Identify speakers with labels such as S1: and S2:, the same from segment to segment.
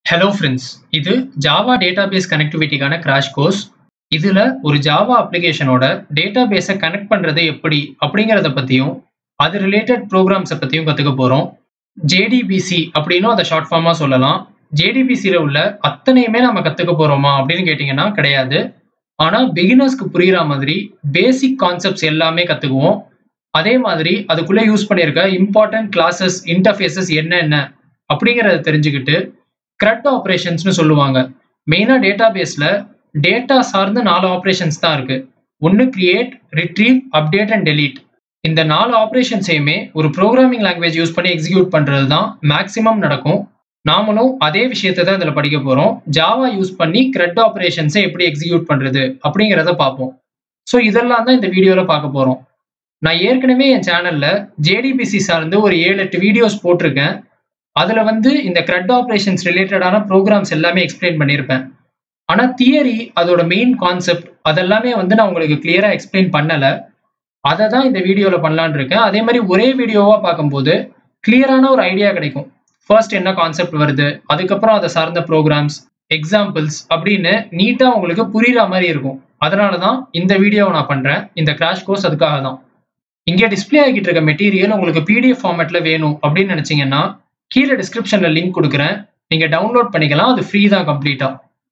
S1: hello friends இது Java database கனெக்டிவிட்டிக்கான crash course இதில் ஒரு ஜாவா அப்ளிகேஷனோட டேட்டாபேஸை கனெக்ட் பண்ணுறது எப்படி அப்படிங்கிறத பற்றியும் அது ரிலேட்டட் ப்ரோக்ராம்ஸை பற்றியும் கற்றுக்க போகிறோம் ஜேடிபிசி அப்படின்னும் அதை ஷார்ட் ஃபார்மாக சொல்லலாம் ஜேடிபிசியில் உள்ள அத்தனையுமே நம்ம கற்றுக்க போகிறோமா அப்படின்னு கேட்டிங்கன்னா கிடையாது ஆனால் பிகினர்ஸ்க்கு புரிகிற மாதிரி பேசிக் கான்செப்ட்ஸ் எல்லாமே கற்றுக்குவோம் அதே மாதிரி அதுக்குள்ளே யூஸ் பண்ணியிருக்க இம்பார்ட்டன்ட் கிளாஸஸ் இன்டர்ஃபேஸஸ் என்னென்ன அப்படிங்கிறத தெரிஞ்சுக்கிட்டு க்ரட் ஆப்ரேஷன்ஸ்னு சொல்லுவாங்க மெயினாக டேட்டா பேஸில் டேட்டா சார்ந்த நாலு ஆப்ரேஷன்ஸ் தான் இருக்குது ஒன்று create retrieve update and delete இந்த நாலு ஆப்ரேஷன்ஸையுமே ஒரு ப்ரோக்ராமிங் லாங்குவேஜ் யூஸ் பண்ணி எக்ஸிக்யூட் பண்ணுறது தான் மேக்ஸிமம் நடக்கும் நாமளும் அதே விஷயத்தை தான் இதில் படிக்க போகிறோம் ஜாவா யூஸ் பண்ணி க்ரெட் ஆப்ரேஷன்ஸை எப்படி எக்ஸிக்யூட் பண்ணுறது அப்படிங்கிறத பார்ப்போம் ஸோ இதெல்லாம் தான் இந்த வீடியோவில் பார்க்க போகிறோம் நான் ஏற்கனவே என் சேனலில் ஜேடிபிசி சார்ந்து ஒரு ஏழு எட்டு வீடியோஸ் போட்டிருக்கேன் அதில் வந்து இந்த க்ரெட் ஆப்ரேஷன்ஸ் ரிலேட்டடான ப்ரோக்ராம்ஸ் எல்லாமே எக்ஸ்பிளைன் பண்ணியிருப்பேன் ஆனால் தியரி அதோட மெயின் கான்செப்ட் அதெல்லாமே வந்து நான் உங்களுக்கு கிளியராக எக்ஸ்பிளைன் பண்ணலை அதை தான் இந்த வீடியோவில் பண்ணலான் இருக்கேன் அதே மாதிரி ஒரே வீடியோவாக பார்க்கும்போது கிளியரான ஒரு ஐடியா கிடைக்கும் ஃபர்ஸ்ட் என்ன கான்செப்ட் வருது அதுக்கப்புறம் அதை சார்ந்த ப்ரோக்ராம்ஸ் எக்ஸாம்பிள்ஸ் அப்படின்னு நீட்டாக உங்களுக்கு புரிகிற மாதிரி இருக்கும் அதனால தான் இந்த வீடியோவை நான் பண்ணுறேன் இந்த கிராஷ் கோர்ஸ் அதுக்காக தான் இங்கே டிஸ்பிளே ஆகிட்டு இருக்க மெட்டீரியல் உங்களுக்கு பிடிஎஃப் ஃபார்மேட்டில் வேணும் அப்படின்னு நினச்சிங்கன்னா கீழே டிஸ்கிரிப்ஷனில் லிங்க் கொடுக்குறேன் நீங்கள் டவுன்லோட் பண்ணிக்கலாம் அது ஃப்ரீ தான் கம்ப்ளீட்டாக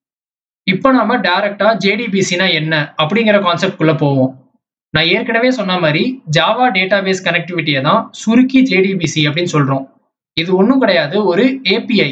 S1: இப்போ நாம டேரெக்டாக ஜேடிபிசினா என்ன அப்படிங்கிற கான்செப்ட்குள்ளே போவோம் நான் ஏற்கனவே சொன்ன மாதிரி ஜாவா டேட்டாபேஸ் கனெக்டிவிட்டியை தான் சுருக்கி ஜேடிபிசி அப்படின்னு சொல்கிறோம் இது ஒன்றும் கிடையாது ஒரு ஏபிஐ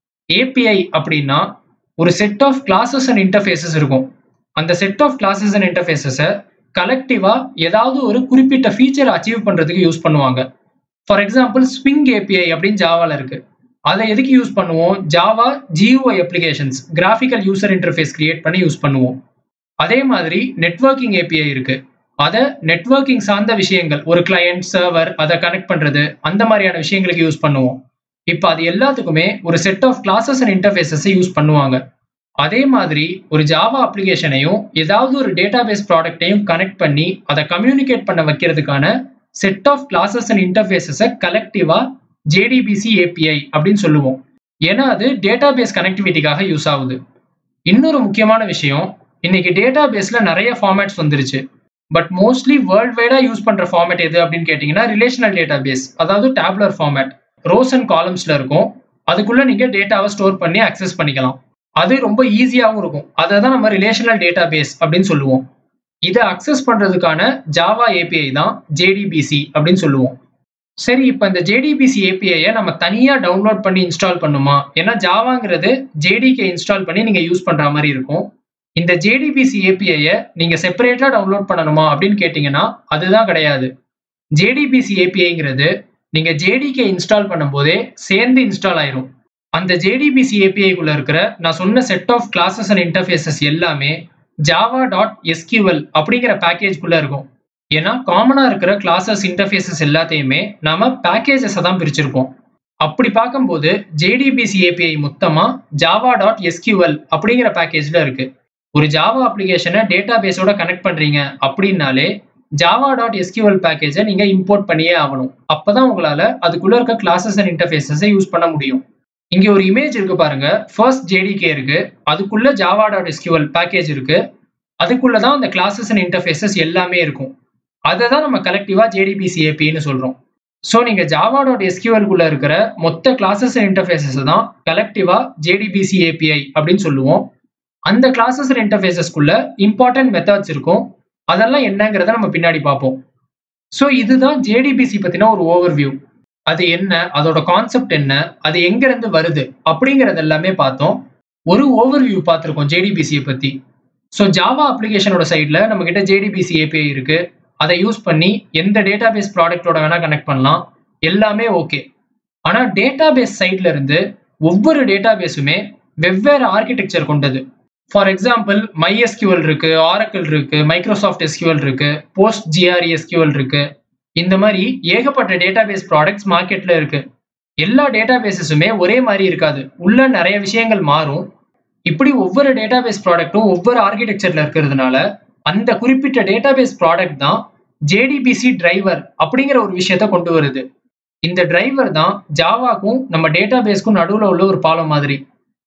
S1: ஏபிஐ அப்படின்னா ஒரு set of classes and interfaces இருக்கும் அந்த செட் ஆஃப் கிளாஸஸ் அண்ட் இன்டர்ஃபேஸஸை கலெக்டிவாக ஏதாவது ஒரு குறிப்பிட்ட ஃபீச்சர் அச்சீவ் பண்ணுறதுக்கு யூஸ் பண்ணுவாங்க ஃபார் எக்ஸாம்பிள் ஸ்விங் ஏபிஐ அப்படின்னு ஜாவாவில் இருக்குது அதை எதுக்கு யூஸ் பண்ணுவோம் Java GUI applications graphical user interface create பண்ணி யூஸ் பண்ணுவோம் அதே மாதிரி நெட்ஒர்க்கிங் ஏபிஐ இருக்குது அதை நெட்ஒர்க்கிங் சார்ந்த விஷயங்கள் ஒரு கிளையண்ட் சர்வர் அதை கனெக்ட் பண்ணுறது அந்த மாதிரியான விஷயங்களுக்கு யூஸ் பண்ணுவோம் இப்போ அது எல்லாத்துக்குமே ஒரு செட் ஆஃப் கிளாஸஸ் அண்ட் இன்டர்ஃபேஸஸை யூஸ் பண்ணுவாங்க அதே மாதிரி ஒரு ஜாவா அப்ளிகேஷனையும் ஏதாவது ஒரு டேட்டாபேஸ் ப்ராடக்டையும் கனெக்ட் பண்ணி அதை கம்யூனிகேட் பண்ண வைக்கிறதுக்கான செட் ஆஃப் கிளாஸஸ் அண்ட் இன்டர்ஃபேஸஸை கலெக்டிவாக ஜேடிபிசி ஏபிஐ அப்படின்னு சொல்லுவோம் ஏன்னா அது டேட்டாபேஸ் கனெக்டிவிட்டிக்காக யூஸ் ஆகுது இன்னொரு முக்கியமான விஷயம் இன்னைக்கு டேட்டாபேஸில் நிறைய ஃபார்மேட்ஸ் வந்துருச்சு பட் மோஸ்ட்லி வேர்ல்ட் வைடாக யூஸ் பண்ணுற ஃபார்மேட் எது அப்படின்னு கேட்டிங்கன்னா ரிலேஷனல் டேட்டாபேஸ் அதாவது டேப்லர் ஃபார்மேட் ரோஸ் அண்ட் காலம்ஸில் இருக்கும் அதுக்குள்ளே நீங்கள் டேட்டாவை ஸ்டோர் பண்ணி அக்சஸ் பண்ணிக்கலாம் அது ரொம்ப ஈஸியாகவும் இருக்கும் அதை தான் நம்ம ரிலேஷனல் டேட்டாபேஸ் அப்படின்னு சொல்லுவோம் இதை அக்சஸ் பண்ணுறதுக்கான ஜாவா ஏபிஐ தான் ஜேடிபிசி அப்படின்னு சொல்லுவோம் சரி இப்போ இந்த ஜேடிபிசி ஏபிஐயை நம்ம தனியாக டவுன்லோட் பண்ணி இன்ஸ்டால் பண்ணுமா ஏன்னா ஜாவாங்கிறது ஜேடிகே இன்ஸ்டால் பண்ணி நீங்கள் யூஸ் பண்ணுற மாதிரி இருக்கும் இந்த ஜேடிபிசி ஏபிஐயை நீங்கள் செப்பரேட்டாக டவுன்லோட் பண்ணணுமா அப்படின்னு கேட்டிங்கன்னா அதுதான் கிடையாது ஜேடிபிசி ஏபிஐங்கிறது நீங்கள் ஜேடிகே இன்ஸ்டால் பண்ணும்போதே சேர்ந்து இன்ஸ்டால் ஆயிரும் அந்த ஜேடிபிசி ஏபிஐக்குள்ளே இருக்கிற நான் சொன்ன set of classes and interfaces எல்லாமே ஜாவா டாட் எஸ்கியூஎல் அப்படிங்கிற பேக்கேஜ்குள்ளே இருக்கும் ஏன்னா காமனாக இருக்கிற கிளாஸஸ் இன்டர்ஃபேஸஸ் எல்லாத்தையுமே நாம பேக்கேஜஸை தான் பிரிச்சிருப்போம் அப்படி பார்க்கும்போது ஜேடிபிசி ஏபிஐ மொத்தமாக ஜாவா டாட் எஸ்கியூஎல் அப்படிங்கிற பேக்கேஜில் இருக்குது ஒரு ஜாவா அப்ளிகேஷனை டேட்டா பேஸோட கனெக்ட் பண்ணுறீங்க அப்படின்னாலே ஜாவா டாட் எஸ்கியூஎல் பேக்கேஜை நீங்கள் இம்போர்ட் பண்ணியே ஆகணும் அப்போ தான் உங்களால் அதுக்குள்ளே இருக்க கிளாஸஸ் அண்ட் இன்டர்ஃபேஸஸை யூஸ் பண்ண முடியும் இங்கே ஒரு இமேஜ் இருக்கு பாருங்க ஃபர்ஸ்ட் ஜேடிகே இருக்கு அதுக்குள்ள ஜாவா டாட் எஸ்கியூஎல் பேக்கேஜ் இருக்கு அதுக்குள்ள தான் அந்த கிளாஸஸ் அண்ட் இன்டர்ஃபேஸஸ் எல்லாமே இருக்கும் அதை தான் நம்ம கலெக்டிவாக ஜேடிபிசி ஏபின்னு சொல்கிறோம் ஸோ நீங்கள் ஜாவா டாட் எஸ்கியூஎல்குள்ளே இருக்கிற மொத்த கிளாஸஸ் அண்ட் இன்டர்ஃபேஸஸ் தான் கலெக்டிவாக ஜேடிபிசி ஏபிஐ அப்படின்னு சொல்லுவோம் அந்த கிளாஸஸ் அண்ட் இன்டர்ஃபேஸஸ்க்குள்ள இம்பார்ட்டன்ட் மெத்தட்ஸ் இருக்கும் அதெல்லாம் என்னங்கிறத நம்ம பின்னாடி பார்ப்போம் ஸோ இதுதான் ஜேடிபிசி பற்றின ஒரு ஓவர் வியூ அது என்ன அதோட கான்செப்ட் என்ன அது எங்கேருந்து வருது அப்படிங்கிறது எல்லாமே பார்த்தோம் ஒரு ஓவர் வியூ பார்த்துருக்கோம் ஜேடிபிசியை பற்றி ஸோ ஜாவா அப்ளிகேஷனோட சைடில் நம்மக்கிட்ட ஜேடிபிசி ஏபிஐ இருக்குது அதை யூஸ் பண்ணி எந்த டேட்டாபேஸ் ப்ராடக்டோட வேணால் கனெக்ட் பண்ணலாம் எல்லாமே ஓகே ஆனால் டேட்டாபேஸ் சைட்ல இருந்து ஒவ்வொரு டேட்டாபேஸுமே வெவ்வேறு ஆர்கிடெக்சர் கொண்டது ஃபார் எக்ஸாம்பிள் மை எஸ்கியூஎல் இருக்கு ஆரக்கிள் இருக்கு மைக்ரோசாஃப்ட் எஸ்கியூஎல் இருக்கு போஸ்ட் ஜிஆர்இ எஸ்கியூஎல் இருக்கு இந்த மாதிரி ஏகப்பட்ட டேட்டாபேஸ் ப்ராடக்ட்ஸ் மார்க்கெட்ல இருக்கு எல்லா டேட்டாபேஸஸுமே ஒரே மாதிரி இருக்காது உள்ள நிறைய விஷயங்கள் மாறும் இப்படி ஒவ்வொரு டேட்டாபேஸ் ப்ராடக்ட்டும் ஒவ்வொரு ஆர்கிடெக்சர்ல இருக்கிறதுனால அந்த குறிப்பிட்ட டேட்டாபேஸ் ப்ராடக்ட் தான் ஜேடிபிசி டிரைவர் அப்படிங்கிற ஒரு விஷயத்த கொண்டு வருது இந்த டிரைவர் தான் ஜாவாக்கும் நம்ம டேட்டாபேஸ்க்கும் நடுவில் உள்ள ஒரு பாலம் மாதிரி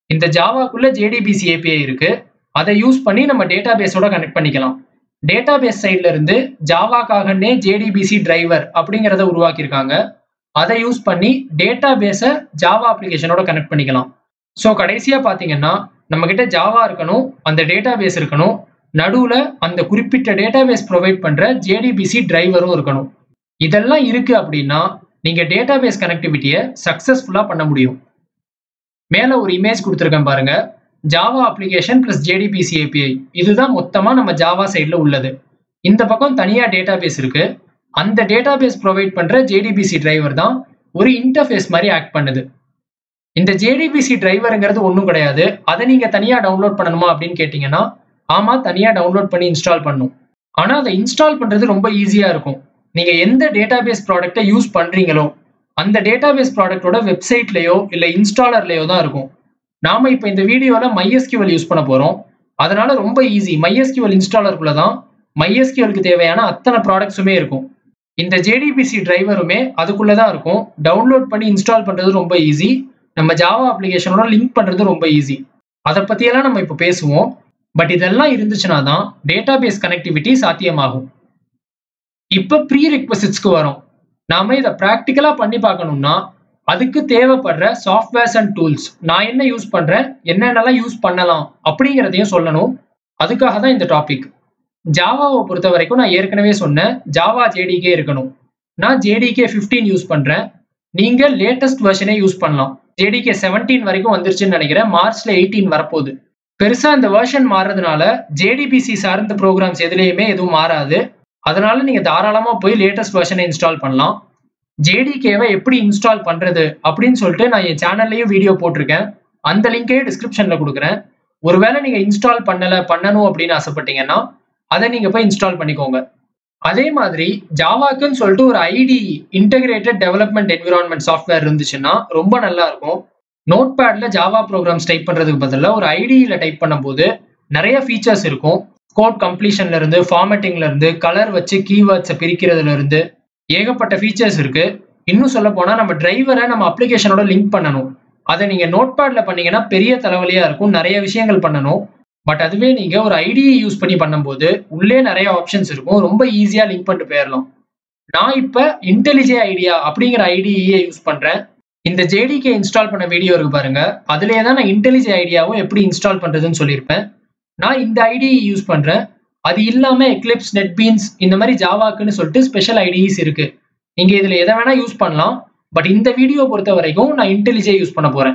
S1: இந்த ஜாவாக்குள்ள ஜேடிபிசி ஏபிஐ இருக்கு அதை யூஸ் பண்ணி நம்ம டேட்டா பேஸோட கனெக்ட் பண்ணிக்கலாம் டேட்டா பேஸ் சைட்ல இருந்து ஜாவாக்காகனே ஜேடிபிசி டிரைவர் அப்படிங்கிறத உருவாக்கியிருக்காங்க அதை யூஸ் பண்ணி டேட்டா பேஸை ஜாவா அப்ளிகேஷனோட கனெக்ட் பண்ணிக்கலாம் ஸோ கடைசியா பாத்தீங்கன்னா நம்ம கிட்ட ஜாவா இருக்கணும் அந்த டேட்டா பேஸ் இருக்கணும் நடுவுல அந்த குறிப்பிட்ட டேட்டா பேஸ் ப்ரொவைட் பண்ற ஜேடிபிசி டிரைவரும் இருக்கணும் இதெல்லாம் இருக்கு அப்படின்னா நீங்க டேட்டா பேஸ் கனெக்டிவிட்டியை சக்சஸ்ஃபுல்லா பண்ண முடியும் மேல ஒரு இமேஜ் கொடுத்துருக்கேன் பாருங்க Java application plus JDBC API இதுதான் மொத்தமா நம்ம ஜாவா சைட்ல உள்ளது இந்த பக்கம் தனியா டேட்டா பேஸ் இருக்கு அந்த டேட்டா பேஸ் ப்ரொவைட் பண்ற ஜேடிபிசி டிரைவர் தான் ஒரு இன்டர்ஃபேஸ் மாதிரி ஆக்ட் பண்ணுது இந்த ஜேடிபிசி டிரைவருங்கிறது ஒன்றும் கிடையாது அதை நீங்க தனியா டவுன்லோட் பண்ணணுமா அப்படின்னு கேட்டீங்கன்னா ஆமா தனியா டவுன்லோட் பண்ணி இன்ஸ்டால் பண்ணும் ஆனா அதை இன்ஸ்டால் பண்றது ரொம்ப ஈஸியா இருக்கும் நீங்க எந்த டேட்டா பேஸ் ப்ராடக்ட்டை யூஸ் பண்றீங்களோ அந்த டேட்டா பேஸ் ப்ராடக்டோட வெப்சைட்லயோ இல்ல இன்ஸ்டாலர்லயோ தான் இருக்கும் நாம இப்போ இந்த வீடியோல MySQL யூஸ் பண்ண போறோம் அதனால ரொம்ப ஈஸி MySQL இன்ஸ்டாலருக்குள்ள தான் MySQLக்கு தேவையான அத்தனை ப்ராடக்ட்ஸுமே இருக்கும் இந்த ஜேடிபிசி டிரைவருமே அதுக்குள்ள தான் இருக்கும் டவுன்லோட் பண்ணி இன்ஸ்டால் பண்றது ரொம்ப ஈஸி நம்ம ஜாவா அப்ளிகேஷனோட லிங்க் பண்றது ரொம்ப ஈஸி அதை பத்தியெல்லாம் நம்ம இப்போ பேசுவோம் பட் இதெல்லாம் இருந்துச்சுன்னா தான் டேட்டா பேஸ் கனெக்டிவிட்டி சாத்தியமாகும் இப்போ ப்ரீ ரிக்வசிட்ஸ்க்கு வரும் நாம இதை ப்ராக்டிக்கலா பண்ணி பார்க்கணும்னா அதுக்கு தேவைப்படுற சாஃப்ட்வேர்ஸ் அண்ட் டூல்ஸ் நான் என்ன யூஸ் பண்றேன் என்னென்னலாம் யூஸ் பண்ணலாம் அப்படிங்கிறதையும் சொல்லணும் அதுக்காக தான் இந்த டாபிக் ஜாவாவை பொறுத்த வரைக்கும் நான் ஏற்கனவே சொன்னேன் ஜாவா ஜேடிகே இருக்கணும் நான் ஜேடிகே ஃபிஃப்டீன் யூஸ் பண்றேன் நீங்க லேட்டஸ்ட் வெர்ஷனே யூஸ் பண்ணலாம் ஜேடிகே செவன்டீன் வரைக்கும் வந்துருச்சுன்னு நினைக்கிறேன் மார்ச்ல எயிட்டீன் வரப்போகுது பெருசா இந்த வெர்ஷன் மாறுறதுனால ஜேடிபிசி சார்ந்த ப்ரோக்ராம்ஸ் எதுலேயுமே எதுவும் மாறாது அதனால நீங்க தாராளமா போய் லேட்டஸ்ட் வெர்ஷனை இன்ஸ்டால் பண்ணலாம் ஜேடிகேவை எப்படி இன்ஸ்டால் பண்றது அப்படின்னு சொல்லிட்டு நான் என் சேனல்லையும் வீடியோ போட்டிருக்கேன் அந்த லிங்கையும் டிஸ்கிரிப்ஷன்ல கொடுக்குறேன் ஒருவேளை நீங்க இன்ஸ்டால் பண்ணல பண்ணணும் அப்படின்னு ஆசைப்பட்டீங்கன்னா அதை நீங்க போய் இன்ஸ்டால் பண்ணிக்கோங்க அதே மாதிரி ஜாவாக்குன்னு சொல்லிட்டு ஒரு IDE integrated development environment software இருந்துச்சுன்னா ரொம்ப நல்லா இருக்கும் நோட் பேட்ல ஜாவா ப்ரோக்ராம்ஸ் டைப் பண்றதுக்கு பதிலாக ஒரு ஐடியில டைப் பண்ணும்போது நிறைய ஃபீச்சர்ஸ் இருக்கும் கோட் கம்ப்ளீஷன்ல இருந்து ஃபார்மேட்டிங்ல இருந்து கலர் வச்சு கீவேர்ட்ஸை பிரிக்கிறதுல இருந்து ஏகப்பட்ட ஃபீச்சர்ஸ் இருக்கு இன்னும் சொல்ல போனா நம்ம டிரைவரை நம்ம அப்ளிகேஷனோட லிங்க் பண்ணணும் அதை நீங்க நோட் பேட்ல பண்ணீங்கன்னா பெரிய தலைவலியா இருக்கும் நிறைய விஷயங்கள் பண்ணணும் பட் அதுவே நீங்க ஒரு ஐடியை யூஸ் பண்ணி பண்ணும்போது உள்ளே நிறைய ஆப்ஷன்ஸ் இருக்கும் ரொம்ப ஈஸியா லிங்க் பண்ணிட்டு போயிடலாம் நான் இப்ப இன்டெலிஜே ஐடியா அப்படிங்கிற ஐடியை யூஸ் பண்றேன் இந்த ஜேடிகே இன்ஸ்டால் பண்ண வீடியோ இருக்கு பாருங்க அதுலயே தான் நான் இன்டெலிஜே ஐடியாவும் எப்படி இன்ஸ்டால் பண்றதுன்னு சொல்லியிருப்பேன் நான் இந்த ஐடியை யூஸ் பண்றேன் அது இல்லாம எக்லிப்ஸ் நெட்பீன்ஸ் இந்த மாதிரி ஜாவாக்குன்னு சொல்லிட்டு ஸ்பெஷல் ஐடிஸ் இருக்கு நீங்க இதுல எதை வேணா யூஸ் பண்ணலாம் பட் இந்த வீடியோ பொறுத்த வரைக்கும் நான் இன்டெலிஜே யூஸ் பண்ண போறேன்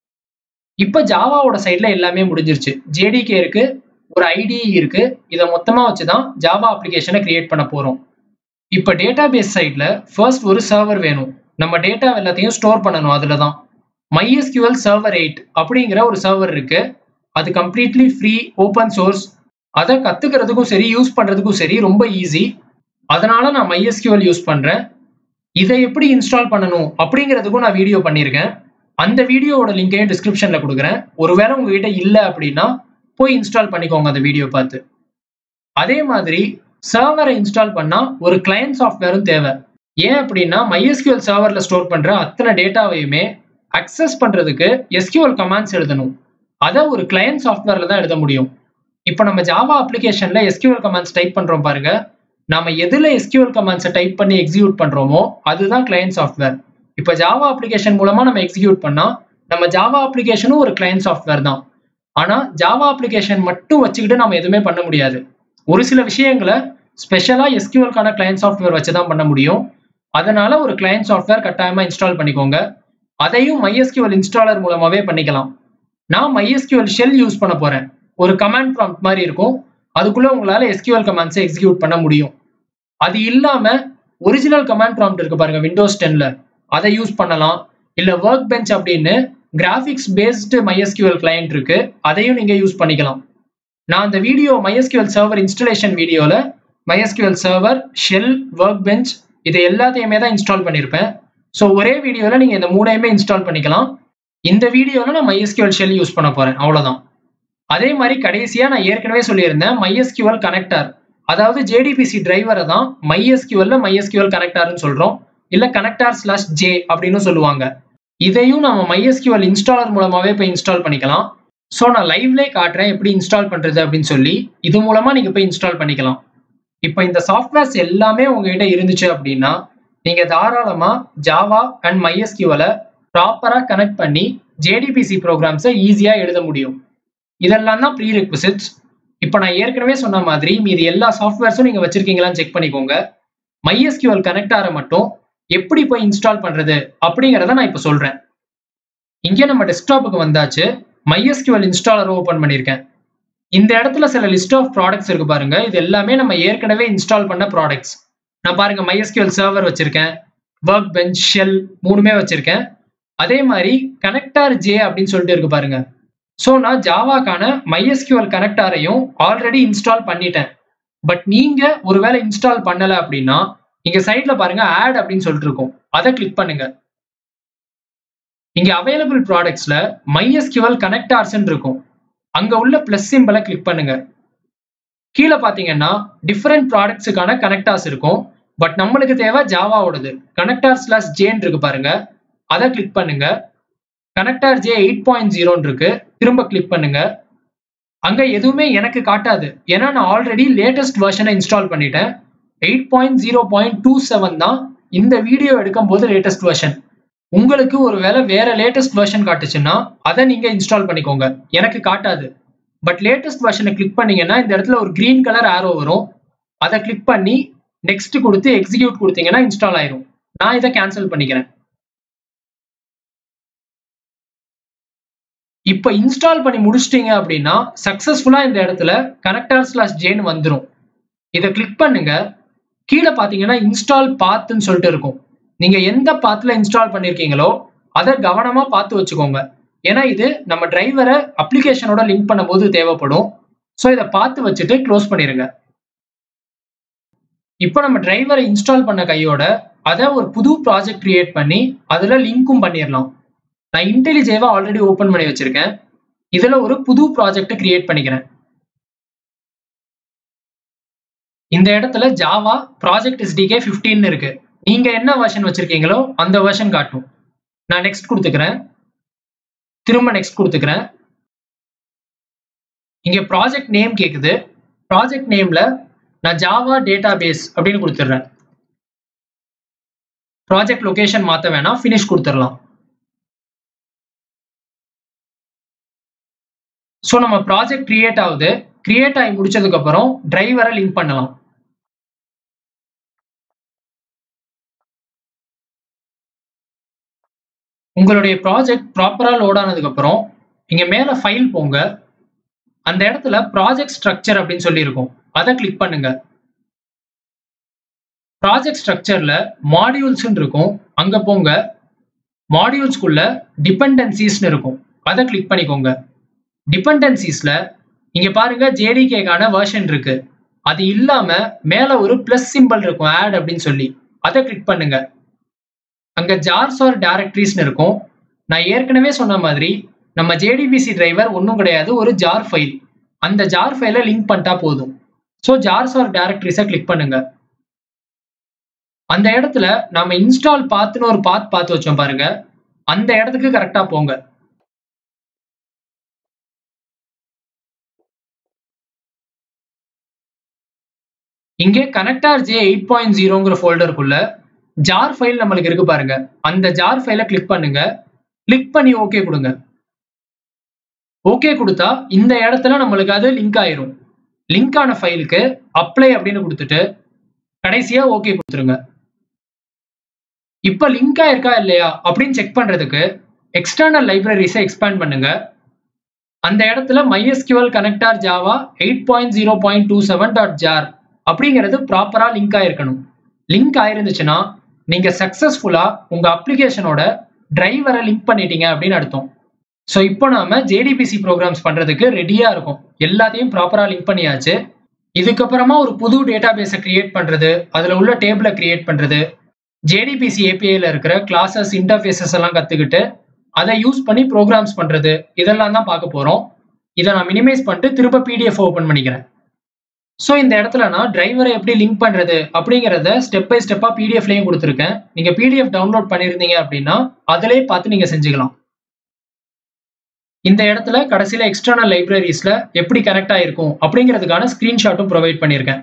S1: இப்ப ஜாவாவோட சைட்ல எல்லாமே முடிஞ்சிருச்சு ஜேடிகே இருக்கு ஒரு ஐடி இருக்கு இதை மொத்தமா வச்சுதான் ஜாவா அப்ளிகேஷனை கிரியேட் பண்ண போறோம் இப்ப டேட்டா பேஸ் சைட்ல ஃபர்ஸ்ட் ஒரு சர்வர் வேணும் நம்ம டேட்டா எல்லாத்தையும் ஸ்டோர் பண்ணணும் அதுல தான் MySQL சர்வர் எயிட் அப்படிங்கிற ஒரு சர்வர் இருக்கு அது கம்ப்ளீட்லி ஃப்ரீ ஓப்பன் சோர்ஸ் அதை கத்துக்கிறதுக்கும் சரி யூஸ் பண்றதுக்கும் சரி ரொம்ப ஈஸி அதனால நான் MySQL யூஸ் பண்றேன் இதை எப்படி இன்ஸ்டால் பண்ணணும் அப்படிங்கிறதுக்கும் நான் வீடியோ பண்ணியிருக்கேன் அந்த வீடியோவோட லிங்கையும் டிஸ்கிரிப்ஷன்ல கொடுக்குறேன் ஒருவேளை உங்ககிட்ட இல்லை அப்படின்னா போய் இன்ஸ்டால் பண்ணிக்கோங்க அந்த வீடியோ பார்த்து அதே மாதிரி சர்வரை இன்ஸ்டால் பண்ணா ஒரு கிளையன்ட் சாஃப்ட்வேரும் தேவை ஏன் அப்படின்னா MySQL சர்வர்ல ஸ்டோர் பண்ற அத்தனை டேட்டாவையுமே அக்சஸ் பண்றதுக்கு SQL கமாண்ட்ஸ் எழுதணும் அதை ஒரு கிளையன்ட் சாஃப்ட்வேர்ல தான் எழுத முடியும் இப்போ நம்ம ஜாவா அப்ளிகேஷன்ல SQL கமாண்ட்ஸ் டைப் பண்றோம் பாருங்க நாம எதுல SQL கமாண்ட்ஸை டைப் பண்ணி எக்ஸிக்யூட் பண்றோமோ அதுதான் கிளையன்ட் சாஃப்ட்வேர் இப்போ ஜாவா அப்ளிகேஷன் மூலமா நம்ம எக்ஸிக்யூட் பண்ணா நம்ம ஜாவா அப்ளிகேஷனும் ஒரு கிளையன்ட் சாஃப்ட்வேர் தான் ஆனா ஜாவா அப்ளிகேஷன் மட்டும் வச்சுக்கிட்டு நம்ம எதுவுமே பண்ண முடியாது ஒரு சில விஷயங்களை ஸ்பெஷலா எஸ்கியூஎல்கான கிளையன்ட் சாஃப்ட்வேர் வச்சு தான் பண்ண முடியும் அதனால ஒரு கிளையன்ட் சாஃப்ட்வேர் கட்டாயமா இன்ஸ்டால் பண்ணிக்கோங்க அதையும் MySQL இன்ஸ்டாலர் மூலமாவே பண்ணிக்கலாம் நான் MySQL ஷெல் யூஸ் பண்ண போறேன் ஒரு கமாண்ட் ப்ராம்ப்ட் மாதிரி இருக்கும் அதுக்குள்ள உங்களால SQL கமாண்ட்ஸை எக்ஸிக்யூட் பண்ண முடியும் அது இல்லாம ஒரிஜினல் கமாண்ட் ப்ராம்ப்ட் இருக்கு பாருங்க விண்டோஸ் டென்ல அதை யூஸ் பண்ணலாம் இல்ல ஒர்க் பெஞ்ச் அப்படின்னு கிராஃபிக்ஸ் பேஸ்டு MySQL கிளையண்ட் இருக்கு அதையும் நீங்க யூஸ் பண்ணிக்கலாம் நான் அந்த வீடியோ MySQL சர்வர் இன்ஸ்டலேஷன் வீடியோல MySQL server shell workbench இது எல்லாத்தையுமே தான் இன்ஸ்டால் பண்ணியிருப்பேன் ஸோ ஒரே வீடியோவில் நீங்கள் இந்த மூணையுமே இன்ஸ்டால் பண்ணிக்கலாம் இந்த வீடியோவில் நான் MySQL ஷெல் யூஸ் பண்ண போகிறேன் அவ்வளோதான் அதே மாதிரி கடைசியாக நான் ஏற்கனவே சொல்லியிருந்தேன் MySQL கனெக்டர் அதாவது ஜேடிபிசி டிரைவரை தான் MySQLல MySQL கனெக்டார்னு சொல்கிறோம் இல்லை கனெக்டார் ஸ்லாஷ் ஜே அப்படின்னு சொல்லுவாங்க இதையும் நம்ம MySQL இன்ஸ்டாலர் மூலமாவே போய் இன்ஸ்டால் பண்ணிக்கலாம் ஸோ நான் லைவ்லே காட்டுறேன் எப்படி இன்ஸ்டால் பண்றது அப்படின்னு சொல்லி இது மூலமா நீங்க போய் இன்ஸ்டால் பண்ணிக்கலாம் இப்போ இந்த சாஃப்ட்வேர்ஸ் எல்லாமே உங்ககிட்ட இருந்துச்சு அப்படின்னா நீங்க தாராளமா ஜாவா அண்ட் MySQL ப்ராப்பரா கனெக்ட் பண்ணி ஜேடிபிசி ப்ரோக்ராம்ஸை ஈஸியா எழுத முடியும் இதெல்லாம் தான் ப்ரீ ரெக்விசிட்ஸ் இப்போ நான் ஏற்கனவே சொன்ன மாதிரி மீதி எல்லா சாஃப்ட்வேர்ஸும் நீங்க வச்சிருக்கீங்களான்னு செக் பண்ணிக்கோங்க MySQL கனெக்டாரை மட்டும் எப்படி போய் இன்ஸ்டால் பண்றது அப்படிங்கிறத நான் இப்போ சொல்றேன் இங்கே நம்ம டெஸ்க்டாப்புக்கு வந்தாச்சு MySQL இன்ஸ்டாலர் ஓபன் பண்ணியிருக்கேன் இந்த இடத்துல சில லிஸ்ட் ஆஃப் ப்ராடக்ட்ஸ் இருக்கு பாருங்க இது எல்லாமே நம்ம ஏற்கனவே இன்ஸ்டால் பண்ண ப்ராடக்ட்ஸ் நான் பாருங்க MySQL சர்வர் வச்சிருக்கேன் ஒர்க் பெஞ்ச் ஷெல் மூணுமே வச்சிருக்கேன் அதே மாதிரி கனெக்டார் ஜே அப்படின்னு சொல்லிட்டு இருக்கு பாருங்க ஸோ நான் ஜாவாக்கான MySQL கனெக்டாரையும் ஆல்ரெடி இன்ஸ்டால் பண்ணிட்டேன் பட் நீங்க ஒருவேளை இன்ஸ்டால் பண்ணல அப்படின்னா இங்க சைட்ல பாருங்க ஆட் அப்படின்னு சொல்லிட்டு இருக்கும் அதை கிளிக் பண்ணுங்க இங்க அவைலபிள் ப்ராடக்ட்ஸ்ல MySQL கனெக்டார்ஸ் இருக்கும் அங்க உள்ள பிளஸ் சிம்பிளை கிளிக் பண்ணுங்க கீழே பாத்தீங்கன்னா டிஃப்ரெண்ட் ப்ராடக்ட்ஸுக்கான கனெக்டார்ஸ் இருக்கும் பட் நம்மளுக்கு தேவை ஜாவாவோடது கனெக்டார் ஸ்லாஷ் ஜேன் இருக்கு பாருங்க அதை கிளிக் பண்ணுங்க கனெக்டார் ஜே எயிட் பாயிண்ட் ஜீரோன்னு இருக்கு திரும்ப கிளிக் பண்ணுங்க அங்க எதுவுமே எனக்கு காட்டாது ஏன்னா நான் ஆல்ரெடி லேட்டஸ்ட் வெர்ஷனை இன்ஸ்டால் பண்ணிட்டேன் eight point zero point two seven தான் இந்த வீடியோ எடுக்கும் போது லேட்டஸ்ட் வெர்ஷன் உங்களுக்கு ஒரு வேளை வேற லேட்டஸ்ட் வெர்ஷன் காட்டுச்சுன்னா அதை நீங்க இன்ஸ்டால் பண்ணிக்கோங்க எனக்கு காட்டாது பட் லேட்டஸ்ட் வெர்ஷனை கிளிக் பண்ணீங்கன்னா இந்த இடத்துல ஒரு கிரீன் கலர் ஆரோ வரும் அதை கிளிக் பண்ணி நெக்ஸ்ட் கொடுத்து எக்ஸிக்யூட் கொடுத்தீங்கன்னா இன்ஸ்டால் ஆயிரும் நான் இதை கேன்சல் பண்ணிக்கிறேன் இப்போ இன்ஸ்டால் பண்ணி முடிச்சிட்டீங்க அப்படின்னா சக்சஸ்ஃபுல்லா இந்த இடத்துல கனெக்டர் ஸ்லாஷ் ஜேன் வந்துடும் இதை கிளிக் பண்ணுங்க கீழே பார்த்தீங்கன்னா இன்ஸ்டால் பாத்துன்னு சொல்லிட்டு இருக்கும் நீங்க எந்த பாத்துல இன்ஸ்டால் பண்ணிருக்கீங்களோ அதை கவனமா பார்த்து வச்சுக்கோங்க ஏன்னா இது நம்ம டிரைவரை அப்ளிகேஷனோட லிங்க் பண்ணும்போது தேவைப்படும் ஸோ இதை பார்த்து வச்சுட்டு க்ளோஸ் பண்ணிருங்க இப்போ நம்ம டிரைவரை இன்ஸ்டால் பண்ண கையோட அதை ஒரு புது ப்ராஜெக்ட் கிரியேட் பண்ணி அதில் லிங்க்கும் பண்ணிடலாம் நான் இன்டெலிஜேவா ஆல்ரெடி ஓப்பன் பண்ணி வச்சிருக்கேன் இதில் ஒரு புது ப்ராஜெக்ட் கிரியேட் பண்ணிக்கிறேன் இந்த இடத்துல ஜாவா ப்ராஜெக்ட் எஸ்டிகே ஃபிஃப்டீன் இருக்கு நீங்க என்ன வெர்ஷன் வச்சிருக்கீங்களோ அந்த வெர்ஷன் காட்டும் நான் நெக்ஸ்ட் கொடுத்துக்கிறேன் திரும்ப நெக்ஸ்ட் கொடுத்துக்கிறேன் இங்க ப்ராஜெக்ட் நேம் கேக்குது ப்ராஜெக்ட் நேம்ல நான் ஜாவா டேட்டா பேஸ் அப்படின்னு கொடுத்துட்றேன் ப்ராஜெக்ட் லொகேஷன் மாற்ற வேணாம் ஃபினிஷ் கொடுத்துடலாம் ஸோ நம்ம ப்ராஜெக்ட் கிரியேட் ஆகுது கிரியேட் ஆகி முடிச்சதுக்கு அப்புறம் டிரைவரை லிங்க் பண்ணலாம் உங்களுடைய ப்ராஜெக்ட் ப்ராப்பரா லோட் ஆனதுக்கு அப்புறம் இங்க மேல ஃபைல் போங்க அந்த இடத்துல ப்ராஜெக்ட் ஸ்ட்ரக்சர் அப்படின்னு சொல்லி இருக்கும் அதை கிளிக் பண்ணுங்க ப்ராஜெக்ட் ஸ்ட்ரக்சர்ல மாடியூல்ஸ் இருக்கும் அங்க போங்க மாடியூல்ஸ்குள்ள டிபெண்டன்சிஸ்னு இருக்கும் அதை கிளிக் பண்ணிக்கோங்க டிபெண்டன்சிஸ்ல இங்க பாருங்க ஜேடிகேக்கான வெர்ஷன் இருக்கு அது இல்லாம மேல ஒரு பிளஸ் சிம்பிள் இருக்கும் ஆட் அப்படின்னு சொல்லி அதை கிளிக் பண்ணுங்க அங்க ஜார்ஸ் ஆர் டைரக்டரிஸ்னு இருக்கும் நான் ஏற்கனவே சொன்ன மாதிரி நம்ம ஜேடிபிசி டிரைவர் ஒன்றும் கிடையாது ஒரு ஜார் ஃபைல் அந்த ஜார் ஃபைலை லிங்க் பண்ணிட்டா போதும் ஸோ ஜார்ஸ் ஆர் டைரக்டரிஸை கிளிக் பண்ணுங்க அந்த இடத்துல நாம இன்ஸ்டால் பாத்துன்னு ஒரு பாத் பார்த்து வச்சோம் பாருங்க அந்த இடத்துக்கு கரெக்டா போங்க இங்கே கனெக்டார் ஜே எயிட் பாயிண்ட் ஜீரோங்கிற ஃபோல்டருக்குள்ள ஜார் ஃபைல் நம்மளுக்கு இருக்கு பாருங்க அந்த ஜார் ஃபைலை கிளிக் பண்ணுங்க கிளிக் பண்ணி ஓகே கொடுங்க ஓகே கொடுத்தா இந்த இடத்துல நம்மளுக்கு அது லிங்க் ஆயிரும் லிங்க் ஆன ஃபைலுக்கு அப்ளை அப்படின்னு கொடுத்துட்டு கடைசியா ஓகே கொடுத்துருங்க இப்போ லிங்க் ஆயிருக்கா இல்லையா அப்படின்னு செக் பண்றதுக்கு எக்ஸ்டர்னல் லைப்ரரிஸை எக்ஸ்பேண்ட் பண்ணுங்க அந்த இடத்துல MySQL connector Java eight point zero point two seven dot jar அப்படிங்கிறது ப்ராப்பரா லிங்க் ஆயிருக்கணும் லிங்க் ஆயிருந்துச்சுன்னா நீங்க சக்சஸ்ஃபுல்லா உங்க அப்ளிகேஷனோட டிரைவரை லிங்க் பண்ணிட்டீங்க அப்படின்னு அர்த்தம் ஸோ இப்போ நாம ஜேடிபிசி ப்ரோக்ராம்ஸ் பண்றதுக்கு ரெடியா இருக்கும் எல்லாத்தையும் ப்ராப்பரா லிங்க் பண்ணியாச்சு இதுக்கப்புறமா ஒரு புது டேட்டா பேஸை கிரியேட் பண்றது அதுல உள்ள டேபிளை கிரியேட் பண்றது ஜேடிபிசி ஏபிஐல இருக்கிற கிளாஸஸ் இன்டர்ஃபேஸஸ் எல்லாம் கத்துக்கிட்டு அதை யூஸ் பண்ணி ப்ரோக்ராம்ஸ் பண்றது இதெல்லாம் தான் பார்க்க போறோம் இதை நான் மினிமைஸ் பண்ணிட்டு திரும்ப பிடிஎஃப் ஓப்பன் பண்ணிக்கிறேன் ஸோ இந்த இடத்துல நான் டிரைவரை எப்படி லிங்க் பண்றது அப்படிங்கிறத ஸ்டெப் பை ஸ்டெப்பா பிடிஎஃப்லயும் கொடுத்துருக்கேன் நீங்க பிடிஎஃப் டவுன்லோட் பண்ணியிருந்தீங்க அப்படின்னா அதிலே பார்த்து நீங்க செஞ்சுக்கலாம் இந்த இடத்துல கடைசியில எக்ஸ்டர்னல் லைப்ரரிஸ்ல எப்படி கனெக்ட் ஆயிருக்கும் அப்படிங்கிறதுக்கான ஸ்கிரீன்ஷாட்டும் ப்ரொவைட் பண்ணியிருக்கேன்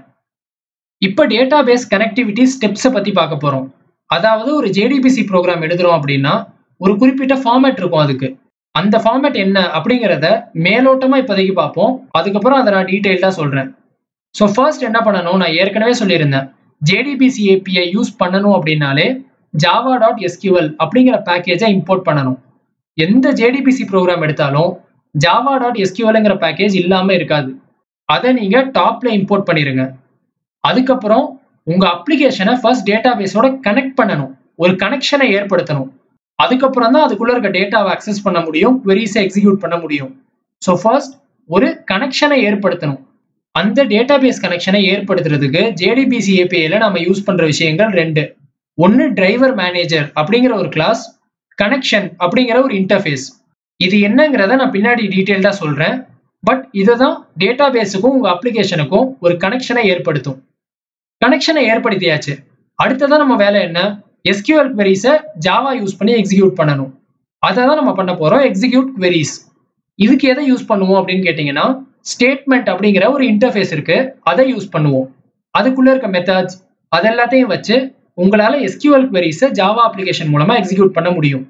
S1: இப்போ டேட்டா பேஸ் கனெக்டிவிட்டி ஸ்டெப்ஸை பத்தி பார்க்க போறோம் அதாவது ஒரு ஜேடிபிசி ப்ரோக்ராம் எழுதுறோம் அப்படின்னா ஒரு குறிப்பிட்ட ஃபார்மேட் இருக்கும் அதுக்கு அந்த ஃபார்மேட் என்ன அப்படிங்கிறத மேலோட்டமா இப்போதைக்கு பார்ப்போம் அதுக்கப்புறம் அதை நான் டீட்டெயில்டா சொல்றேன் ஸோ ஃபர்ஸ்ட் என்ன பண்ணணும் நான் ஏற்கனவே சொல்லியிருந்தேன் ஜேடிபிசி ஏபிஐ யூஸ் பண்ணணும் அப்படின்னாலே ஜாவா டாட் எஸ்கியூஎல் அப்படிங்கிற பேக்கேஜை இம்போர்ட் பண்ணணும் எந்த ஜேடிபிசி ப்ரோக்ராம் எடுத்தாலும் ஜாவா டாட் எஸ்கியூஎல்ங்கிற பேக்கேஜ் இல்லாமல் இருக்காது அதை நீங்கள் டாப்ல இம்போர்ட் பண்ணிடுங்க அதுக்கப்புறம் உங்கள் அப்ளிகேஷனை ஃபர்ஸ்ட் டேட்டா பேஸோட கனெக்ட் பண்ணணும் ஒரு கனெக்ஷனை ஏற்படுத்தணும் அதுக்கப்புறம் தான் அதுக்குள்ள இருக்க டேட்டாவை அக்சஸ் பண்ண முடியும் queries-ஐ எக்ஸிக்யூட் பண்ண முடியும் ஸோ ஃபர்ஸ்ட் ஒரு கனெக்ஷனை ஏற்படுத்தணும் அந்த டேட்டாபேஸ் கனெக்ஷனை ஏற்படுத்துறதுக்கு ஜேடிபிசி ஏபிஐல நம்ம யூஸ் பண்ற விஷயங்கள் ரெண்டு ஒன்னு டிரைவர் மேனேஜர் அப்படிங்கிற ஒரு கிளாஸ் கனெக்ஷன் அப்படிங்கிற ஒரு இன்டர்ஃபேஸ் இது என்னங்கிறத நான் பின்னாடி டீட்டெயில்டா சொல்றேன் பட் இதுதான் டேட்டாபேஸுக்கும் உங்க அப்ளிகேஷனுக்கும் ஒரு கனெக்ஷனை ஏற்படுத்தும் கனெக்ஷனை ஏற்படுத்தியாச்சு அடுத்ததான் நம்ம வேலை என்ன எஸ்கியூஎல் queries-அ ஜாவா யூஸ் பண்ணி எக்ஸிக்யூட் பண்ணணும் அதை தான் நம்ம பண்ண போறோம் எக்ஸிக்யூட் queries இதுக்கு எதை யூஸ் பண்ணுவோம் அப்படின்னு கேட்டிங்கன்னா ஸ்டேட்மெண்ட் அப்படிங்கிற ஒரு இன்டர்ஃபேஸ் இருக்கு அதை யூஸ் பண்ணுவோம் அதுக்குள்ள இருக்க மெத்தட்ஸ் அது எல்லாத்தையும் வச்சு உங்களால எஸ்கியூஎல் queries-அ ஜாவா அப்ளிகேஷன் மூலமா எக்ஸிக்யூட் பண்ண முடியும்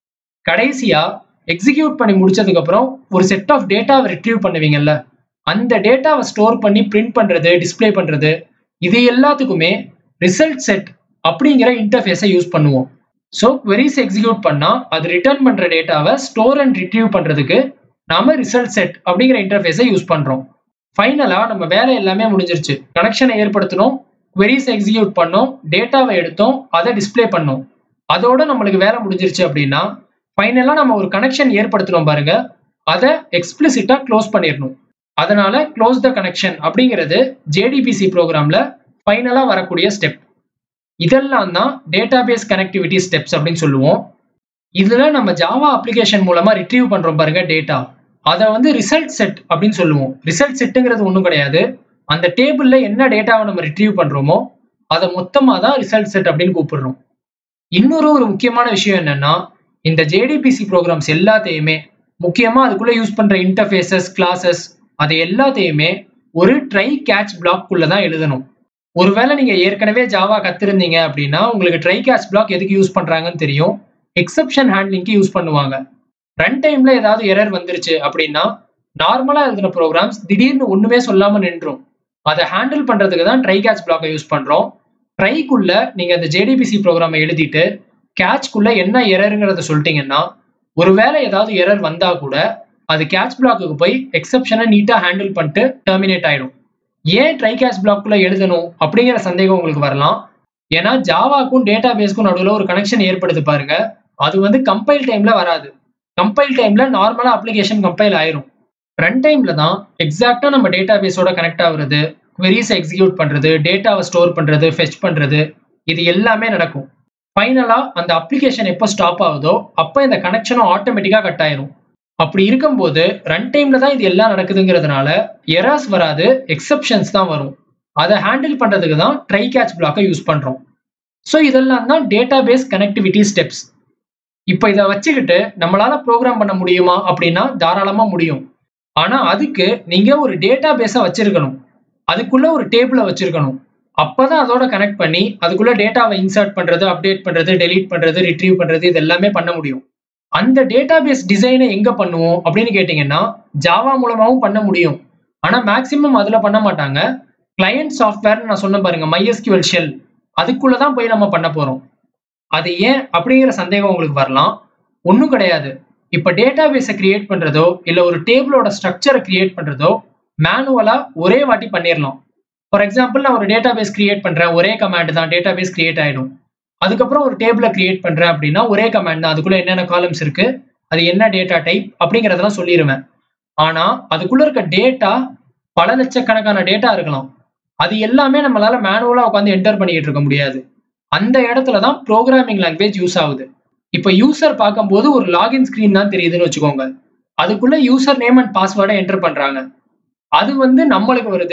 S1: கடைசியா எக்ஸிக்யூட் பண்ணி முடிச்சதுக்கு அப்புறம் ஒரு செட் ஆஃப் டேட்டாவை ரிட்ரீவ் பண்ணுவீங்கல்ல அந்த டேட்டாவை ஸ்டோர் பண்ணி பிரிண்ட் பண்றது டிஸ்ப்ளே பண்றது இது எல்லாத்துக்குமே ரிசல்ட் செட் அப்படிங்கிற இன்டர்ஃபேஸை யூஸ் பண்ணுவோம் ஸோ queries எக்ஸிக்யூட் பண்ணா அது ரிட்டர்ன் பண்ற டேட்டாவை ஸ்டோர் அண்ட் ரிட்ரீவ் பண்றதுக்கு நாம ரிசல்ட் செட் அப்படிங்கிற இன்டர்ஃபேஸை யூஸ் பண்றோம் ஃபைனலா நம்ம வேலை எல்லாமே முடிஞ்சிருச்சு கனெக்ஷனை ஏற்படுத்தணும் queries எக்ஸிக்யூட் பண்ணோம் டேட்டாவை எடுத்தோம் அதை டிஸ்ப்ளே பண்ணோம் அதோட நம்மளுக்கு வேலை முடிஞ்சிருச்சு அப்படின்னா ஃபைனலா நம்ம ஒரு கனெக்ஷன் ஏற்படுத்துறோம் பாருங்க அதை எக்ஸ்பிளிசிட்டா க்ளோஸ் பண்ணிடணும் அதனால க்ளோஸ் த கனெக்ஷன் அப்படிங்கிறது ஜேடிபிசி ப்ரோக்ராம்ல ஃபைனலா வரக்கூடிய ஸ்டெப் இதெல்லாம் தான் டேட்டாபேஸ் கனெக்டிவிட்டி ஸ்டெப்ஸ் அப்படின்னு சொல்லுவோம் இதுல நம்ம ஜாவா அப்ளிகேஷன் மூலமா ரிட்ரீவ் பண்றோம் பாருங்க டேட்டா அதை வந்து ரிசல்ட் செட் அப்படின்னு சொல்லுவோம் ரிசல்ட் செட்டுங்கிறது ஒன்றும் கிடையாது அந்த டேபிள்ல என்ன டேட்டாவை நம்ம ரிட்ரீவ் பண்றோமோ அதை மொத்தமா தான் ரிசல்ட் செட் அப்படின்னு கூப்பிடுறோம் இன்னொரு ஒரு முக்கியமான விஷயம் என்னன்னா இந்த ஜேடிபிசி ப்ரோக்ராம்ஸ் எல்லாத்தையுமே முக்கியமா அதுக்குள்ள யூஸ் பண்ற இன்டர்ஃபேசஸ் கிளாஸஸ் அதை எல்லாத்தையுமே ஒரு ட்ரை கேட்ச் பிளாக்குள்ள தான் எழுதணும் ஒருவேளை நீங்க ஏற்கனவே ஜாவா கத்திருந்தீங்க அப்படின்னா உங்களுக்கு ட்ரை கேட்ச் பிளாக் எதுக்கு யூஸ் பண்றாங்கன்னு தெரியும் எக்ஸப்ஷன் ஹேண்ட்லிங்க்கு யூஸ் பண்ணுவாங்க ரன் டைம்ல ஏதாவது எரர் வந்துருச்சு அப்படின்னா நார்மலா எழுதின ப்ரோக்ராம்ஸ் திடீர்னு ஒண்ணுமே சொல்லாம நின்றும் அதை ஹேண்டில் பண்றதுக்கு தான் ட்ரை கேட்ச் பிளாக்கை யூஸ் பண்றோம் ட்ரைக்குள்ள நீங்க அந்த ஜேடிபிசி ப்ரோக்ராமை எழுதிட்டு கேட்ச்க்குள்ள என்ன எரருங்கிறத சொல்லிட்டீங்கன்னா ஒருவேளை ஏதாவது எரர் வந்தா கூட அது கேட்ச் பிளாக்குக்கு போய் எக்ஸப்ஷனை நீட்டா ஹேண்டில் பண்ணிட்டு டெர்மினேட் ஆயிடும் ஏன் ட்ரை கேட்ச் பிளாக்குள்ள எழுதணும் அப்படிங்கிற சந்தேகம் உங்களுக்கு வரலாம் ஏன்னா ஜாவாக்கும் டேட்டா பேஸ்க்கும் நடுவில் ஒரு கனெக்ஷன் ஏற்படுது பாருங்க அது வந்து கம்பைல் டைம்ல வராது கம்பைல் டைம்ல நார்மலா அப்ளிகேஷன் கம்பைல் ஆயிரும் ரன் டைம்ல தான் எக்ஸாக்டா நம்ம டேட்டா பேஸோட கனெக்ட் ஆகுறது queries எக்ஸிக்யூட் பண்றது டேட்டாவை ஸ்டோர் பண்றது ஃபெச் பண்றது இது எல்லாமே நடக்கும் ஃபைனலா அந்த அப்ளிகேஷன் எப்போ ஸ்டாப் ஆகுதோ அப்போ இந்த கனெக்ஷனும் ஆட்டோமேட்டிக்கா கட் ஆயிரும் அப்படி இருக்கும்போது ரன் டைம்ல தான் இது எல்லாம் நடக்குதுங்கிறதுனால எரர்ஸ் வராது எக்ஸப்ஷன்ஸ் தான் வரும் அதை ஹேண்டில் பண்றதுக்கு தான் ட்ரை கேட்ச் பிளாக்கை யூஸ் பண்றோம் ஸோ இதெல்லாம் தான் டேட்டா பேஸ் கனெக்டிவிட்டி ஸ்டெப்ஸ் இப்போ இதை வச்சுக்கிட்டு நம்மளால ப்ரோக்ராம் பண்ண முடியுமா அப்படின்னா தாராளமா முடியும் ஆனா அதுக்கு நீங்க ஒரு டேட்டா பேஸை வச்சிருக்கணும் அதுக்குள்ள ஒரு டேபிளை வச்சிருக்கணும் அப்பதான் அதோட கனெக்ட் பண்ணி அதுக்குள்ள டேட்டாவை இன்சர்ட் பண்றது அப்டேட் பண்றது டெலீட் பண்றது ரிட்ரீவ் பண்றது இது எல்லாமே பண்ண முடியும் அந்த டேட்டாபேஸ் டிசைனை எங்க பண்ணுவோம் அப்படின்னு கேட்டிங்கன்னா ஜாவா மூலமாவும் பண்ண முடியும் ஆனா மேக்சிமம் அதுல பண்ண மாட்டாங்க கிளையண்ட் சாஃப்ட்வேர் நான் சொன்ன பாருங்க MySQL ஷெல் அதுக்குள்ள தான் போய் நம்ம பண்ண போறோம் அது ஏன் அப்படிங்கிற சந்தேகம் உங்களுக்கு வரலாம் ஒன்றும் கிடையாது இப்போ டேட்டாபேஸை கிரியேட் பண்றதோ இல்லை ஒரு டேபிளோட ஸ்ட்ரக்சரை கிரியேட் பண்றதோ மேனுவலா ஒரே வாட்டி பண்ணிடலாம் ஃபார் எக்ஸாம்பிள் நான் ஒரு டேட்டாபேஸ் கிரியேட் பண்றேன் ஒரே கமாண்ட் தான் டேட்டாபேஸ் கிரியேட் ஆயிடும் அதுக்கப்புறம் ஒரு டேபிளை கிரியேட் பண்றேன் அப்படின்னா ஒரே கமாண்ட் தான் அதுக்குள்ள என்னென்ன காலம்ஸ் இருக்கு அது என்ன டேட்டா டைப் அப்படிங்கிறதெல்லாம் சொல்லிடுவேன் ஆனா அதுக்குள்ள இருக்க டேட்டா பல லட்சக்கணக்கான டேட்டா இருக்கலாம் அது எல்லாமே நம்மளால மேனுவலா உட்காந்து என்டர் பண்ணிக்கிட்டு இருக்க முடியாது அந்த இடத்துல தான் ப்ரோக்ராமிங் லாங்குவேஜ் யூஸ் ஆகுது இப்போ யூசர் பார்க்கும்போது ஒரு லாகின் ஸ்க்ரீன் தான் தெரியுதுன்னு வச்சுக்கோங்க அதுக்குள்ள யூசர் நேம் அண்ட் பாஸ்வேர்டை என்டர் பண்றாங்க அது வந்து நம்மளுக்கு வருது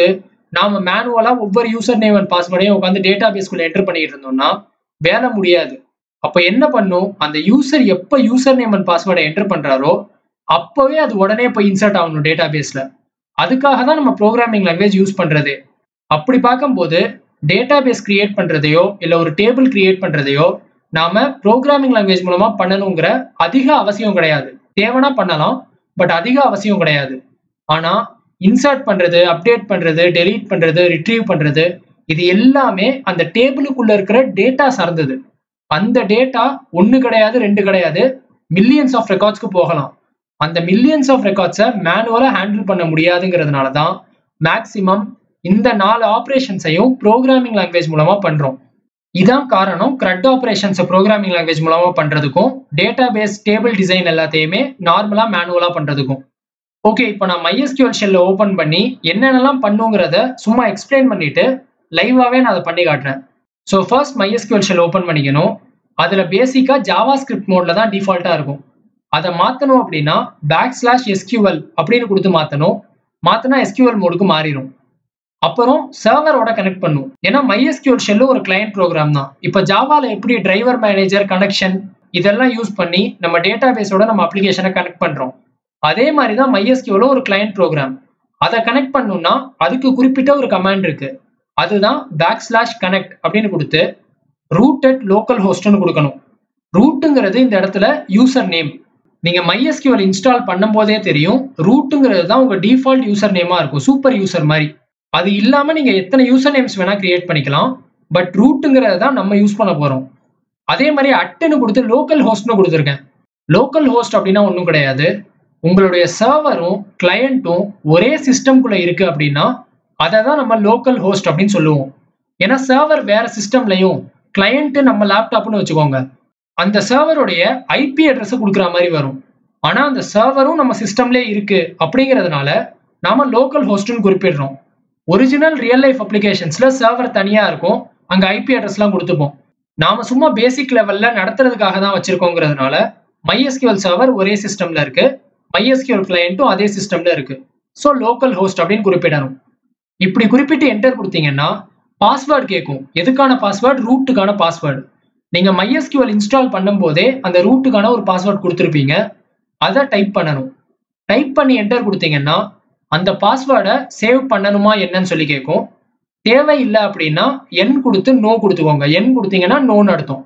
S1: நாம மேனுவலா ஒவ்வொரு யூசர் நேம் அண்ட் பாஸ்வேர்டையும் உட்காந்து டேட்டா பேஸ்க்குள்ள என்டர் பண்ணிட்டு இருந்தோம்னா வேலை முடியாது அப்ப என்ன பண்ணும் அந்த யூசர் எப்ப யூசர் நேம் அண்ட் பாஸ்வேர்டை என்டர் பண்றாரோ அப்பவே அது உடனே போய் இன்சர்ட் ஆகணும் டேட்டா பேஸ்ல அதுக்காக தான் நம்ம ப்ரோக்ராமிங் லாங்குவேஜ் யூஸ் பண்றது அப்படி பார்க்கும்போது டேட்டா பேஸ் கிரியேட் பண்றதையோ இல்ல ஒரு டேபிள் கிரியேட் பண்றதையோ நாம ப்ரோக்ராமிங் லாங்குவேஜ் மூலமா பண்ணணுங்கிற அதிக அவசியம் கிடையாது தேவைன்னா பண்ணலாம் பட் அதிக அவசியம் கிடையாது ஆனா இன்சர்ட் பண்றது அப்டேட் பண்றது டெலீட் பண்றது ரிட்ரீவ் பண்றது இது எல்லாமே அந்த டேபிளுக்குள்ள இருக்கிற டேட்டா சார்ந்தது அந்த டேட்டா ஒன்னு கிடையாது ரெண்டு கிடையாது மில்லியன்ஸ் ஆஃப் ரெக்கார்ட்ஸ்க்கு போகலாம் அந்த மில்லியன்ஸ் ஆஃப் ரெக்கார்ட்ஸை மேனுவலா ஹேண்டில் பண்ண முடியாதுங்கிறதுனால தான் மேக்சிமம் இந்த நாலு ஆப்ரேஷன்ஸையும் ப்ரோக்ராமிங் லாங்குவேஜ் மூலமா பண்றோம் இதான் காரணம் கிரட் ஆப்ரேஷன்ஸ் ப்ரோக்ராமிங் லாங்குவேஜ் மூலமா பண்றதுக்கும் டேட்டா பேஸ் டேபிள் டிசைன் எல்லாத்தையுமே நார்மலா மேனுவலா பண்றதுக்கும் ஓகே இப்போ நான் MySQL ஷெல்ல ஓபன் பண்ணி என்னென்னலாம் பண்ணுங்கிறத சும்மா எக்ஸ்பிளைன் பண்ணிட்டு லைவாவே நான் அதை பண்ணி காட்டுறேன் so first MySQL shell open பண்ணிக்கணும் அதுல பேசிக்கா ஜாவா ஸ்கிரிப்ட் மோட்ல தான் டிஃபால்ட்டா இருக்கும் அதை மாத்தணும் அப்படின்னா பேக் ஸ்லாஷ் எஸ்கியூஎல் அப்படின்னு கொடுத்து மாத்தணும் மாத்தினா எஸ்கியூஎல் மோடுக்கு மாறிடும் அப்புறம் சர்வரோட கனெக்ட் பண்ணும் ஏன்னா MySQL ஷெல்லும் ஒரு கிளையண்ட் ப்ரோக்ராம் தான் இப்போ ஜாவால எப்படி டிரைவர் மேனேஜர் கனெக்ஷன் இதெல்லாம் யூஸ் பண்ணி நம்ம டேட்டா பேஸோட நம்ம அப்ளிகேஷனை கனெக்ட் பண்றோம் அதே மாதிரி தான் MySQL ஒரு கிளையண்ட் ப்ரோக்ராம் அதை கனெக்ட் பண்ணணும்னா அதுக்கு குறிப்பிட்ட ஒரு கமாண்ட் இருக்கு அதுதான் பேக் ஸ்லாஷ் கனெக்ட் அப்படின்னு கொடுத்து ரூட் அட் லோக்கல் ஹோஸ்ட்னு கொடுக்கணும் ரூட்டுங்கிறது இந்த இடத்துல யூசர் நேம் நீங்க MySQL இன்ஸ்டால் பண்ணும் போதே தெரியும் ரூட்டுங்கிறது தான் உங்க டிஃபால்ட் யூசர் நேமா இருக்கும் சூப்பர் யூசர் மாதிரி அது இல்லாம நீங்க எத்தனை யூசர் நேம்ஸ் வேணா கிரியேட் பண்ணிக்கலாம் பட் ரூட்டுங்கிறது தான் நம்ம யூஸ் பண்ண போறோம் அதே மாதிரி அட்டுன்னு கொடுத்து லோக்கல் ஹோஸ்ட்னு கொடுத்துருக்கேன் லோக்கல் ஹோஸ்ட் அப்படின்னா ஒன்றும் கிடையாது உங்களுடைய சர்வரும் கிளையண்ட்டும் ஒரே சிஸ்டம்குள்ள இருக்கு அப்படின்னா அதை தான் நம்ம லோக்கல் ஹோஸ்ட் அப்படின்னு சொல்லுவோம் ஏன்னா சர்வர் வேற சிஸ்டம்லையும் கிளையண்ட் நம்ம லேப்டாப்னு வச்சுக்கோங்க அந்த சர்வருடைய ஐபி அட்ரஸ் கொடுக்குற மாதிரி வரும் ஆனா அந்த சர்வரும் நம்ம சிஸ்டம்லேயே இருக்கு அப்படிங்கிறதுனால நாம லோக்கல் ஹோஸ்ட்னு குறிப்பிடுறோம் ஒரிஜினல் ரியல் லைஃப் அப்ளிகேஷன்ஸ்ல சர்வர் தனியா இருக்கும் அங்க ஐபி அட்ரஸ்லாம் கொடுத்துப்போம் நாம சும்மா பேசிக் லெவல்ல நடத்துறதுக்காக தான் வச்சிருக்கோங்கிறதுனால MySQL சர்வர் ஒரே சிஸ்டம்ல இருக்கு MySQL கிளையண்ட்டும் அதே சிஸ்டம்ல இருக்கு ஸோ லோக்கல் ஹோஸ்ட் அப்படின்னு குறிப்பிடணும் இப்படி குறிப்பிட்டு என்டர் கொடுத்தீங்கன்னா பாஸ்வேர்டு கேட்கும் எதுக்கான பாஸ்வேர்டு ரூட்டுக்கான பாஸ்வேர்டு நீங்க MySQL இன்ஸ்டால் பண்ணும்போதே அந்த ரூட்டுக்கான ஒரு பாஸ்வேர்டு கொடுத்துருப்பீங்க அதை டைப் பண்ணணும் டைப் பண்ணி என்டர் கொடுத்தீங்கன்னா அந்த பாஸ்வேர்டை சேவ் பண்ணணுமா என்னன்னு சொல்லி கேட்கும் தேவையில்லை அப்படின்னா என் கொடுத்து நோ கொடுத்துக்கோங்க என் கொடுத்தீங்கன்னா நோன்னு அர்த்தம்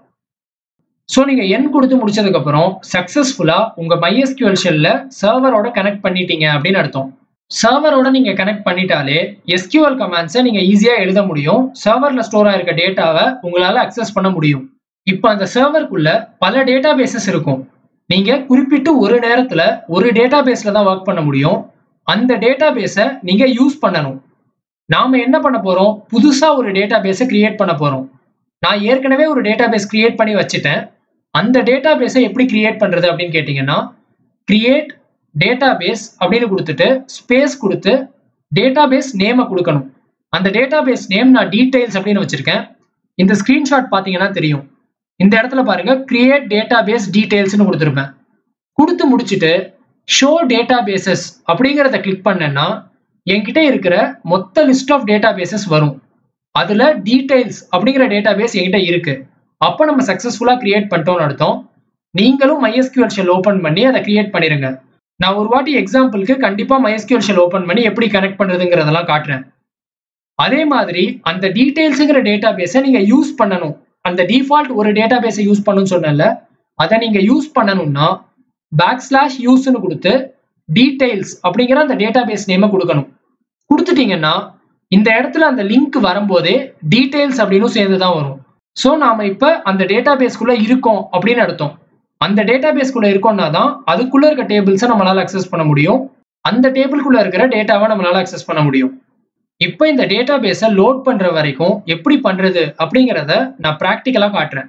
S1: ஸோ நீங்க என் கொடுத்து முடிச்சதுக்கு அப்புறம் சக்சஸ்ஃபுல்லா உங்க MySQL ஷெல்ல சர்வரோட கனெக்ட் பண்ணிட்டீங்க அப்படின்னு அர்த்தம் சர்வரோட நீங்க கனெக்ட் பண்ணிட்டாலே SQL கமாண்ட்ஸை நீங்க ஈஸியா எழுத முடியும் சர்வர்ல ஸ்டோர் ஆயிருக்க டேட்டாவை உங்களால அக்சஸ் பண்ண முடியும் இப்போ அந்த சர்வருக்குள்ள பல டேட்டா பேசஸ் இருக்கும் நீங்க குறிப்பிட்டு ஒரு நேரத்துல ஒரு டேட்டா பேஸ்ல தான் ஒர்க் பண்ண முடியும் அந்த டேட்டா பேஸை நீங்க யூஸ் பண்ணணும் நாம என்ன பண்ண போறோம் புதுசா ஒரு டேட்டா பேஸை கிரியேட் பண்ண போறோம் நான் ஏற்கனவே ஒரு டேட்டா பேஸ் கிரியேட் பண்ணி வச்சுட்டேன் அந்த டேட்டா பேஸை எப்படி கிரியேட் பண்றது அப்படின்னு கேட்டிங்கன்னா கிரியேட் டேட்டா பேஸ் அப்படின்னு கொடுத்துட்டு ஸ்பேஸ் கொடுத்து டேட்டா பேஸ் நேமை கொடுக்கணும் அந்த டேட்டா பேஸ் நேம் நான் டீடைல்ஸ் அப்படின்னு வச்சிருக்கேன் இந்த ஸ்கிரீன்ஷாட் பார்த்தீங்கன்னா தெரியும் இந்த இடத்துல பாருங்க கிரியேட் டேட்டா பேஸ் டீடைல்ஸ்னு கொடுத்துருப்பேன் கொடுத்து முடிச்சுட்டு ஷோ டேட்டா பேசஸ் அப்படிங்கிறத கிளிக் பண்ணேன்னா என்கிட்ட இருக்கிற மொத்த லிஸ்ட் ஆஃப் டேட்டா பேசஸ் வரும் அதுல டீடைல்ஸ் அப்படிங்கிற டேட்டா பேஸ் என்கிட்ட இருக்கு அப்போ நம்ம சக்ஸஸ்ஃபுல்லாக கிரியேட் பண்ணிட்டோம்னு அர்த்தம் நீங்களும் MySQL ஷெல் ஓப்பன் பண்ணி அதை கிரியேட் பண்ணிருங்க நான் ஒரு வாட்டி எக்ஸாம்பிளுக்கு கண்டிப்பா MySQL ஷெல் ஓப்பன் பண்ணி எப்படி கனெக்ட் பண்றதுங்கிறதெல்லாம் காட்டுறேன் அதே மாதிரி அந்த டீடைல்ஸுங்கிற டேட்டா பேஸை நீங்க யூஸ் பண்ணணும் அந்த டிஃபால்ட் ஒரு டேட்டா பேஸை யூஸ் பண்ணணும்னு சொன்னேன்ல அதை நீங்க யூஸ் பண்ணணும்னா பேக் ஸ்லாஷ் யூஸ்னு கொடுத்து டீடைல்ஸ் அப்படிங்கிற அந்த டேட்டா பேஸ் நேமை கொடுக்கணும் கொடுத்துட்டீங்கன்னா இந்த இடத்துல அந்த லிங்க் வரும்போதே டீடைல்ஸ் அப்படின்னு சேர்ந்து தான் வரும் ஸோ நாம இப்போ அந்த டேட்டா பேஸ்க்குள்ள இருக்கோம் அப்படின்னு அர்த்தம் அந்த டேட்டா பேஸ்க்குள்ள இருக்கோம்னா தான் அதுக்குள்ள இருக்க டேபிள்ஸை நம்மளால அக்சஸ் பண்ண முடியும் அந்த டேபிள்குள்ள இருக்கிற டேட்டாவை நம்மளால அக்சஸ் பண்ண முடியும் இப்போ இந்த டேட்டா பேஸை லோட் பண்ற வரைக்கும் எப்படி பண்றது அப்படிங்கிறத நான் ப்ராக்டிக்கலா காட்டுறேன்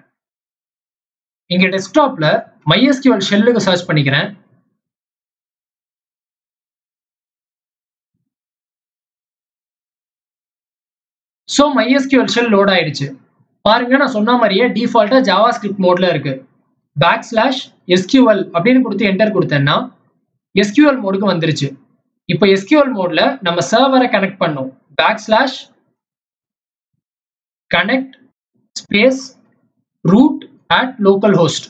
S1: இங்க டெஸ்க்டாப்ல MySQL ஷெல்லுக்கு சர்ச் பண்ணிக்கிறேன் ஸோ MySQL ஷெல் லோட் ஆயிடுச்சு பாருங்க நான் சொன்ன மாதிரியே டிஃபால்ட்டா ஜாவா ஸ்கிரிப்ட் மோட்ல இருக்கு பேக் ஸ்லாஷ் எஸ்கியூஎல் அப்படின்னு கொடுத்து என்டர் கொடுத்தேன்னா எஸ்கியூஎல் மோடுக்கு வந்துருச்சு இப்போ எஸ்கியூஎல் மோட்ல நம்ம சர்வரை கனெக்ட் பண்ணோம் backslash connect space root at localhost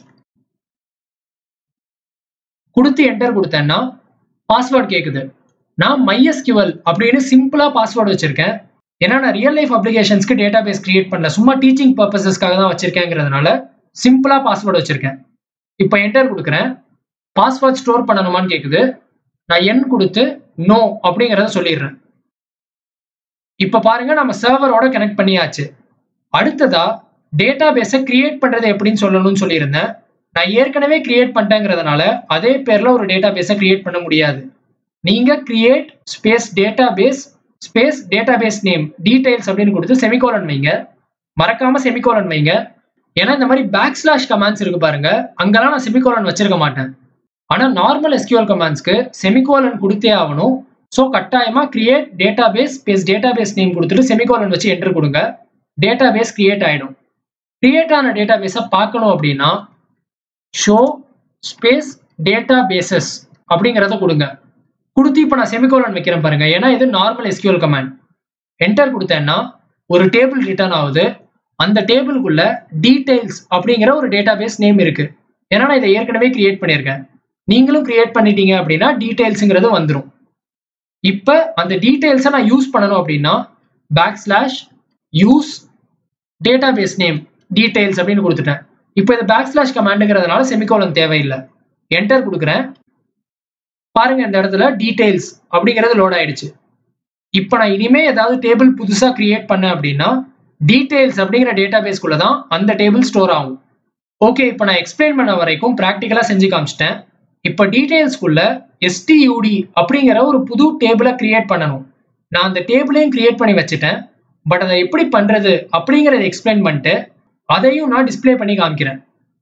S1: கொடுத்து என்டர் கொடுத்தேன்னா பாஸ்வேர்ட் கேட்குது நான் MySQL அப்படின்னு சிம்பிளா பாஸ்வேர்டு வச்சிருக்கேன் ஏன்னா நான் ரியல் லைஃப் அப்ளிகேஷன்ஸ்க்கு டேட்டா பேஸ் கிரியேட் பண்ணல சும்மா டீச்சிங் பர்பஸஸ்க்காக தான் வச்சிருக்கேங்கிறதுனால சிம்பிளா பாஸ்வேர்டு வச்சிருக்கேன் இப்போ என்டர் கொடுக்குறேன் பாஸ்வேர்ட் ஸ்டோர் பண்ணணுமான்னு கேட்குது நான் எண் கொடுத்து நோ அப்படிங்கிறத சொல்லிடுறேன் இப்போ பாருங்க நம்ம சர்வரோட கனெக்ட் பண்ணியாச்சு அடுத்ததா டேட்டா பேஸை கிரியேட் பண்றது எப்படின்னு சொல்லணும்னு சொல்லியிருந்தேன் நான் ஏற்கனவே கிரியேட் பண்ணிட்டேங்கிறதுனால அதே பேர்ல ஒரு டேட்டா பேஸை கிரியேட் பண்ண முடியாது நீங்க create space database space database name details அப்படின்னு கொடுத்து செமிகோலன் வைங்க மறக்காம செமிகோலன் வைங்க ஏன்னா இந்த மாதிரி பேக் ஸ்லாஷ் கமாண்ட்ஸ் இருக்கு பாருங்க அங்கெல்லாம் நான் செமிகோலன் வச்சிருக்க மாட்டேன் ஆனா நார்மல் எஸ்கியூஎல் கமாண்ட்ஸ்க்கு செமிகோலன் கொடுத்தே ஆகணும் ஸோ கட்டாயமா create database space database name கொடுத்துட்டு செமிகோலன் வச்சு என்டர் கொடுங்க டேட்டா பேஸ் கிரியேட் ஆயிடும் கிரியேட் ஆன டேட்டா பேஸை பார்க்கணும் அப்படின்னா ஷோ ஸ்பேஸ் டேட்டா பேசஸ் அப்படிங்கிறத கொடுங்க கொடுத்து இப்போ நான் செமிகோலன் வைக்கிறேன் பாருங்க ஏன்னா இது நார்மல் எஸ்கியூஎல் கமாண்ட் என்டர் கொடுத்தேன்னா ஒரு டேபிள் ரிட்டர்ன் ஆகுது அந்த டேபிளுக்குள்ள டீடைல்ஸ் அப்படிங்கிற ஒரு டேட்டா பேஸ் நேம் இருக்கு ஏன்னா நான் இதை ஏற்கனவே கிரியேட் பண்ணியிருக்கேன் நீங்களும் கிரியேட் பண்ணிட்டீங்க அப்படின்னா டீடைல்ஸுங்கிறது வந்துடும் இப்போ அந்த டீடைல்ஸை நான் யூஸ் பண்ணணும் அப்படின்னா backslash use database name details அப்படின்னு கொடுத்துட்டேன் இப்போ இது பேக் ஸ்லாஷ் கமாண்டுங்கிறதுனால செமிகோலன் தேவையில்லை என்டர் கொடுக்குறேன் பாருங்க இந்த இடத்துல டீடைல்ஸ் அப்படிங்கிறது லோட் ஆயிடுச்சு இப்போ நான் இனிமே ஏதாவது டேபிள் புதுசா கிரியேட் பண்ணேன் அப்படின்னா டீடைல்ஸ் அப்படிங்கிற டேட்டா பேஸ்க்குள்ள தான் அந்த டேபிள் ஸ்டோர் ஆகும் ஓகே இப்போ நான் எக்ஸ்பிளைன் பண்ண வரைக்கும் ப்ராக்டிக்கலாக செஞ்சு காமிச்சிட்டேன் இப்போ டீடைல்ஸ்க்குள்ள எஸ்டியூடி அப்படிங்கிற ஒரு புது டேபிளை கிரியேட் பண்ணணும் நான் அந்த டேபிளையும் கிரியேட் பண்ணி வச்சுட்டேன் பட் அதை எப்படி பண்றது அப்படிங்கிறத எக்ஸ்பிளைன் பண்ணிட்டு அதையும் நான் டிஸ்ப்ளே பண்ணி காமிக்கிறேன்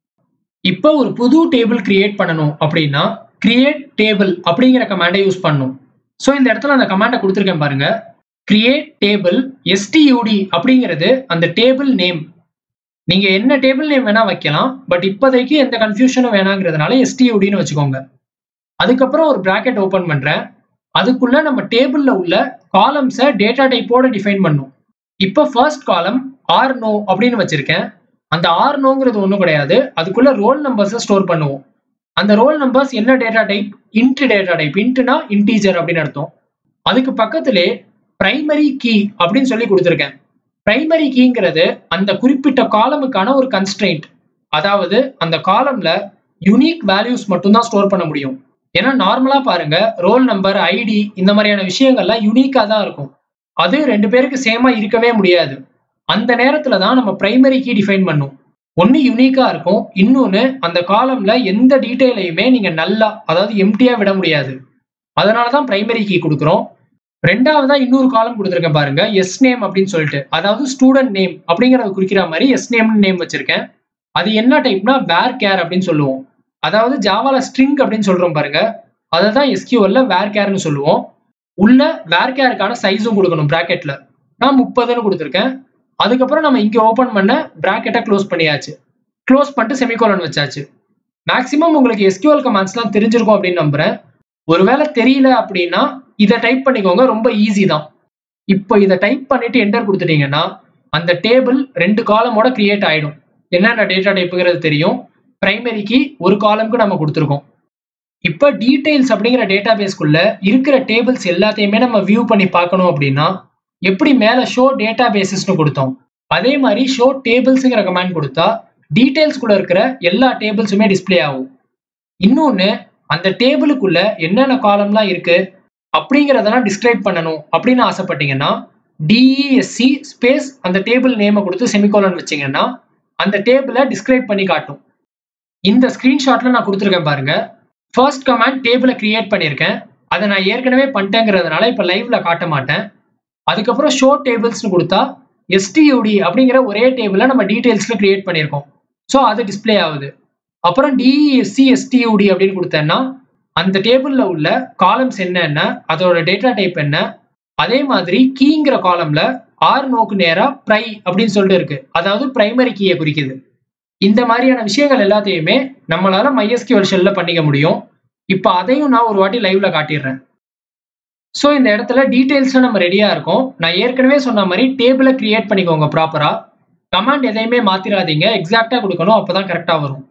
S1: இப்போ ஒரு புது டேபிள் கிரியேட் பண்ணணும் அப்படின்னா கிரியேட் டேபிள் அப்படிங்கிற கமாண்டை யூஸ் பண்ணணும் ஸோ இந்த இடத்துல அந்த கமாண்டை கொடுத்துருக்கேன் பாருங்க கிரியேட் டேபிள் எஸ்டியூடி அப்படிங்கிறது அந்த டேபிள் நேம் நீங்க என்ன டேபிள் நேம் வேணா வைக்கலாம் பட் இப்போதைக்கு எந்த கன்ஃபியூஷனும் வேணாங்கிறதுனால எஸ்டியூடின்னு வச்சுக்கோங்க அதுக்கப்புறம் ஒரு பிராக்கெட் ஓப்பன் பண்றேன் அதுக்குள்ள நம்ம டேபிள்ல உள்ள காலம்ஸை டேட்டா டைப்போட டிஃபைன் பண்ணும் இப்போ ஃபர்ஸ்ட் காலம் ஆர் நோ அப்படின்னு வச்சிருக்கேன் அந்த ஆர் நோங்கிறது ஒன்றும் கிடையாது அதுக்குள்ள ரோல் நம்பர்ஸை ஸ்டோர் பண்ணுவோம் அந்த ரோல் நம்பர்ஸ் என்ன data type int data type இன்ட்னா இன்டீஜர் அப்படின்னு அர்த்தம் அதுக்கு பக்கத்திலே பிரைமரி கீ அப்படின்னு சொல்லி கொடுத்துருக்கேன் பிரைமரி கீங்கிறது அந்த குறிப்பிட்ட காலமுக்கான ஒரு கன்ஸ்ட்ரெயின்ட் அதாவது அந்த காலம்ல யுனிக் வேல்யூஸ் மட்டும்தான் ஸ்டோர் பண்ண முடியும் ஏன்னா நார்மலா பாருங்க ரோல் நம்பர் ஐடி இந்த மாதிரியான விஷயங்கள்லாம் யூனிக்கா தான் இருக்கும் அது ரெண்டு பேருக்கு சேமா இருக்கவே முடியாது அந்த நேரத்துல தான் நம்ம பிரைமரி கீ டிஃபைன் பண்ணும் ஒன்று யூனிக்கா இருக்கும் இன்னொன்று அந்த காலம்ல எந்த டீட்டெயிலையுமே நீங்க நல்லா அதாவது எம்டியா விட முடியாது அதனால தான் பிரைமரி கீ கொடுக்குறோம் ரெண்டாவதா இன்னொரு காலம் கொடுத்துருக்கேன் பாருங்க எஸ் நேம் அப்படின்னு சொல்லிட்டு அதாவது ஸ்டூடெண்ட் நேம் அப்படிங்கறத குறிக்கிற மாதிரி எஸ் நேம்னு நேம் வச்சிருக்கேன் அது என்ன டைப்னா வேர் கேர் அப்படின்னு சொல்லுவோம் அதாவது ஜாவால ஸ்ட்ரிங் அப்படின்னு சொல்றோம் பாருங்க அதை தான் எஸ்கியூஎல்ல வேர் கேர்னு சொல்லுவோம் உள்ள வேர் கேருக்கான சைஸும் கொடுக்கணும் பிராக்கெட்ல நான் முப்பதுன்னு கொடுத்துருக்கேன் அதுக்கப்புறம் நம்ம இங்க ஓபன் பண்ண பிராக்கெட்டை க்ளோஸ் பண்ணியாச்சு க்ளோஸ் பண்ணிட்டு செமிகோலன் வச்சாச்சு மேக்ஸிமம் உங்களுக்கு எஸ்கியூஎல் கமாண்ட்ஸ்லாம் தெரிஞ்சிருக்கும் அப்படின்னு நம்புறேன் ஒருவேளை தெரியல அப்படின்னா இதை டைப் பண்ணிக்கோங்க ரொம்ப ஈஸி தான் இப்போ இதை டைப் பண்ணிட்டு என்டர் கொடுத்துட்டீங்கன்னா அந்த டேபிள் ரெண்டு காலமோட கிரியேட் ஆயிடும் என்னென்ன டேட்டா டைப்புங்கிறது தெரியும் பிரைமரிக்கு ஒரு காலம்க்கு நம்ம கொடுத்துருக்கோம் இப்போ டீடைல்ஸ் அப்படிங்கிற டேட்டா பேஸ்க்குள்ள இருக்கிற டேபிள்ஸ் எல்லாத்தையுமே நம்ம வியூ பண்ணி பார்க்கணும் அப்படின்னா எப்படி மேலே ஷோ டேட்டா பேசஸ்னு கொடுத்தோம் அதே மாதிரி ஷோ டேபிள்ஸுங்கிற கமாண்ட் கொடுத்தா டீடைல்ஸ்குள்ள இருக்கிற எல்லா டேபிள்ஸுமே டிஸ்பிளே ஆகும் இன்னொன்று அந்த டேபிளுக்குள்ள என்னென்ன காலம்லாம் இருக்கு அப்படிங்கிறதெல்லாம் டிஸ்கிரைப் பண்ணணும் அப்படின்னு ஆசைப்பட்டீங்கன்னா டிஇஎஸ்சி ஸ்பேஸ் அந்த டேபிள் நேமை கொடுத்து செமிகோலன் வச்சிங்கன்னா அந்த டேபிளை டிஸ்கிரைப் பண்ணி காட்டும் இந்த ஸ்க்ரீன்ஷாட்ல நான் கொடுத்துருக்கேன் பாருங்க ஃபர்ஸ்ட் கமாண்ட் டேபிளை கிரியேட் பண்ணியிருக்கேன் அதை நான் ஏற்கனவே பண்ணிட்டேங்கிறதுனால இப்போ லைவ்ல காட்ட மாட்டேன் அதுக்கப்புறம் ஷோ டேபிள்ஸ்னு கொடுத்தா எஸ்டியூடி அப்படிங்கிற ஒரே டேபிளை நம்ம டீடைல்ஸ்ல கிரியேட் பண்ணியிருக்கோம் ஸோ அது டிஸ்பிளே ஆகுது அப்புறம் டிஇஎஸ்சி எஸ்டியூடி அப்படின்னு கொடுத்தேன்னா அந்த டேபிள்ல உள்ள காலம்ஸ் என்னென்ன அதோட டேட்டா டைப் என்ன அதே மாதிரி கீங்கிற காலம்ல ஆர் நோக்கு நேரா ப்ரை அப்படின்னு சொல்லிட்டு இருக்கு அதாவது பிரைமரி கீயை குறிக்குது இந்த மாதிரியான விஷயங்கள் எல்லாத்தையுமே நம்மளால MySQL ஷெல்ல பண்ணிக்க முடியும் இப்போ அதையும் நான் ஒரு வாட்டி லைவ்ல காட்டிடுறேன் ஸோ இந்த இடத்துல டீட்டெயில்ஸும் நம்ம ரெடியாக இருக்கும் நான் ஏற்கனவே சொன்ன மாதிரி டேபிளை கிரியேட் பண்ணிக்கோங்க ப்ராப்பராக கமாண்ட் எதையுமே மாத்திராதீங்க எக்ஸாக்டா கொடுக்கணும் அப்பதான் கரெக்டா வரும்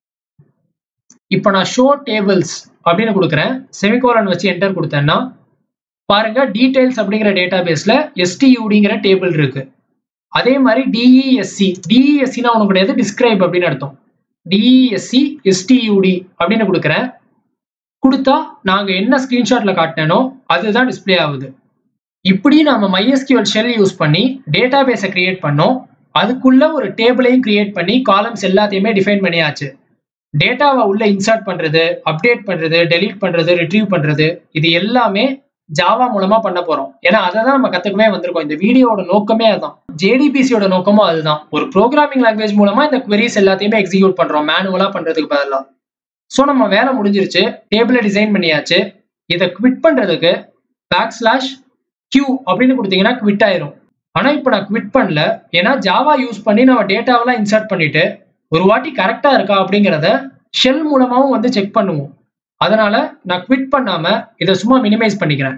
S1: இப்போ நான் ஷோ டேபிள்ஸ் அப்படின்னு கொடுக்குறேன் செமிகோலன் வச்சு என்டர் கொடுத்தேன்னா பாருங்க டீடைல்ஸ் அப்படிங்கிற டேட்டா பேஸ்ல எஸ்டியூடிங்கிற டேபிள் இருக்கு அதே மாதிரி டிஇஎஸ்சி டிஇஎஸ்சினா ஒன்று கிடையாது டிஸ்கிரைப் அப்படின்னு அர்த்தம் டிஇஎஸ்சி எஸ்டியூடி அப்படின்னு கொடுக்குறேன் கொடுத்தா நாங்க என்ன ஸ்கிரீன்ஷாட்ல காட்டினோ அதுதான் டிஸ்பிளே ஆகுது இப்படி நம்ம MySQL ஷெல் யூஸ் பண்ணி டேட்டா பேஸை கிரியேட் பண்ணோம் அதுக்குள்ள ஒரு டேபிளையும் கிரியேட் பண்ணி காலம்ஸ் எல்லாத்தையுமே டிஃபைன் பண்ணியாச்சு டேட்டாவை உள்ள இன்சர்ட் பண்றது அப்டேட் பண்றது டெலீட் பண்றது ரிட்ரீவ் பண்றது இது எல்லாமே ஜாவா மூலமா பண்ண போறோம் ஏன்னா அதை தான் நம்ம கத்துக்கவே வந்திருக்கோம் இந்த வீடியோட நோக்கமே அதுதான் ஜேடிபிசியோட நோக்கமும் அதுதான் ஒரு ப்ரோக்ராமிங் லாங்குவேஜ் மூலமா இந்த queries எல்லாத்தையுமே எக்ஸிக்யூட் பண்றோம் மேனுவலா பண்றதுக்கு பதிலாக ஸோ நம்ம வேலை முடிஞ்சிருச்சு டேபிளை டிசைன் பண்ணியாச்சு இதை குவிட் பண்றதுக்கு பேக் ஸ்லாஷ் கியூ அப்படின்னு கொடுத்தீங்கன்னா குவிட் ஆயிரும் ஆனா இப்போ நான் குவிட் பண்ணல ஏன்னா ஜாவா யூஸ் பண்ணி நம்ம டேட்டாவெல்லாம் இன்சர்ட் பண்ணிட்டு ஒரு வாட்டி கரெக்டா இருக்கா அப்படிங்கிறத ஷெல் மூலமாவும் வந்து செக் பண்ணுவோம் அதனால நான் குவிட் பண்ணாம இதை சும்மா மினிமைஸ் பண்ணிக்கிறேன்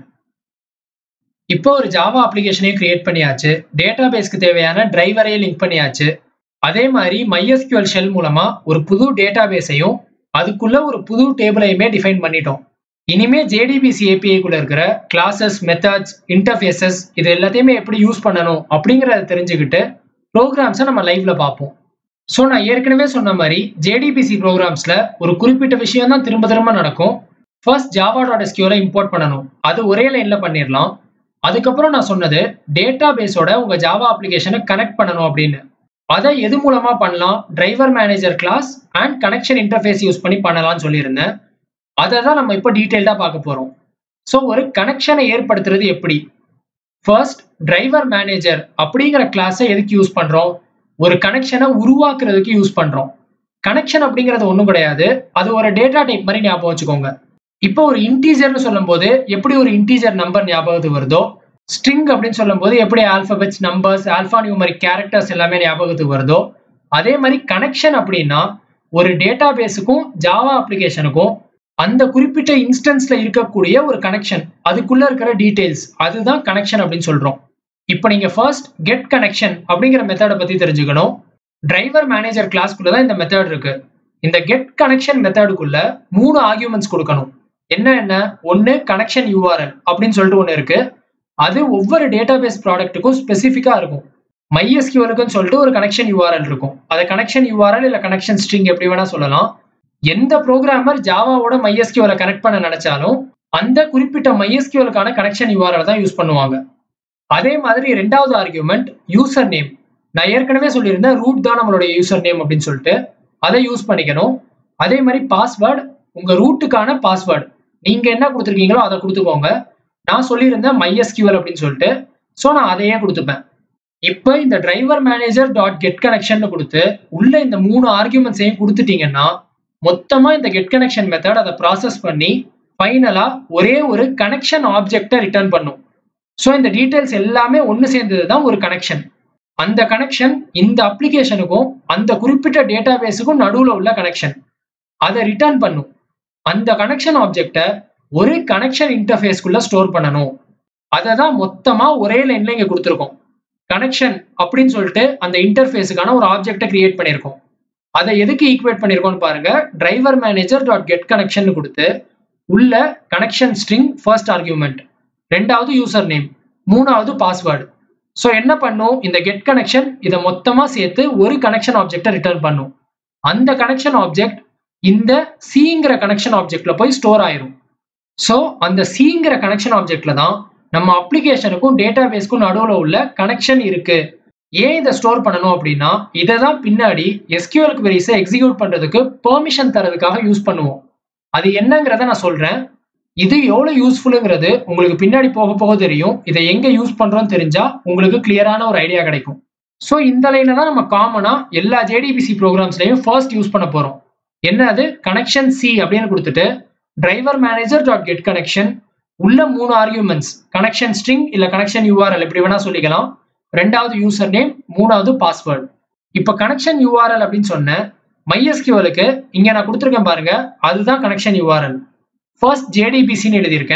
S1: இப்போ ஒரு ஜாவா அப்ளிகேஷனையும் கிரியேட் பண்ணியாச்சு டேட்டா பேஸ்க்கு தேவையான டிரைவரையும் லிங்க் பண்ணியாச்சு அதே மாதிரி MySQL ஷெல் மூலமா ஒரு புது டேட்டா பேஸையும் அதுக்குள்ள ஒரு புது டேபிளையுமே டிஃபைன் பண்ணிட்டோம் இனிமே ஜேடிபிசி ஏபிஐக்குள்ள இருக்கிற கிளாஸஸ் மெத்தட்ஸ் இன்டர்ஃபேசஸ் இது எல்லாத்தையுமே எப்படி யூஸ் பண்ணணும் அப்படிங்கிறத தெரிஞ்சுக்கிட்டு ப்ரோக்ராம்ஸை நம்ம லைவ்ல பார்ப்போம் ஸோ நான் ஏற்கனவே சொன்ன மாதிரி ஜேடிபிசி ப்ரோக்ராம்ஸ்ல ஒரு குறிப்பிட்ட விஷயம் தான் திரும்ப திரும்ப நடக்கும் ஃபர்ஸ்ட் ஜாவா டாட் எஸ்கியூல இம்போர்ட் பண்ணணும் அது ஒரே லைன்ல பண்ணிடலாம் அதுக்கப்புறம் நான் சொன்னது டேட்டா பேஸோட உங்க ஜாவா அப்ளிகேஷனை கனெக்ட் பண்ணணும் அப்படின்னு அதை எது மூலமா பண்ணலாம் driver manager class and connection interface use பண்ணி பண்ணலாம்னு சொல்லியிருந்தேன் அதை தான் நம்ம இப்போ டீட்டெயில்டாக பார்க்க போகிறோம் ஸோ ஒரு கனெக்ஷனை ஏற்படுத்துறது எப்படி ஃபர்ஸ்ட் டிரைவர் மேனேஜர் அப்படிங்கிற கிளாஸை எதுக்கு யூஸ் பண்ணுறோம் ஒரு கனெக்ஷனை உருவாக்குறதுக்கு யூஸ் பண்ணுறோம் கனெக்ஷன் அப்படிங்கிறது ஒன்றும் கிடையாது அது ஒரு டேட்டா டைப் மாதிரி ஞாபகம் வச்சுக்கோங்க இப்போ ஒரு இன்டீஜர்னு சொல்லும்போது எப்படி ஒரு இன்டீஜர் நம்பர் ஞாபகத்துக்கு வருதோ ஸ்ட்ரிங் அப்படின்னு சொல்லும்போது எப்படி alphabets numbers alphanumeric characters எல்லாமே ஞாபகத்துக்கு வருதோ அதே மாதிரி கனெக்ஷன் அப்படின்னா ஒரு டேட்டா பேஸுக்கும் ஜாவா அப்ளிகேஷனுக்கும் அந்த குறிப்பிட்ட இன்ஸ்டன்ஸ்ல இருக்கக்கூடிய ஒரு கனெக்ஷன் அதுக்குள்ள இருக்கிற டீடைல்ஸ் அதுதான் கனெக்ஷன் அப்படின்னு சொல்றோம் இப்போ நீங்க ஃபர்ஸ்ட் கெட் கனெக்ஷன் அப்படிங்கிற மெத்தடை பத்தி தெரிஞ்சுக்கணும் டிரைவர் மேனேஜர் கிளாஸ்க்குள்ள தான் இந்த மெத்தட் இருக்கு இந்த கெட் கனெக்ஷன் மெத்தடுக்குள்ள மூணு ஆர்கியூமெண்ட்ஸ் கொடுக்கணும் என்ன என்ன ஒன்னு கனெக்ஷன் யூஆர்எல் அப்படின்னு சொல்லிட்டு ஒன்று இருக்கு அது ஒவ்வொரு டேட்டாபேஸ் ப்ராடக்ட்டுக்கும் ஸ்பெசிஃபிக்கா இருக்கும் மைஎஸ்கியூலுக்குன்னு சொல்லிட்டு ஒரு கனெக்ஷன் யூஆர்எல் இருக்கும் அதை கனெக்ஷன் யூஆர்எல் இல்ல கனெக்ஷன் ஸ்ட்ரிங் எப்படி வேணா சொல்லலாம் எந்த ப்ரோக்ராமர் ஜாவாவோட மைஎஸ்கியூல கனெக்ட் பண்ண நினைச்சாலும் அந்த குறிப்பிட்ட மைஎஸ்கியூலுக்கான கனெக்ஷன் யூஆர்எல் தான் யூஸ் பண்ணுவாங்க அதே மாதிரி ரெண்டாவது ஆர்கியூமெண்ட் யூசர் நேம் நான் ஏற்கனவே சொல்லியிருந்தேன் ரூட் தான் நம்மளுடைய யூசர் நேம் அப்படின்னு சொல்லிட்டு அதை யூஸ் பண்ணிக்கணும் அதே மாதிரி பாஸ்வேர்டு உங்க ரூட்டுக்கான பாஸ்வேர்டு நீங்க என்ன கொடுத்துருக்கீங்களோ அதை கொடுத்துக்கோங்க நான் சொல்லியிருந்தேன் மைஎஸ்கியூஎல் அப்படின்னு சொல்லிட்டு ஸோ நான் அதையே கொடுத்துப்பேன் இப்போ இந்த driver manager dot get connection கொடுத்து உள்ள இந்த மூணு ஆர்கியூமெண்ட்ஸையும் கொடுத்துட்டீங்கன்னா மொத்தமா இந்த கெட் கனெக்ஷன் மெத்தட் அதை ப்ராசஸ் பண்ணி ஃபைனலா ஒரே ஒரு கனெக்ஷன் ஆப்ஜெக்டை ரிட்டர்ன் பண்ணும் ஸோ இந்த டீட்டெயில்ஸ் எல்லாமே ஒன்று சேர்ந்தது தான் ஒரு கனெக்ஷன் அந்த கனெக்ஷன் இந்த அப்ளிகேஷனுக்கும் அந்த குறிப்பிட்ட டேட்டா பேஸுக்கும் நடுவில் உள்ள கனெக்ஷன் அதை ரிட்டர்ன் பண்ணும் அந்த கனெக்ஷன் ஆப்ஜெக்டை ஒரு கனெக்ஷன் இன்டர்ஃபேஸ்க்குள்ள ஸ்டோர் பண்ணணும் அதை தான் மொத்தமா ஒரே லைன்ல இங்க கொடுத்துருக்கோம் கனெக்ஷன் அப்படின்னு சொல்லிட்டு அந்த இன்டர்ஃபேஸுக்கான ஒரு ஆப்ஜெக்டை கிரியேட் பண்ணியிருக்கோம் அதை எதுக்கு ஈக்குவேட் பண்ணியிருக்கோம்னு பாருங்க driver manager dot get connection கொடுத்து உள்ள கனெக்ஷன் ஸ்ட்ரிங் ஃபர்ஸ்ட் ஆர்கியூமெண்ட் ரெண்டாவது யூசர் நேம் மூணாவது பாஸ்வேர்டு ஸோ என்ன பண்ணும் இந்த கெட் கனெக்ஷன் இதை மொத்தமாக சேர்த்து ஒரு கனெக்ஷன் ஆப்ஜெக்டை ரிட்டர்ன் பண்ணும் அந்த கனெக்ஷன் ஆப்ஜெக்ட் இந்த சிங்கிற கனெக்ஷன் ஆப்ஜெக்ட்ல போய் ஸ்டோர் ஆயிரும் ஸோ அந்த சிங்கிற கனெக்ஷன் ஆப்ஜெக்ட்ல தான் நம்ம அப்ளிகேஷனுக்கும் டேட்டா பேஸ்க்கும் நடுவில் உள்ள கனெக்ஷன் இருக்கு ஏன் இதை ஸ்டோர் பண்ணணும் அப்படின்னா இதை தான் பின்னாடி எஸ்கியூஎல் queries எக்ஸிக்யூட் பண்றதுக்கு பெர்மிஷன் தரதுக்காக யூஸ் பண்ணுவோம் அது என்னங்கிறத நான் சொல்றேன் இது எவ்வளவு யூஸ்ஃபுல்லுங்கிறது உங்களுக்கு பின்னாடி போக போக தெரியும் இதை எங்க யூஸ் பண்றோம்னு தெரிஞ்சா உங்களுக்கு கிளியரான ஒரு ஐடியா கிடைக்கும் ஸோ இந்த லைனை தான் நம்ம காமனா எல்லா ஜேடிபிசி ப்ரோக்ராம்ஸ்லையும் ஃபர்ஸ்ட் யூஸ் பண்ண போறோம் என்ன அது கனெக்ஷன் சி அப்படின்னு கொடுத்துட்டு driver manager dot get connection உள்ள மூணு ஆர்கியூமெண்ட்ஸ் கனெக்ஷன் ஸ்ட்ரிங் இல்ல கனெக்ஷன் யூஆர்எல் எப்படி வேணா சொல்லிக்கலாம் ரெண்டாவது யூசர் நேம் மூணாவது பாஸ்வேர்டு இப்போ கனெக்ஷன் யூஆர்எல் அப்படின்னு சொன்னேன் MySQLக்கு இங்க நான் கொடுத்துருக்கேன் பாருங்க அதுதான் கனெக்ஷன் யூஆர்எல் ஃபர்ஸ்ட் ஜேடிபிசின்னு எழுதியிருக்கேன்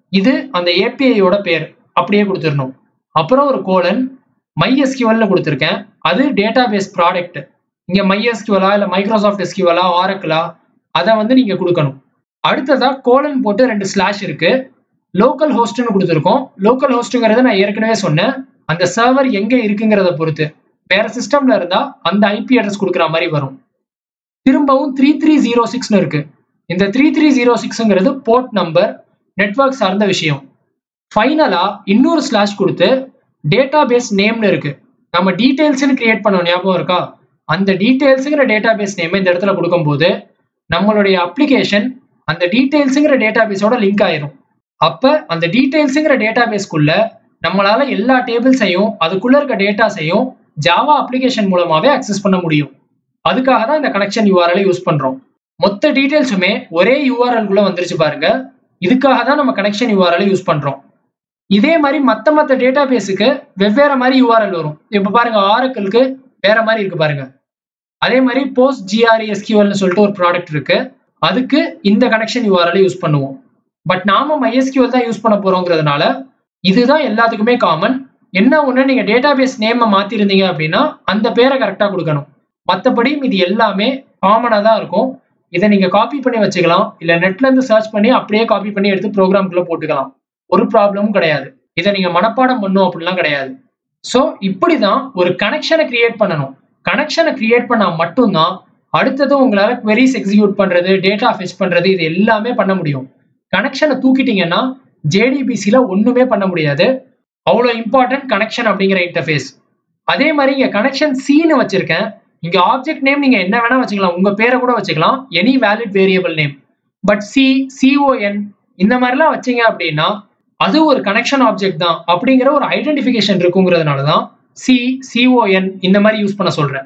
S1: இது அந்த ஏபிஐயோட பேர் அப்படியே கொடுத்துடணும் அப்புறம் ஒரு கோலன் மைஎஸ்கியூஎல்னு கொடுத்துருக்கேன் அது டேட்டா பேஸ் ப்ராடக்ட் இங்கே மைஎஸ்கியூஎலா இல்லை மைக்ரோசாஃப்ட் எஸ்கியூஎலா ஆரக்கிளா அதை வந்து நீங்கள் கொடுக்கணும் அடுத்ததா கோலன் போட்டு ரெண்டு ஸ்லாஷ் இருக்கு லோக்கல் ஹோஸ்ட்னு கொடுத்துருக்கோம் லோக்கல் ஹோஸ்ட்டுங்கிறத நான் ஏற்கனவே சொன்னேன் அந்த சர்வர் எங்கே இருக்குங்கிறத பொறுத்து வேற சிஸ்டம்ல இருந்தா அந்த ஐபி அட்ரஸ் கொடுக்குற மாதிரி வரும் திரும்பவும் த்ரீ த்ரீ ஜீரோ சிக்ஸ்னு இருக்கு இந்த த்ரீ த்ரீ ஜீரோ சிக்ஸ்ங்கிறது போர்ட் நம்பர் நெட்ஒர்க் சார்ந்த விஷயம் ஃபைனலா இன்னொரு ஸ்லாஷ் கொடுத்து டேட்டா பேஸ் நேம்னு இருக்கு நம்ம டீடைல்ஸ்னு கிரியேட் பண்ணோம் ஞாபகம் இருக்கா அந்த டீடைல்ஸுங்கிற டேட்டா பேஸ் நேம் இந்த இடத்துல கொடுக்கும்போது நம்மளுடைய அப்ளிகேஷன் அந்த டீடைல்ஸுங்கிற டேட்டா பேஸோட லிங்க் ஆயிரும் அப்ப அந்த டீடைல்ஸுங்கிற டேட்டா பேஸ்க்குள்ள நம்மளால எல்லா டேபிள்ஸையும் அதுக்குள்ள இருக்க டேட்டாஸையும் ஜாவா அப்ளிகேஷன் மூலமாவே அக்சஸ் பண்ண முடியும் அதுக்காக தான் இந்த கனெக்ஷன் யூஆர்எல் யூஸ் பண்றோம் மொத்த டீடைல்ஸுமே ஒரே யூஆர்எல் குள்ள வந்துருச்சு பாருங்க இதுக்காக தான் நம்ம கனெக்ஷன் யூஆர்எல் யூஸ் பண்றோம் இதே மாதிரி மத்த மத்த டேட்டா பேஸுக்கு வெவ்வேறு மாதிரி யூஆர்எல் வரும் இப்ப பாருங்க ஆரக்கிளுக்கு வேற மாதிரி இருக்கு பாருங்க அதே மாதிரி போஸ்ட் ஜிஆர்எஸ்கியூஎல்னு சொல்லிட்டு ஒரு ப்ராடக்ட் இருக்கு அதுக்கு இந்த கனெக்ஷன் யூஆர்எல் யூஸ் பண்ணுவோம் பட் நாம MySQL தான் யூஸ் பண்ண போறோங்கிறதுனால இதுதான் எல்லாத்துக்குமே காமன் என்ன ஒண்ணு நீங்க டேட்டா பேஸ் நேமை மாத்திருந்தீங்க அப்படின்னா அந்த பேரை கரெக்டா கொடுக்கணும் மற்றபடி இது எல்லாமே காமனா தான் இருக்கும் இதை நீங்க காப்பி பண்ணி வச்சுக்கலாம் இல்ல நெட்ல இருந்து சர்ச் பண்ணி அப்படியே காப்பி பண்ணி எடுத்து ப்ரோக்ராம்குள்ள போட்டுக்கலாம் ஒரு ப்ராப்ளமும் கிடையாது இதை நீங்க மனப்பாடம் பண்ணும் அப்படிலாம் கிடையாது ஸோ இப்படிதான் ஒரு கனெக்ஷனை கிரியேட் பண்ணணும் கனெக்ஷனை கிரியேட் பண்ணா மட்டும்தான் அடுத்தது உங்களால queries எக்ஸிக்யூட் பண்றது டேட்டா ஃபெச் பண்றது இது எல்லாமே பண்ண முடியும் கனெக்ஷனை தூக்கிட்டீங்கன்னா ஜேடிபிசில ஒண்ணுமே பண்ண முடியாது அவ்வளோ இம்பார்ட்டன்ட் கனெக்ஷன் அப்படிங்கிற இன்டர்ஃபேஸ் அதே மாதிரி இங்க கனெக்ஷன் சீனு வச்சிருக்கேன் இங்க ஆப்ஜெக்ட் நேம் நீங்க என்ன வேணா வச்சுக்கலாம் உங்க பேரை கூட வச்சுக்கலாம் any valid variable name but C CON இந்த மாதிரிலாம் வச்சீங்க அப்படின்னா அது ஒரு கனெக்ஷன் ஆப்ஜெக்ட் தான் அப்படிங்கிற ஒரு ஐடென்டிஃபிகேஷன் இருக்குங்கிறதுனால தான் சி சிஓஎன் இந்த மாதிரி யூஸ் பண்ண சொல்றேன்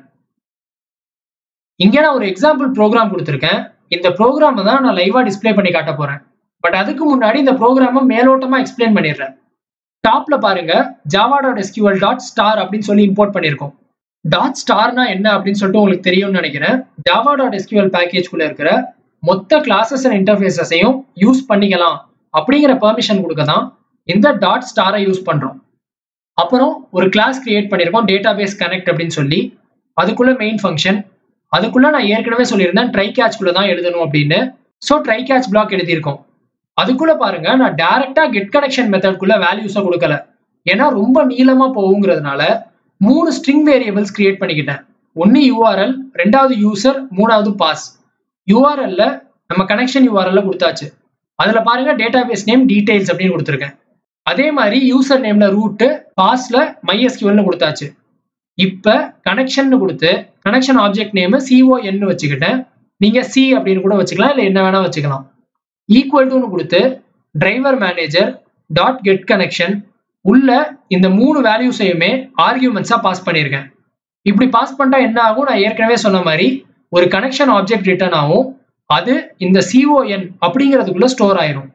S1: இங்க நான் ஒரு எக்ஸாம்பிள் ப்ரோக்ராம் கொடுத்துருக்கேன் இந்த ப்ரோக்ராமை தான் நான் லைவா டிஸ்ப்ளே பண்ணி காட்ட போறேன் பட் அதுக்கு முன்னாடி இந்த ப்ரோக்ராமை மேலோட்டமா எக்ஸ்பிளைன் பண்ணிடுறேன் டாப்ல பாருங்க Java dot SQL dot star அப்படின்னு சொல்லி இம்போர்ட் பண்ணியிருக்கோம் டாட் ஸ்டார்னா என்ன அப்படின்னு சொல்லிட்டு உங்களுக்கு தெரியும்னு நினைக்கிறேன் ஜாவா டாட் எஸ்கியூஎல் பேக்கேஜ்குள்ள இருக்கிற மொத்த கிளாஸஸ் அண்ட் இன்டர்ஃபேஸஸையும் யூஸ் பண்ணிக்கலாம் அப்படிங்கிற பெர்மிஷன் கொடுக்க தான் இந்த டாட் ஸ்டாரை யூஸ் பண்றோம் அப்புறம் ஒரு கிளாஸ் கிரியேட் பண்ணியிருக்கோம் டேட்டா பேஸ் கனெக்ட் அப்படின்னு சொல்லி அதுக்குள்ள மெயின் ஃபங்க்ஷன் அதுக்குள்ள நான் ஏற்கனவே சொல்லியிருந்தேன் ட்ரை கேட்ச்குள்ள தான் எழுதணும் அப்படின்னு ஸோ ட்ரை கேட்ச் பிளாக் எழுதியிருக்கோம் அதுக்குள்ள பாருங்க நான் டைரக்டா கெட் கனெக்ஷன் மெத்தட்குள்ள வேல்யூஸை கொடுக்கல ஏன்னா ரொம்ப நீளமா போகுங்கிறதுனால மூணு ஸ்ட்ரிங் வேரியபிள்ஸ் கிரியேட் பண்ணிக்கிட்டேன் ஒன்னு யூஆர்எல் ரெண்டாவது யூசர் மூணாவது பாஸ் யூஆர்எல்ல நம்ம கனெக்ஷன் யூஆர்எல்ல கொடுத்தாச்சு அதுல பாருங்க டேட்டா பேஸ் நேம் டீடைல்ஸ் அப்படின்னு கொடுத்துருக்கேன் அதே மாதிரி யூசர் நேம்ல ரூட்டு பாஸ்ல மைஎஸ்கியூஎல்னு கொடுத்தாச்சு இப்ப கனெக்ஷன் கொடுத்து கனெக்ஷன் ஆப்ஜெக்ட் நேம் சிஓஎன்னு வச்சுக்கிட்டேன் நீங்க சி அப்படின்னு கூட வச்சுக்கலாம் இல்ல என்ன வேணா வச்சுக்கலாம் ஈக்குவல் டுன்னு கொடுத்து driver manager dot get connection உள்ள இந்த மூணு வேல்யூஸையுமே ஆர்கியூமெண்ட்ஸா பாஸ் பண்ணியிருக்கேன் இப்படி பாஸ் பண்ணா என்ன ஆகும் நான் ஏற்கனவே சொன்ன மாதிரி ஒரு கனெக்ஷன் ஆப்ஜெக்ட் ரிட்டர்ன் ஆகும் அது இந்த சிஓஎன் அப்படிங்கிறதுக்குள்ள ஸ்டோர் ஆயிரும்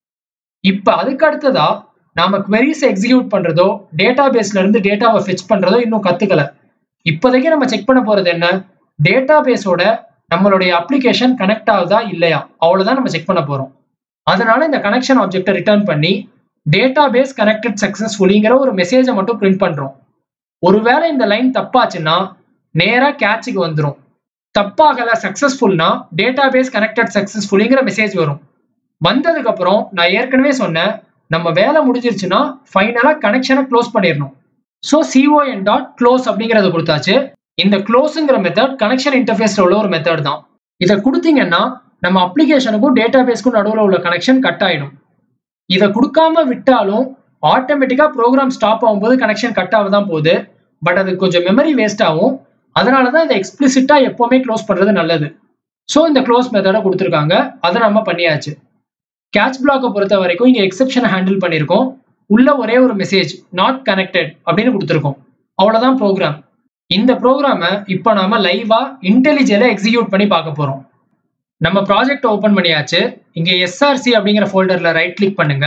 S1: இப்ப அதுக்கு அடுத்ததா நாம queries எக்ஸிக்யூட் பண்றதோ டேட்டா பேஸ்ல இருந்து டேட்டாவை ஃபெச் பண்றதோ இன்னும் கத்துக்கல இப்போதைக்கு நம்ம செக் பண்ண போறது என்ன டேட்டா பேஸோட நம்மளுடைய அப்ளிகேஷன் கனெக்ட் ஆகுதா இல்லையா அவ்வளவுதான் நம்ம செக் பண்ண போறோம் அதனால இந்த கனெக்ஷன் ஆப்ஜெக்டை ரிட்டர்ன் பண்ணி டேட்டா பேஸ் கனெக்டட் சக்சஸ்ஃபுல்லிங்கிற ஒரு மெசேஜை மட்டும் பிரிண்ட் பண்றோம் ஒருவேளை இந்த லைன் தப்பாச்சுன்னா நேரா கேட்சுக்கு வந்துடும் தப்பாகல சக்சஸ்ஃபுல்னா டேட்டா பேஸ் கனெக்டட் சக்சஸ்ஃபுல்லிங்கிற மெசேஜ் வரும் வந்ததுக்கு அப்புறம் நான் ஏற்கனவே சொன்னேன் நம்ம வேலை முடிஞ்சிருச்சுன்னா ஃபைனலா கனெக்ஷனை க்ளோஸ் பண்ணிடணும் ஸோ சிஓஎன் டாட் க்ளோஸ் அப்படிங்கறத கொடுத்தாச்சு இந்த க்ளோஸுங்கிற மெத்தட் கனெக்ஷன் இன்டர்ஃபேஸ்ல உள்ள ஒரு மெத்தட் தான் இதை கொடுத்தீங்கன்னா நம்ம அப்ளிகேஷனுக்கும் டேட்டா பேஸ்க்கும் நடுவில் உள்ள கனெக்ஷன் கட் ஆயிடும் இதை கொடுக்காம விட்டாலும் ஆட்டோமேட்டிக்கா ப்ரோக்ராம் ஸ்டாப் ஆகும்போது கனெக்ஷன் கட் ஆக தான் போகுது பட் அது கொஞ்சம் மெமரி வேஸ்ட் ஆகும் அதனால தான் இதை எக்ஸ்பிளிசிட்டா எப்பவுமே க்ளோஸ் பண்றது நல்லது ஸோ இந்த க்ளோஸ் மெத்தடை கொடுத்துருக்காங்க அதை நம்ம பண்ணியாச்சு கேட்ச் பிளாக்கை பொறுத்த வரைக்கும் இங்கே எக்ஸெப்ஷனை ஹேண்டில் பண்ணியிருக்கோம் உள்ள ஒரே ஒரு மெசேஜ் நாட் கனெக்டட் அப்படின்னு கொடுத்துருக்கோம் அவ்வளோதான் ப்ரோக்ராம் இந்த ப்ரோக்ராமை இப்போ நாம லைவா இன்டெலிஜென்ட்ல எக்ஸிக்யூட் பண்ணி பார்க்க போறோம் நம்ம ப்ராஜெக்ட் ஓபன் பண்ணியாச்சு இங்க எஸ்ஆர்சி அப்படிங்கிற ஃபோல்டர்ல ரைட் கிளிக் பண்ணுங்க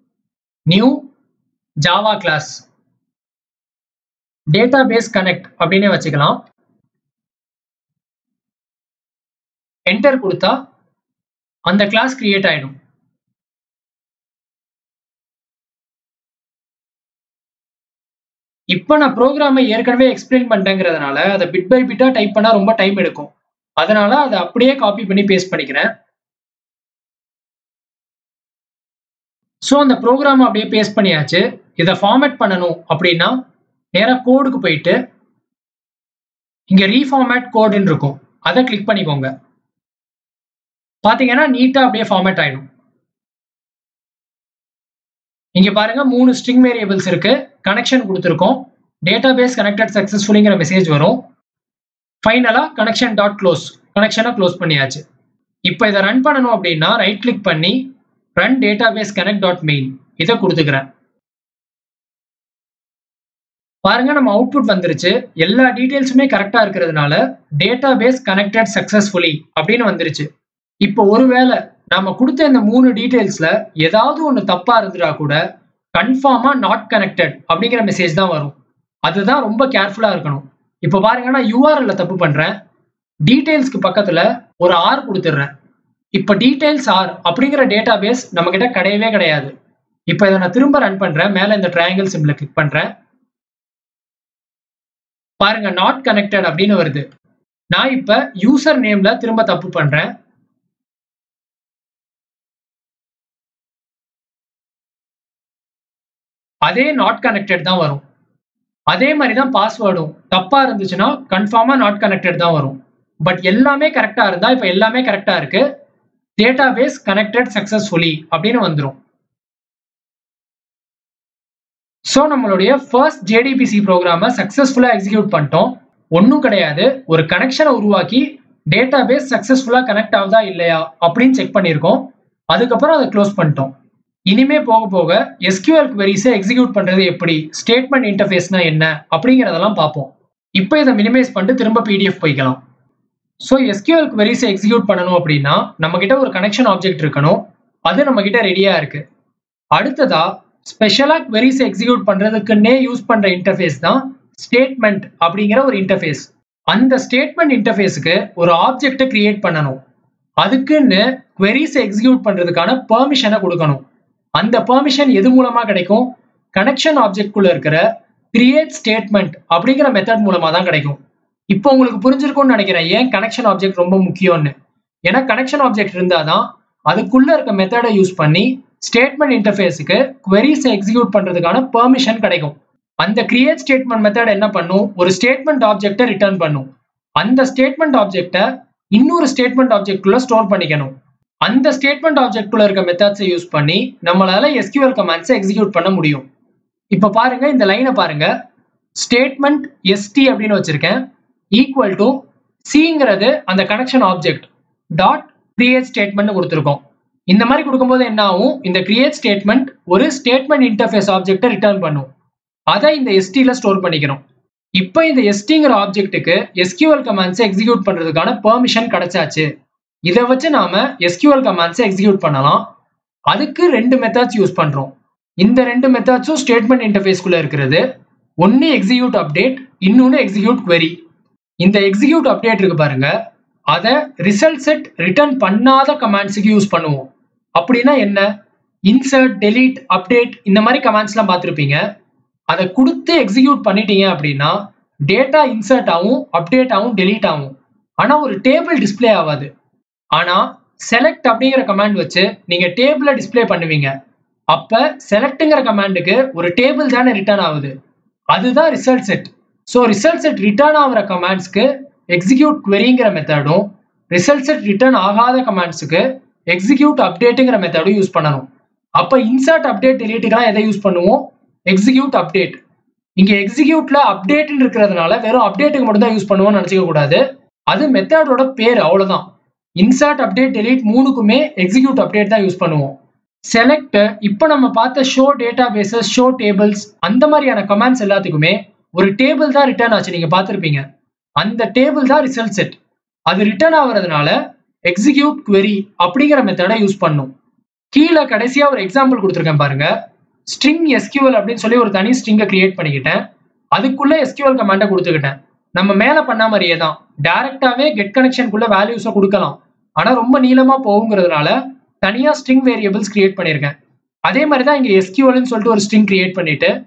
S1: new Java class database connect அப்படின்னே வச்சுக்கலாம் என்டர் கொடுத்தா அந்த கிளாஸ் கிரியேட் ஆயிடும் இப்போ நான் ப்ரோக்ராமை ஏற்கனவே எக்ஸ்பிளைன் பண்ணிட்டேங்கிறதுனால அதை பிட் பை பிட்டா டைப் பண்ணா ரொம்ப டைம் எடுக்கும் அதனால அதை அப்படியே காப்பி பண்ணி பேஸ்ட் பண்ணிக்கிறேன் ஸோ அந்த ப்ரோக்ராம் அப்படியே பேஸ்ட் பண்ணியாச்சு இதை ஃபார்மேட் பண்ணணும் அப்படின்னா நேராக கோடுக்கு போயிட்டு இங்க ரீஃபார்மேட் கோடுன்னு இருக்கும் அதை கிளிக் பண்ணிக்கோங்க பாத்தீங்கன்னா நீட்டா அப்படியே ஃபார்மேட் ஆயிடும் இங்க பாருங்க மூணு ஸ்ட்ரிங் வேரியபிள்ஸ் இருக்கு கனெக்ஷன் கொடுத்துருக்கோம் டேட்டா பேஸ் கனெக்டட் சக்சஸ்ஃபுல்லிங்கிற மெசேஜ் வரும் ஃபைனலா கனெக்ஷன் டாட் க்ளோஸ் கனெக்ஷனை க்ளோஸ் பண்ணியாச்சு இப்போ இதை ரன் பண்ணணும் அப்படின்னா ரைட் கிளிக் பண்ணி run database connect dot main இதை கொடுத்துக்கிறேன் பாருங்க நம்ம அவுட்புட் வந்துருச்சு எல்லா டீடைல்ஸுமே கரெக்டா இருக்கிறதுனால டேட்டா பேஸ் கனெக்டட் சக்சஸ்ஃபுல்லி அப்படின்னு வந்துருச்சு இப்போ ஒருவேளை நாம கொடுத்த இந்த மூணு டீடைல்ஸ்ல ஏதாவது ஒன்று தப்பா இருந்துட்டா கூட கன்ஃபார்மா நாட் கனெக்டட் அப்படிங்கிற மெசேஜ் தான் வரும் அதுதான் ரொம்ப கேர்ஃபுல்லா இருக்கணும் இப்போ பாருங்க நான் யூஆர்எல்ல தப்பு பண்றேன் டீடைல்ஸ்க்கு பக்கத்துல ஒரு ஆர் கொடுத்துட்றேன் இப்போ டீடைல்ஸ் ஆர் அப்படிங்கிற டேட்டா பேஸ் நம்ம கிட்ட கிடையவே கிடையாது இப்போ இதை நான் திரும்ப ரன் பண்றேன் மேல இந்த ட்ரையாங்கிள் சிம்பிளை கிளிக் பண்றேன் பாருங்க நாட் கனெக்டட் அப்படின்னு வருது நான் இப்ப யூசர் நேம்ல திரும்ப தப்பு பண்றேன் அதே நாட் கனெக்டட் தான் வரும் அதே மாதிரி தான் பாஸ்வேர்டும் தப்பா இருந்துச்சுன்னா கன்ஃபார்மா நாட் கனெக்டட் தான் வரும் பட் எல்லாமே கரெக்டா இருந்தா இப்ப எல்லாமே கரெக்டா இருக்கு டேட்டா பேஸ் கனெக்டட் சக்சஸ்ஃபுல்லி அப்படின்னு வந்துடும் ஸோ நம்மளுடைய ஃபர்ஸ்ட் ஜேடிபிசி ப்ரோக்ராமை சக்ஸஸ்ஃபுல்லாக எக்ஸிக்யூட் பண்ணிட்டோம் ஒன்றும் கிடையாது ஒரு கனெக்ஷனை உருவாக்கி டேட்டா பேஸ் சக்ஸஸ்ஃபுல்லாக கனெக்ட் ஆகுதா இல்லையா அப்படின்னு செக் பண்ணியிருக்கோம் அதுக்கப்புறம் அதை க்ளோஸ் பண்ணிட்டோம் இனிமே போக போக எஸ்கியூஎல் queries-ஐ எக்ஸிக்யூட் பண்ணுறது எப்படி ஸ்டேட்மெண்ட் இன்டர்ஃபேஸ்னா என்ன அப்படிங்கிறதெல்லாம் பார்ப்போம் இப்போ இதை மினிமைஸ் பண்ணிட்டு திரும்ப பிடிஎஃப் போய்க்கலாம் ஸோ எஸ்கியூஎல் queries-ஐ எக்ஸிக்யூட் பண்ணணும் அப்படின்னா நம்மக்கிட்ட ஒரு கனெக்ஷன் ஆப்ஜெக்ட் இருக்கணும் அது நம்மக்கிட்ட ரெடியாக இருக்கு அடுத்ததா ஸ்பெஷலாக queries எக்ஸிக்யூட் பண்ணுறதுக்குன்னே யூஸ் பண்ணுற இன்டர்ஃபேஸ் தான் ஸ்டேட்மெண்ட் அப்படிங்கிற ஒரு இன்டர்ஃபேஸ் அந்த ஸ்டேட்மெண்ட் இன்டர்ஃபேஸுக்கு ஒரு ஆப்ஜெக்டை கிரியேட் பண்ணணும் அதுக்குன்னு queries எக்ஸிக்யூட் பண்ணுறதுக்கான பெர்மிஷனை கொடுக்கணும் அந்த பெர்மிஷன் எது மூலமாக கிடைக்கும் கனெக்ஷன் ஆப்ஜெக்ட்குள்ள இருக்கிற கிரியேட் ஸ்டேட்மெண்ட் அப்படிங்கிற மெத்தட் மூலமாக தான் கிடைக்கும் இப்போ உங்களுக்கு புரிஞ்சிருக்கும்னு நினைக்கிறேன் ஏன் கனெக்ஷன் ஆப்ஜெக்ட் ரொம்ப முக்கியம்னு ஏன்னா கனெக்ஷன் ஆப்ஜெக்ட் இருந்தால் தான் அதுக்குள்ள இருக்க மெத்தடை யூஸ் பண்ணி ஸ்டேட்மெண்ட் இன்டர்ஃபேஸுக்கு queries எக்ஸிக்யூட் பண்றதுக்கான பெர்மிஷன் கிடைக்கும் அந்த கிரியேட் ஸ்டேட்மெண்ட் மெத்தட் என்ன பண்ணும் ஒரு ஸ்டேட்மெண்ட் ஆப்ஜெக்டை ரிட்டர்ன் பண்ணும் அந்த ஸ்டேட்மெண்ட் ஆப்ஜெக்டை இன்னொரு ஸ்டேட்மெண்ட் ஆப்ஜெக்ட்குள்ள ஸ்டோர் பண்ணிக்கணும் அந்த ஸ்டேட்மெண்ட் ஆப்ஜெக்ட்குள்ள இருக்க மெத்தட்ஸை யூஸ் பண்ணி நம்மளால எஸ்கியூஎல் கமாண்ட்ஸை எக்ஸிக்யூட் பண்ண முடியும் இப்போ பாருங்க இந்த லைனை பாருங்க ஸ்டேட்மெண்ட் எஸ்டி அப்படின்னு வச்சிருக்கேன் ஈக்குவல் டு சிங்கிறது அந்த connection object dot create statement கொடுத்துருக்கோம் இந்த மாதிரி கொடுக்கும்போது என்ன ஆகும் இந்த கிரியேட் ஸ்டேட்மெண்ட் ஒரு ஸ்டேட்மெண்ட் இன்டர்ஃபேஸ் ஆப்ஜெக்டை ரிட்டர்ன் பண்ணும் அதை இந்த எஸ்டியில் ஸ்டோர் பண்ணிக்கிறோம் இப்போ இந்த எஸ்டிங்கிற ஆப்ஜெக்ட்டுக்கு எஸ்கியூஎல் கமாண்ட்ஸை எக்ஸிக்யூட் பண்ணுறதுக்கான பெர்மிஷன் கிடைச்சாச்சு இதை வச்சு நாம எஸ்கியூஎல் கமாண்ட்ஸை எக்ஸிக்யூட் பண்ணலாம் அதுக்கு ரெண்டு மெத்தட்ஸ் யூஸ் பண்ணுறோம் இந்த ரெண்டு மெத்தட்ஸும் ஸ்டேட்மெண்ட் இன்டர்ஃபேஸ்க்குள்ளே இருக்கிறது ஒன்று எக்ஸிக்யூட் அப்டேட் இன்னொன்று எக்ஸிக்யூட் query இந்த எக்ஸிக்யூட் அப்டேட் இருக்கு பாருங்க அதை ரிசல்ட் செட் ரிட்டர்ன் பண்ணாத கமாண்ட்ஸுக்கு யூஸ் பண்ணுவோம் அப்படின்னா என்ன இன்சர்ட் டெலீட் அப்டேட் இந்த மாதிரி கமாண்ட்ஸ்லாம் பார்த்துருப்பீங்க அதை கொடுத்து எக்ஸிக்யூட் பண்ணிட்டீங்க அப்படின்னா டேட்டா இன்சர்ட் ஆகும் அப்டேட் ஆகும் டெலீட் ஆகும் ஆனால் ஒரு டேபிள் டிஸ்ப்ளே ஆகாது ஆனால் செலக்ட் அப்படிங்கிற கமாண்ட் வச்சு நீங்கள் டேபிளை டிஸ்ப்ளே பண்ணுவீங்க அப்போ செலக்ட்டுங்கிற கமாண்டுக்கு ஒரு டேபிள் தானே ரிட்டர்ன் ஆகுது அதுதான் result set so result set return ஆகிற கமாண்ட்ஸ்க்கு எக்ஸிக்யூட் queryங்கிற மெத்தடும் ரிசல்ட் செட் ரிட்டர்ன் ஆகாத கமாண்ட்ஸுக்கு எக்ஸிக்யூட் அப்டேட்டுங்கிற மெத்தடும் யூஸ் பண்ணணும் அப்போ இன்சர்ட் அப்டேட் டெலீட்டுக்கெல்லாம் எதை யூஸ் பண்ணுவோம் எக்ஸிக்யூட் அப்டேட் இங்கே எக்ஸிக்யூட்ல அப்டேட்னு இருக்கிறதுனால வெறும் அப்டேட்டுக்கு மட்டும் தான் யூஸ் பண்ணுவோம்னு நினச்சிக்க கூடாது அது மெத்தடோட பேர் அவ்வளோதான் இன்சர்ட் அப்டேட் டெலீட் மூணுக்குமே எக்ஸிக்யூட் அப்டேட் தான் யூஸ் பண்ணுவோம் செலக்ட் இப்போ நம்ம பார்த்த show databases show tables அந்த மாதிரியான கமாண்ட்ஸ் எல்லாத்துக்குமே ஒரு டேபிள் தான் ரிட்டர்ன் ஆச்சு நீங்க பார்த்துருப்பீங்க அந்த டேபிள் தான் ரிசல்ட் செட் அது ரிட்டர்ன் ஆகுறதுனால எக்ஸிக்யூட் query அப்படிங்கிற மெத்தடை யூஸ் பண்ணும் கீழே கடைசியா ஒரு எக்ஸாம்பிள் கொடுத்துருக்கேன் பாருங்க ஸ்ட்ரிங் எஸ்கியூஎல் அப்படின்னு சொல்லி ஒரு தனி ஸ்ட்ரிங்கை கிரியேட் பண்ணிக்கிட்டேன் அதுக்குள்ள எஸ்கியூஎல் கமாண்டை கொடுத்துக்கிட்டேன் நம்ம மேல பண்ண மாதிரியே தான் டைரக்டாவே கெட் கனெக்ஷனுக்குள்ள வேல்யூஸை கொடுக்கலாம் ஆனா ரொம்ப நீளமா போகுங்கிறதுனால தனியா ஸ்ட்ரிங் வேரியபிள்ஸ் கிரியேட் பண்ணியிருக்கேன் அதே மாதிரி தான் இங்க எஸ்கியூஎல்னு சொல்லிட்டு ஒரு ஸ்ட்ரிங் கிரியேட் பண்ணிட்டு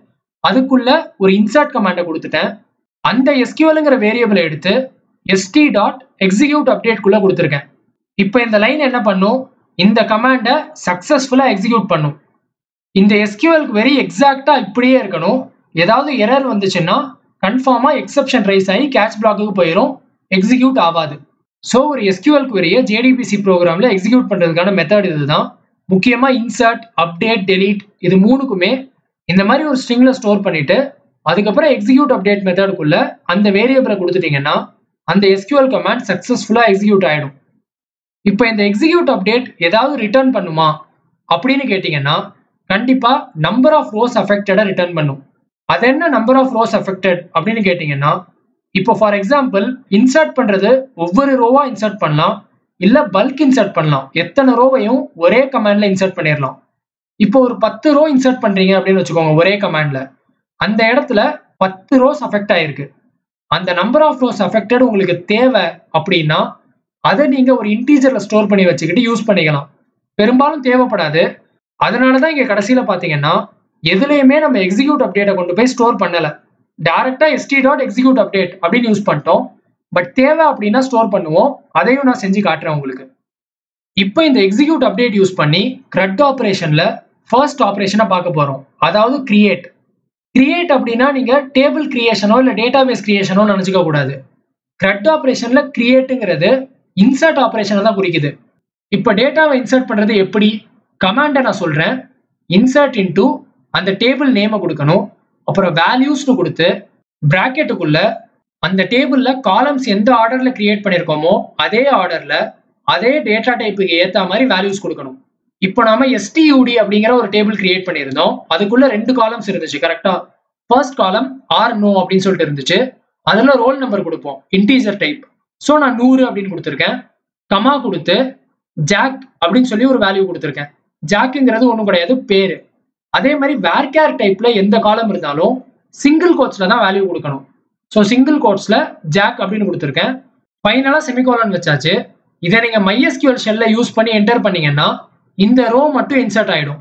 S1: அதுக்குள்ள ஒரு இன்சர்ட் கமாண்டை கொடுத்துட்டேன் அந்த எஸ்கியூஎல்ங்கிற வேரியபிளை எடுத்து எஸ்டி டாட் எக்ஸிக்யூட் அப்டேட்குள்ள கொடுத்துருக்கேன் இப்போ இந்த லைன் என்ன பண்ணும் இந்த கமாண்டை சக்ஸஸ்ஃபுல்லாக எக்ஸிக்யூட் பண்ணும் இந்த எஸ்கியூஎல்க்கு வெரி எக்ஸாக்டா இப்படியே இருக்கணும் ஏதாவது எரர் வந்துச்சுன்னா கன்ஃபார்மா எக்ஸப்ஷன் ரைஸ் ஆகி கேட்ச் பிளாக்குக்கு போயிடும் எக்ஸிக்யூட் ஆகாது ஸோ ஒரு எஸ்கியூஎல் குவரியை ஜேடிபிசி ப்ரோக்ராமில் எக்ஸிக்யூட் பண்ணுறதுக்கான மெத்தட் இதுதான் முக்கியமாக இன்சர்ட் அப்டேட் டெலீட் இது மூணுக்குமே இந்த மாதிரி ஒரு ஸ்ட்ரிங்ல ஸ்டோர் பண்ணிட்டு அதுக்கப்புறம் எக்ஸிக்யூட் அப்டேட் மெத்தடுக்குள்ள அந்த வேரியபிளை கொடுத்துட்டீங்கன்னா அந்த எஸ்கியூஎல் கமாண்ட் சக்ஸஸ்ஃபுல்லாக எக்ஸிக்யூட் ஆகிடும் இப்போ இந்த எக்ஸிக்யூட் அப்டேட் ஏதாவது ரிட்டர்ன் பண்ணுமா அப்படின்னு கேட்டிங்கன்னா கண்டிப்பாக நம்பர் ஆஃப் ரோஸ் அஃபெக்டடை ரிட்டர்ன் பண்ணும் அது என்ன நம்பர் ஆஃப் ரோஸ் அஃபெக்டட் அப்படின்னு கேட்டிங்கன்னா இப்போ ஃபார் எக்ஸாம்பிள் இன்சர்ட் பண்ணுறது ஒவ்வொரு ரோவா இன்சர்ட் பண்ணலாம் இல்லை பல்க் இன்சர்ட் பண்ணலாம் எத்தனை ரோவையும் ஒரே கமாண்டில் இன்சர்ட் பண்ணிடலாம் இப்போ ஒரு பத்து ரோ இன்சர்ட் பண்ணுறீங்க அப்படின்னு வச்சுக்கோங்க ஒரே கமாண்டில் அந்த இடத்துல பத்து ரோஸ் அஃபெக்ட் ஆயிருக்கு அந்த நம்பர் ஆஃப் ரோஸ் அஃபெக்டட் உங்களுக்கு தேவை அப்படின்னா அதை நீங்கள் ஒரு இன்டீஜரில் ஸ்டோர் பண்ணி வச்சுக்கிட்டு யூஸ் பண்ணிக்கலாம் பெரும்பாலும் தேவைப்படாது அதனால தான் இங்கே கடைசியில் பார்த்தீங்கன்னா எதுலேயுமே நம்ம எக்ஸிக்யூட் அப்டேட்டை கொண்டு போய் ஸ்டோர் பண்ணலை டேரெக்டாக எஸ்டி டாட் எக்ஸிக்யூட் அப்டேட் அப்படின்னு யூஸ் பண்ணிட்டோம் பட் தேவை அப்படின்னா ஸ்டோர் பண்ணுவோம் அதையும் நான் செஞ்சு காட்டுறேன் உங்களுக்கு இப்போ இந்த எக்ஸிக்யூட் அப்டேட் யூஸ் பண்ணி க்ரட் ஆப்ரேஷனில் ஃபர்ஸ்ட் ஆப்ரேஷனை பார்க்க போகிறோம் அதாவது கிரியேட் கிரியேட் அப்படின்னா நீங்கள் டேபிள் கிரியேஷனோ இல்லை டேட்டாபேஸ் கிரியேஷனோ நினச்சிக்க கூடாது க்ரட் ஆப்ரேஷனில் கிரியேட்டுங்கிறது இன்சர்ட் ஆப்ரேஷனை தான் குறிக்குது இப்போ டேட்டாவை இன்சர்ட் பண்ணுறது எப்படி கமாண்டை நான் சொல்கிறேன் இன்சர்ட் இன்டூ அந்த டேபிள் நேமை கொடுக்கணும் அப்புறம் வேல்யூஸ்னு கொடுத்து ப்ராக்கெட்டுக்குள்ள அந்த டேபிளில் காலம்ஸ் எந்த ஆர்டரில் கிரியேட் பண்ணியிருக்கோமோ அதே ஆர்டரில் அதே டேட்டா டைப்புக்கு ஏற்ற மாதிரி வேல்யூஸ் கொடுக்கணும் இப்போ நாம எஸ்டியூடி அப்படிங்கிற ஒரு டேபிள் கிரியேட் பண்ணியிருந்தோம் அதுக்குள்ள ரெண்டு காலம்ஸ் இருந்துச்சு கரெக்டா ஃபர்ஸ்ட் காலம் ஆர் நோ அப்படின்னு சொல்லிட்டு இருந்துச்சு அதுல ரோல் நம்பர் கொடுப்போம் இன்டீஜர் டைப் ஸோ நான் நூறு அப்படின்னு கொடுத்துருக்கேன் கமா கொடுத்து ஜாக் அப்படின்னு சொல்லி ஒரு வேல்யூ கொடுத்துருக்கேன் ஜாக்குங்கிறது ஒன்றும் கிடையாது பேரு அதே மாதிரி வேர்கேர் டைப்ல எந்த காலம் இருந்தாலும் சிங்கிள் கோட்ஸ்ல தான் வேல்யூ கொடுக்கணும் ஸோ சிங்கிள் கோட்ஸ்ல ஜாக் அப்படின்னு கொடுத்துருக்கேன் ஃபைனலாக செமிகோலன் வச்சாச்சு இதை நீங்க மைஎஸ்கியூஎல் ஷெல்ல யூஸ் பண்ணி என்டர் பண்ணீங்கன்னா இந்த ரோ மட்டும் இன்சர்ட் ஆயிடும்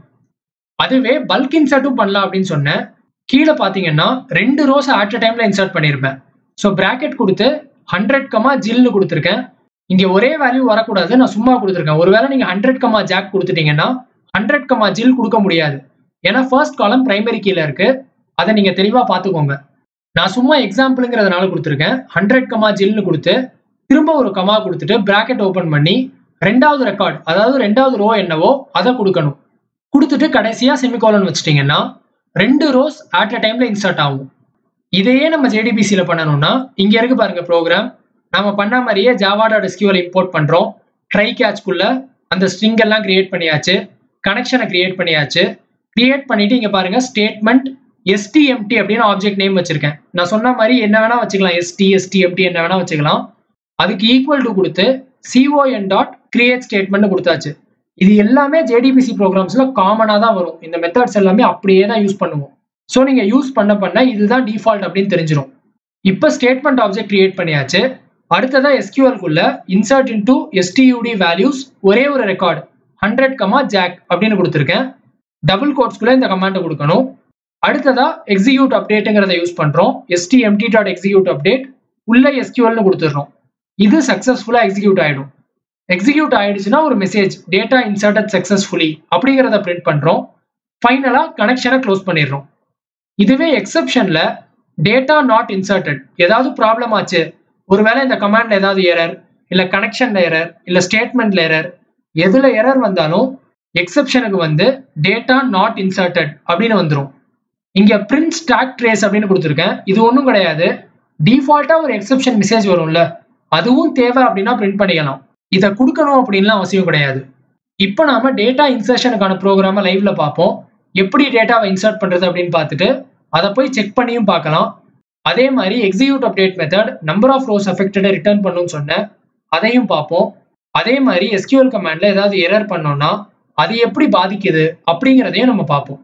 S1: அதுவே பல்க் இன்சர்ட்டும் பண்ணலாம் அப்படின்னு சொன்னேன் கீழே பார்த்தீங்கன்னா ரெண்டு ரோஸ் அட் அ டைம்ல இன்சர்ட் பண்ணியிருப்பேன் ஸோ பிராக்கெட் கொடுத்து ஹண்ட்ரட் கமா ஜில்னு கொடுத்துருக்கேன் இங்கே ஒரே வேல்யூ வரக்கூடாது நான் சும்மா கொடுத்துருக்கேன் ஒருவேளை நீங்கள் ஹண்ட்ரட் கமா ஜாக் கொடுத்துட்டீங்கன்னா ஹண்ட்ரட் கமா ஜில் கொடுக்க முடியாது ஏன்னா ஃபர்ஸ்ட் காலம் பிரைமரி கீழே இருக்கு அதை நீங்கள் தெளிவாக பார்த்துக்கோங்க நான் சும்மா எக்ஸாம்பிளுங்கிறதுனால கொடுத்துருக்கேன் ஹண்ட்ரட் கமா ஜில்னு கொடுத்து திரும்ப ஒரு கமா கொடுத்துட்டு பிராக்கெட் ஓப்பன் பண்ணி ரெண்டாவது ரெக்கார்ட் அதாவது ரெண்டாவது ரோ என்னவோ அதை கொடுக்கணும் கொடுத்துட்டு கடைசியாக செமிகோலன் வச்சிட்டிங்கன்னா ரெண்டு ரோஸ் அட் அ டைம்ல இன்சர்ட் ஆகும் இதையே நம்ம ஜேடிபிசியில் பண்ணணும்னா இங்கே இருக்கு பாருங்க ப்ரோக்ராம் நம்ம பண்ண மாதிரியே ஜாவா டாட் எஸ்கியூஎல் இம்போர்ட் பண்ணுறோம் ட்ரை கேட்ச்குள்ள அந்த ஸ்ட்ரிங் எல்லாம் கிரியேட் பண்ணியாச்சு கனெக்ஷனை கிரியேட் பண்ணியாச்சு கிரியேட் பண்ணிட்டு இங்கே பாருங்க ஸ்டேட்மெண்ட் எஸ்டிஎம்டி அப்படின்னு ஆப்ஜெக்ட் நேம் வச்சிருக்கேன் நான் சொன்ன மாதிரி என்ன வேணா வச்சுக்கலாம் எஸ்டி எஸ்டிஎம்டி என்ன வேணா வச்சுக்கலாம் அதுக்கு ஈக்குவல் டு கொடுத்து சிஓஎன் டாட் கிரியேட் ஸ்டேட்மெண்ட் கொடுத்தாச்சு இது எல்லாமே ஜேடிபிசி ப்ரோக்ராம்ஸ்ல காமனாக தான் வரும் இந்த மெத்தட்ஸ் எல்லாமே அப்படியே தான் யூஸ் பண்ணுவோம் ஸோ நீங்கள் யூஸ் பண்ண பண்ண இதுதான் டிஃபால்ட் அப்படின்னு தெரிஞ்சிடும் இப்போ ஸ்டேட்மெண்ட் ஆப்ஜெக்ட் கிரியேட் பண்ணியாச்சு அடுத்ததா எஸ்கியூஎல்குள்ள இன்சர்ட் இன்டூ எஸ்டியூடி வேல்யூஸ் ஒரே ஒரு ரெக்கார்ட் ஹண்ட்ரட் கமா ஜாக் அப்படின்னு கொடுத்துருக்கேன் டபுள் கோட்ஸ்குள்ள இந்த கமாண்டை கொடுக்கணும் அடுத்ததா எக்ஸிக்யூட் அப்டேட்டுங்கிறத யூஸ் பண்றோம் எஸ்டிஎம்டி டாட் எக்ஸிக்யூட் அப்டேட் உள்ள எஸ்கியூஎல்னு கொடுத்துடுறோம் இது சக்சஸ்ஃபுல்லா எக்ஸிக்யூட் ஆயிடும் எக்ஸிக்யூட் ஆயிடுச்சுன்னா ஒரு மெசேஜ் டேட்டா இன்சர்டட் சக்சஸ்ஃபுல்லி அப்படிங்கிறத பிரிண்ட் பண்றோம் ஃபைனலா கனெக்ஷனை க்ளோஸ் பண்ணிடுறோம் இதுவே எக்ஸப்ஷன்ல டேட்டா நாட் இன்சர்டட் ஏதாவது ப்ராப்ளம் ஆச்சு ஒருவேளை இந்த கமாண்ட்ல ஏதாவது எரர் இல்ல கனெக்ஷன்ல எரர் இல்ல ஸ்டேட்மெண்ட்ல எரர் எதுல எரர் வந்தாலும் எக்ஸப்ஷனுக்கு வந்து டேட்டா நாட் இன்சர்டட் அப்படின்னு வந்துடும் இங்க பிரிண்ட் ஸ்டாக் ட்ரேஸ் அப்படின்னு கொடுத்துருக்கேன் இது ஒன்றும் கிடையாது டிஃபால்ட்டா ஒரு எக்ஸப்ஷன் மெசேஜ் வரும்ல அதுவும் தேவை அப்படின்னா பிரிண்ட் பண்ணிக்கலாம் இதை கொடுக்கணும் அப்படின்லாம் அவசியம் கிடையாது இப்போ நாம டேட்டா இன்சர்ஷனுக்கான ப்ரோக்ராமை லைவ்ல பார்ப்போம் எப்படி டேட்டாவை இன்சர்ட் பண்றது அப்படின்னு பார்த்துட்டு அதை போய் செக் பண்ணியும் பார்க்கலாம் அதே மாதிரி execute update method number of rows அஃபெக்டடை ரிட்டர்ன் பண்ணுன்னு சொன்னேன் அதையும் பார்ப்போம் அதே மாதிரி எஸ்கியூஎல் கமாண்ட்ல ஏதாவது எரர் பண்ணோம்னா அது எப்படி பாதிக்குது அப்படிங்கிறதையும் நம்ம பார்ப்போம்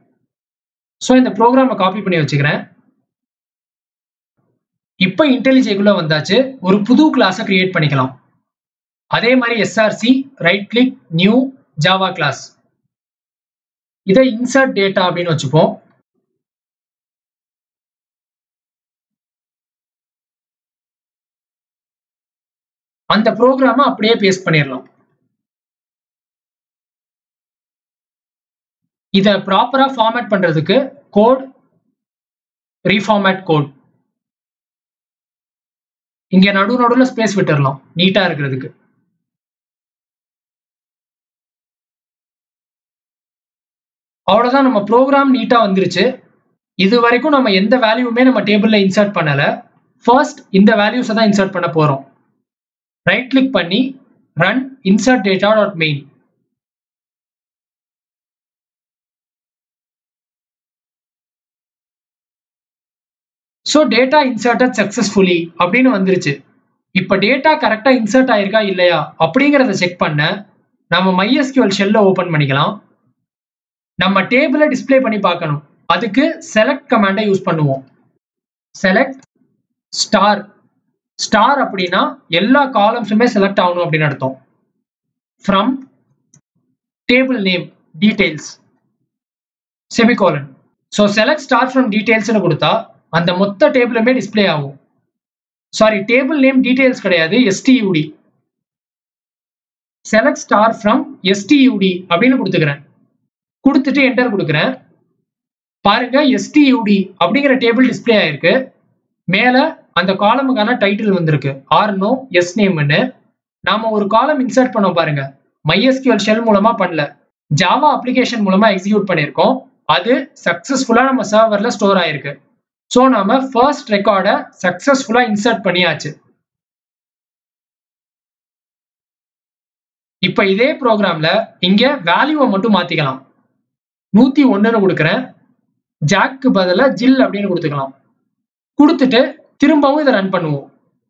S1: ஸோ இந்த ப்ரோக்ராமை காப்பி பண்ணி வச்சுக்கிறேன் இப்போ இன்டெலிஜேக்குள்ள வந்தாச்சு ஒரு புது கிளாஸை கிரியேட் பண்ணிக்கலாம் அதே மாதிரி SRC right click new Java class இதை இன்சர்ட் டேட்டா அப்படின்னு வச்சுப்போம் அந்த ப்ரோக்ராமை அப்படியே பேஸ்ட் பண்ணிடலாம் இதை ப்ராப்பரா ஃபார்மேட் பண்றதுக்கு கோட் ரீஃபார்மேட் கோட் இங்க நடு நடுவில் ஸ்பேஸ் விட்டுறலாம் நீட்டா இருக்கிறதுக்கு அவ்வளவுதான் நம்ம ப்ரோக்ராம் நீட்டா வந்துருச்சு இது வரைக்கும் நம்ம எந்த வேல்யூமே நம்ம டேபிள்ல இன்சர்ட் பண்ணல ஃபர்ஸ்ட் இந்த வேல்யூஸை தான் இன்சர்ட் பண்ண போறோம் ரைட் கிளிக் பண்ணி run insert data dot main so data inserted successfully அப்படின்னு வந்துருச்சு இப்போ டேட்டா கரெக்டாக இன்சர்ட் ஆயிருக்கா இல்லையா அப்படிங்கிறத செக் பண்ண நம்ம MySQL ஷெல்லை ஓப்பன் பண்ணிக்கலாம் நம்ம டேபிளை டிஸ்ப்ளே பண்ணி பார்க்கணும் அதுக்கு செலக்ட் கமாண்டை யூஸ் பண்ணுவோம் செலக்ட் ஸ்டார் ஸ்டார் அப்படின்னா எல்லா காலம்ஸுமே செலக்ட் ஆகணும் அப்படின்னு அர்த்தம் from table name details semicolon so select star from டீடைல்ஸ்னு கொடுத்தா அந்த மொத்த டேபிளுமே டிஸ்ப்ளே ஆகும் சாரி டேபிள் நேம் டீடைல்ஸ் கிடையாது STUD select star from STUD அப்படின்னு கொடுத்துக்கிறேன் கொடுத்துட்டு என்டர் கொடுக்குறேன் பாருங்க எஸ்டியூடி அப்படிங்கிற டேபிள் டிஸ்ப்ளே ஆயிருக்கு மேல அந்த காலமுக்கான டைட்டில் வந்திருக்கு ஆர் நோ எஸ் நேம்னு நாம ஒரு காலம் இன்சர்ட் பண்ணோம் பாருங்க MySQL ஷெல் மூலமா பண்ணல ஜாவா அப்ளிகேஷன் மூலமா எக்ஸிக்யூட் பண்ணியிருக்கோம் அது சக்சஸ்ஃபுல்லா நம்ம சர்வர்ல ஸ்டோர் ஆயிருக்கு ஸோ நாம ஃபர்ஸ்ட் ரெக்கார்டை சக்சஸ்ஃபுல்லா இன்சர்ட் பண்ணியாச்சு இப்போ இதே ப்ரோக்ராம்ல இங்க வேல்யூவை மட்டும் மாத்திக்கலாம் நூத்தி ஒன்னுன்னு கொடுக்குறேன் ஜாக்கு பதிலா ஜில் அப்படின்னு கொடுத்துக்கலாம் கொடுத்துட்டு திரும்பவும் இதை ரன் பண்ணுவோம்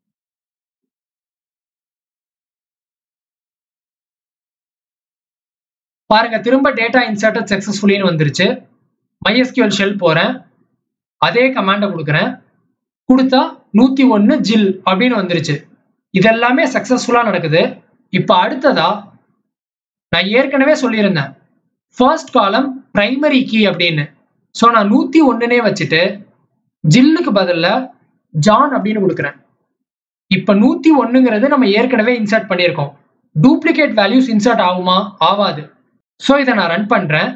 S1: பாருங்க திரும்ப டேட்டா இன்சர்ட்டட் சக்சஸ்ஃபுல்லின்னு வந்துருச்சு MySQL ஷெல் போறேன் அதே கமாண்டை கொடுக்குறேன் கொடுத்தா நூத்தி ஒன்னு ஜில் அப்படின்னு வந்துருச்சு இதெல்லாமே சக்சஸ்ஃபுல்லா நடக்குது இப்போ அடுத்ததா நான் ஏற்கனவே சொல்லியிருந்தேன் ஃபர்ஸ்ட் காலம் பிரைமரி கீ அப்படின்னு ஸோ நான் நூத்தி ஒன்னுனே வச்சுட்டு ஜில்லுக்கு பதில்ல ஜான் அப்படின்னு கொடுக்குறேன் இப்போ நூத்தி ஒன்னுங்கிறது நம்ம ஏற்கனவே இன்சர்ட் பண்ணியிருக்கோம் டூப்ளிகேட் வேல்யூஸ் இன்சர்ட் ஆகுமா ஆவாது ஸோ இதை நான் ரன் பண்றேன்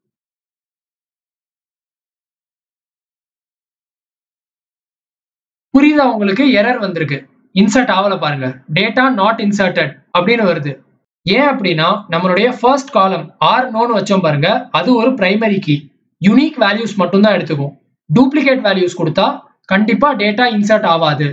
S1: புரியுதா உங்களுக்கு எரர் வந்திருக்கு இன்சர்ட் ஆகல பாருங்க டேட்டா நாட் இன்சர்ட்டட் அப்படின்னு வருது ஏன் அப்படின்னா நம்மளுடைய ஃபர்ஸ்ட் காலம் ஆர் நோன்னு வச்சோம் பாருங்க அது ஒரு பிரைமரி கீ யூனிக் வேல்யூஸ் மட்டும்தான் எடுத்துக்கும் டூப்ளிகேட் வேல்யூஸ் கொடுத்தா கண்டிப்பா டேட்டா இன்சர்ட் ஆகாது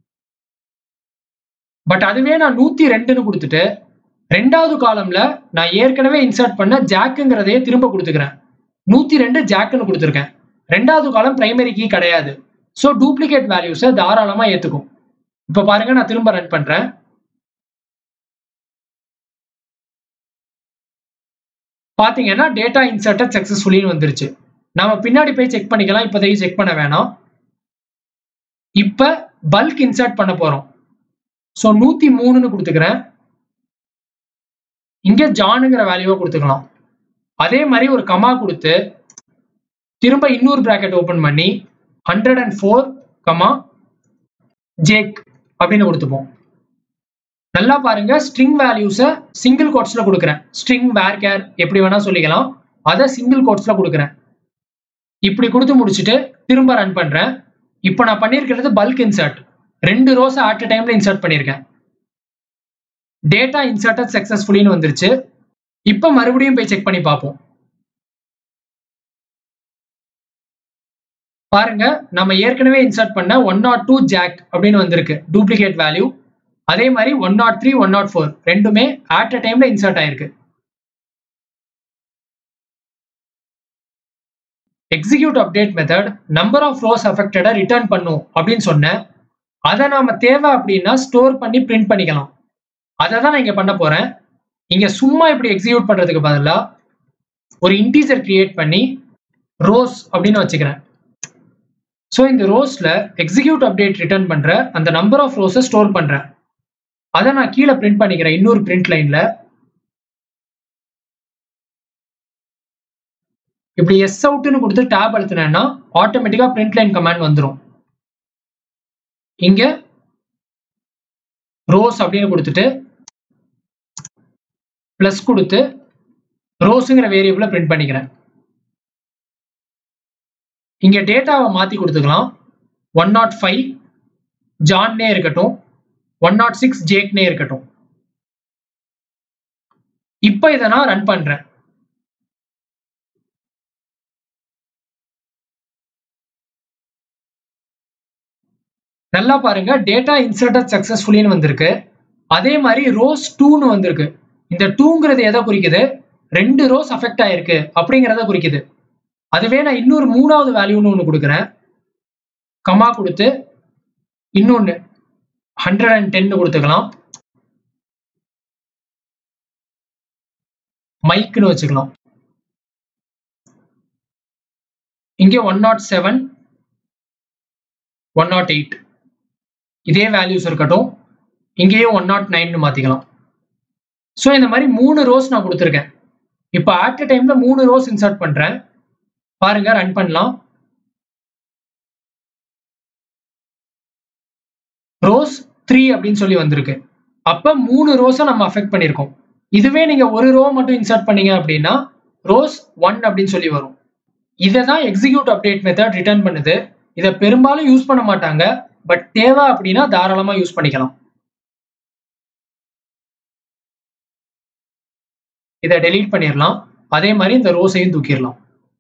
S1: பட் அதுவே நான் நூத்தி ரெண்டுன்னு கொடுத்துட்டு ரெண்டாவது காலம்ல நான் ஏற்கனவே இன்சர்ட் பண்ண ஜாக்குங்கிறதையே திரும்ப கொடுத்துக்கிறேன் நூத்தி ரெண்டு ஜாக்குன்னு கொடுத்துருக்கேன் ரெண்டாவது காலம் பிரைமரி கீ கிடையாது ஸோ டூப்ளிகேட் வேல்யூஸை தாராளமா ஏத்துக்கும் இப்போ பாருங்க நான் திரும்ப ரன் பண்றேன் பாத்தீங்கன்னா டேட்டா இன்சர்ட்டட் சக்சஸ்ஃபுல்லின்னு வந்துருச்சு நாம பின்னாடி போய் செக் பண்ணிக்கலாம் இப்போதைக்கு செக் பண்ண வேணாம் இப்ப பல்க் இன்சர்ட் பண்ண போறோம் ஸோ நூத்தி மூணுன்னு கொடுத்துக்கிறேன் இங்க ஜானுங்கிற வேல்யூவை கொடுத்துக்கலாம் அதே மாதிரி ஒரு கமா கொடுத்து திரும்ப இன்னொரு பிராக்கெட் ஓபன் பண்ணி hundred and four comma Jack அப்படின்னு கொடுத்துப்போம் நல்லா பாருங்க ஸ்ட்ரிங் வேல்யூஸை சிங்கிள் கோட்ஸ்ல கொடுக்குறேன் ஸ்ட்ரிங் வேர் கேர் எப்படி வேணா சொல்லிக்கலாம் அதை சிங்கிள் கோட்ஸ்ல கொடுக்குறேன் இப்படி கொடுத்து முடிச்சுட்டு திரும்ப ரன் பண்றேன் இப்போ நான் பண்ணியிருக்கிறது பல்க் இன்சர்ட் ரெண்டு ரோஸ் அட் டைம்ல இன்சர்ட் பண்ணியிருக்கேன் டேட்டா இன்சர்ட்டட் சக்சஸ்ஃபுல்லின்னு வந்துருச்சு இப்போ மறுபடியும் போய் செக் பண்ணி பார்ப்போம் பாருங்க நம்ம ஏற்கனவே இன்சர்ட் பண்ண ஒன் நாட் டூ ஜாக் அப்படின்னு வந்திருக்கு டூப்ளிகேட் வேல்யூ அதே மாதிரி one nought three one nought four ரெண்டுமே அட் அ டைம்ல இன்சர்ட் ஆயிருக்கு execute update method number of rows அஃபெக்டடை ரிட்டர்ன் பண்ணும் அப்படின்னு சொன்னேன் அதை நாம தேவை அப்படின்னா ஸ்டோர் பண்ணி பிரிண்ட் பண்ணிக்கலாம் அதை தான் நான் இங்க பண்ண போறேன் இங்க சும்மா இப்படி எக்ஸிக்யூட் பண்றதுக்கு பதிலா ஒரு இன்டீஜர் கிரியேட் பண்ணி ரோஸ் அப்படின்னு வச்சுக்கிறேன் ஸோ இந்த ரோஸ்ல எக்ஸிக்யூட் அப்டேட் ரிட்டர்ன் பண்ற அந்த நம்பர் ஆஃப் ரோஸை ஸ்டோர் பண்றேன் அதை நான் கீழே பிரிண்ட் பண்ணிக்கிறேன் இன்னொரு பிரிண்ட் லைன்ல இப்படி எஸ் அவுட்னு கொடுத்து டேப் அழுத்தினேன்னா ஆட்டோமேட்டிக்கா பிரிண்ட் லைன் கமாண்ட் வந்துடும் இங்க ரோஸ் அப்படின்னு கொடுத்துட்டு பிளஸ் கொடுத்து ரோஸுங்கிற வேரியபிளை பிரிண்ட் பண்ணிக்கிறேன் இங்க டேட்டாவை மாத்தி கொடுத்துக்கலாம் ஒன் நாட் ஃபைவ் ஜான்னே இருக்கட்டும் ஒன் நாட் சிக்ஸ் ஜேக்னே இருக்கட்டும் இப்போ இதை நான் ரன் பண்றேன் நல்லா பாருங்க டேட்டா இன்சர்டட் சக்சஸ்ஃபுல்லின்னு வந்திருக்கு அதே மாதிரி ரோஸ் டூன்னு வந்திருக்கு இந்த டூங்கிறது எதை குறிக்குது ரெண்டு ரோஸ் அஃபெக்ட் ஆயிருக்கு அப்படிங்கிறத குறிக்குது அதுவே நான் இன்னொரு மூணாவது வேல்யூன்னு ஒன்று கொடுக்குறேன் கமா கொடுத்து இன்னொன்று ஹண்ட்ரட் அண்ட் டென்னு கொடுத்துக்கலாம் மைக்குன்னு வச்சுக்கலாம் இங்கே one nought seven one nought eight இதே வேல்யூஸ் இருக்கட்டும் இங்கேயும் ஒன் நாட் நைன்னு மாற்றிக்கலாம் ஸோ இந்த மாதிரி மூணு ரோஸ் நான் கொடுத்துருக்கேன் இப்போ ஆட் அ டைமில் மூணு ரோஸ் இன்சர்ட் பண்ணுறேன் பாருங்க ரன் பண்ணலாம் ரோஸ் த்ரீ அப்படின்னு சொல்லி வந்திருக்கு அப்போ மூணு ரோஸை நம்ம அஃபெக்ட் பண்ணியிருக்கோம் இதுவே நீங்கள் ஒரு ரோ மட்டும் இன்சர்ட் பண்ணீங்க அப்படின்னா ரோஸ் ஒன் அப்படின்னு சொல்லி வரும் இதை தான் எக்ஸிக்யூட் அப்டேட் மெத்தட் ரிட்டர்ன் பண்ணுது இதை பெரும்பாலும் யூஸ் பண்ண மாட்டாங்க பட் தேவை அப்படின்னா தாராளமாக யூஸ் பண்ணிக்கலாம் இதை டெலீட் பண்ணிடலாம் அதே மாதிரி இந்த ரோஸையும் தூக்கிடலாம்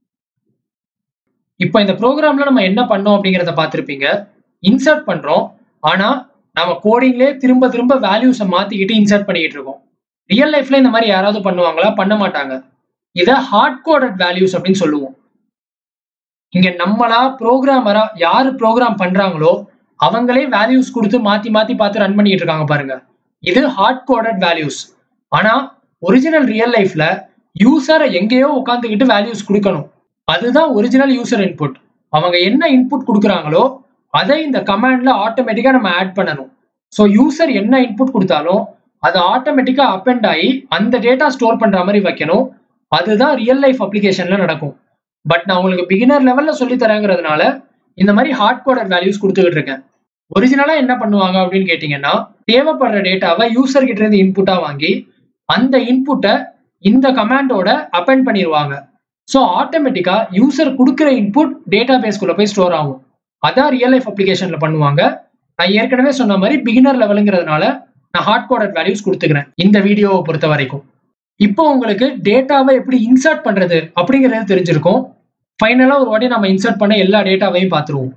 S1: இப்போ இந்த ப்ரோக்ராம்ல நம்ம என்ன பண்ணோம் அப்படிங்கிறத பார்த்துருப்பீங்க இன்சர்ட் பண்றோம் ஆனா நம்ம கோடிங்லேயே திரும்ப திரும்ப வேல்யூஸை மாத்திக்கிட்டு இன்சர்ட் பண்ணிக்கிட்டு இருக்கோம் ரியல் லைஃப்ல இந்த மாதிரி யாராவது பண்ணுவாங்களா பண்ண மாட்டாங்க இதை ஹார்ட் கோடட் வேல்யூஸ் அப்படின்னு சொல்லுவோம் இங்க நம்மளா ப்ரோக்ராமரா யாரு ப்ரோக்ராம் பண்றாங்களோ அவங்களே வேல்யூஸ் கொடுத்து மாத்தி மாத்தி பார்த்து ரன் பண்ணிட்டு இருக்காங்க பாருங்க இது ஹார்ட் கோடட் வேல்யூஸ் ஆனா ஒரிஜினல் ரியல் லைஃப்ல யூசரை எங்கேயோ உட்காந்துக்கிட்டு வேல்யூஸ் கொடுக்கணும் அதுதான் ஒரிஜினல் யூசர் இன்புட் அவங்க என்ன இன்புட் கொடுக்குறாங்களோ அதை இந்த கமாண்ட்ல ஆட்டோமேட்டிக்கா நம்ம ஆட் பண்ணணும் ஸோ யூசர் என்ன இன்புட் கொடுத்தாலும் அது ஆட்டோமேட்டிக்கா அப்பெண்ட் ஆகி அந்த டேட்டா ஸ்டோர் பண்ற மாதிரி வைக்கணும் அதுதான் ரியல் லைஃப் அப்ளிகேஷன்ல நடக்கும் பட் நான் உங்களுக்கு பிகினர் லெவல்ல சொல்லி தரேங்கிறதுனால இந்த மாதிரி ஹார்ட் கோடர் வேல்யூஸ் கொடுத்துக்கிட்டு இருக்கேன் ஒரிஜினலா என்ன பண்ணுவாங்க அப்படின்னு கேட்டீங்கன்னா தேவைப்படுற டேட்டாவை யூசர் கிட்ட இருந்து இன்புட்டா வாங்கி அந்த இன்புட்டை இந்த கமாண்டோட அப்பெண்ட் பண்ணிடுவாங்க ஸோ ஆட்டோமேட்டிக்கா யூசர் கொடுக்குற இன்புட் டேட்டா பேஸ்குள்ள போய் ஸ்டோர் ஆகும் அதான் ரியல் லைஃப் அப்ளிகேஷன்ல பண்ணுவாங்க நான் ஏற்கனவே சொன்ன மாதிரி பிகினர் லெவலுங்கிறதுனால நான் ஹார்ட் கோடட் வேல்யூஸ் கொடுத்துக்கிறேன் இந்த வீடியோவை பொறுத்த வரைக்கும் இப்போ உங்களுக்கு டேட்டாவை எப்படி இன்சர்ட் பண்றது அப்படிங்கிறது தெரிஞ்சிருக்கும் ஃபைனலா ஒரு வாட்டி நம்ம இன்சர்ட் பண்ண எல்லா டேட்டாவையும் பார்த்துருவோம்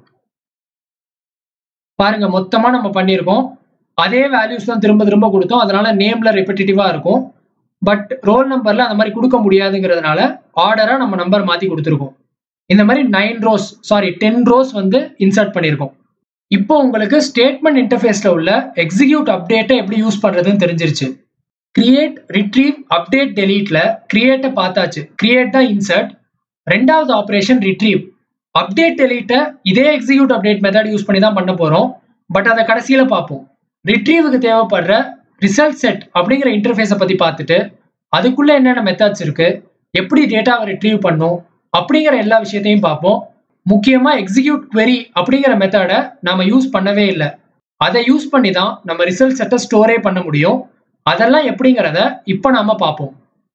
S1: பாருங்க மொத்தமா நம்ம பண்ணியிருக்கோம் அதே வேல்யூஸ் தான் திரும்ப திரும்ப கொடுத்தோம் அதனால நேம்ல ரெப்பிட்டேட்டிவா இருக்கும் பட் ரோல் நம்பர்ல அந்த மாதிரி கொடுக்க முடியாதுங்கிறதுனால ஆர்டரா நம்ம நம்பர் மாத்தி கொடுத்துருக்கோம் இந்த மாதிரி nine rows sorry ten rows வந்து இன்சர்ட் பண்ணியிருக்கோம் இப்போ உங்களுக்கு ஸ்டேட்மெண்ட் இன்டர்ஃபேஸ்ல உள்ள எக்ஸிக்யூட் அப்டேட்டை எப்படி யூஸ் பண்றதுன்னு தெரிஞ்சிருச்சு கிரியேட் ரிட்ரீவ் அப்டேட் டெலீட்ல கிரியேட்டை பார்த்தாச்சு கிரியேட் தான் இன்சர்ட் ரெண்டாவது ஆப்ரேஷன் ரிட்ரீவ் அப்டேட் டெலீட்டை இதே எக்ஸிக்யூட் அப்டேட் மெத்தட் யூஸ் பண்ணி தான் பண்ண போறோம் பட் அதை கடைசியில பார்ப்போம் ரிட்ரீவுக்கு தேவைப்படுற ரிசல்ட் செட் அப்படிங்கிற இன்டர்ஃபேஸை பத்தி பார்த்துட்டு அதுக்குள்ள என்னென்ன மெத்தட்ஸ் இருக்கு எப்படி டேட்டாவை ரிட்ரீவ் பண்ணும் அப்படிங்கிற எல்லா விஷயத்தையும் பார்ப்போம் முக்கியமா எக்ஸிக்யூட் query அப்படிங்கிற மெத்தடை நாம யூஸ் பண்ணவே இல்லை அதை யூஸ் பண்ணி தான் நம்ம ரிசல்ட் செட்டை ஸ்டோரே பண்ண முடியும் அதெல்லாம் எப்படிங்கிறத இப்போ நாம பார்ப்போம்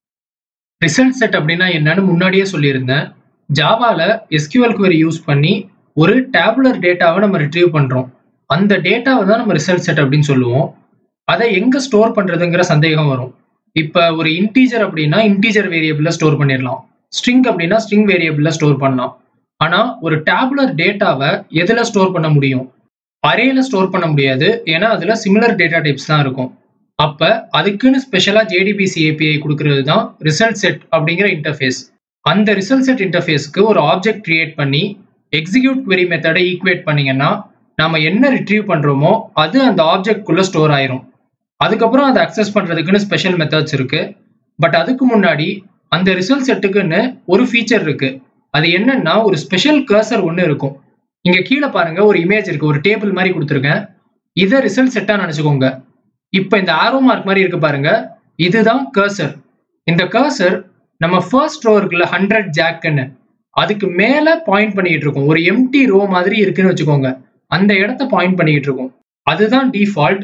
S1: ரிசல்ட் செட் அப்படின்னா என்னன்னு முன்னாடியே சொல்லியிருந்தேன் ஜாவால எஸ்கியூஎல் query யூஸ் பண்ணி ஒரு டேபுலர் டேட்டாவை நம்ம ரிட்ரீவ் பண்றோம் அந்த டேட்டாவை தான் நம்ம ரிசல்ட் செட் அப்படின்னு சொல்லுவோம் அதை எங்க ஸ்டோர் பண்றதுங்கிற சந்தேகம் வரும் இப்போ ஒரு இன்டீஜர் அப்படின்னா இன்டீஜர் வேரியபிள்ல ஸ்டோர் பண்ணிடலாம் ஸ்ட்ரிங் அப்படின்னா ஸ்ட்ரிங் வேரியபிள்ல ஸ்டோர் பண்ணலாம் ஆனா ஒரு டேபுலர் டேட்டாவை எதுல ஸ்டோர் பண்ண முடியும் அரேல ஸ்டோர் பண்ண முடியாது ஏன்னா அதுல சிமிலர் டேட்டா டைப்ஸ் தான் இருக்கும் அப்ப அதுக்குன்னு ஸ்பெஷலா ஜேடிபிசி ஏபிஐ கொடுக்கறது தான் ரிசல்ட் செட் அப்படிங்கிற இன்டர்ஃபேஸ் அந்த ரிசல்ட் செட் இன்டர்ஃபேஸ்க்கு ஒரு ஆப்ஜெக்ட் கிரியேட் பண்ணி எக்ஸிக்யூட் query மெத்தடை ஈக்குவேட் பண்ணீங்கன்னா நாம என்ன ரிட்ரீவ் பண்றோமோ அது அந்த ஆப்ஜெக்ட் குள்ள ஸ்டோர் ஆயிரும் அதுக்கப்புறம் அதை அக்சஸ் பண்றதுக்குன்னு ஸ்பெஷல் மெத்தட்ஸ் இருக்கு பட் அதுக்கு முன்னாடி அந்த ரிசல்ட் செட்டுக்குன்னு ஒரு ஃபீச்சர் இருக்கு அது என்னன்னா ஒரு ஸ்பெஷல் கர்சர் ஒன்று இருக்கும் இங்க கீழே பாருங்க ஒரு இமேஜ் இருக்கு ஒரு டேபிள் மாதிரி கொடுத்துருக்கேன் இதை ரிசல்ட் செட்டா நினைச்சுக்கோங்க இப்போ இந்த ஆரோ மார்க் மாதிரி இருக்கு பாருங்க இதுதான் கர்சர் இந்த கர்சர் நம்ம ஃபர்ஸ்ட் ரோ இருக்குல்ல ஹண்ட்ரட் ஜாக்குன்னு அதுக்கு மேல பாயிண்ட் பண்ணிட்டு இருக்கோம் ஒரு எம்டி ரோ மாதிரி இருக்குன்னு வச்சுக்கோங்க அந்த இடத்த பாயிண்ட் பண்ணிட்டு இருக்கோம் அதுதான் டிஃபால்ட்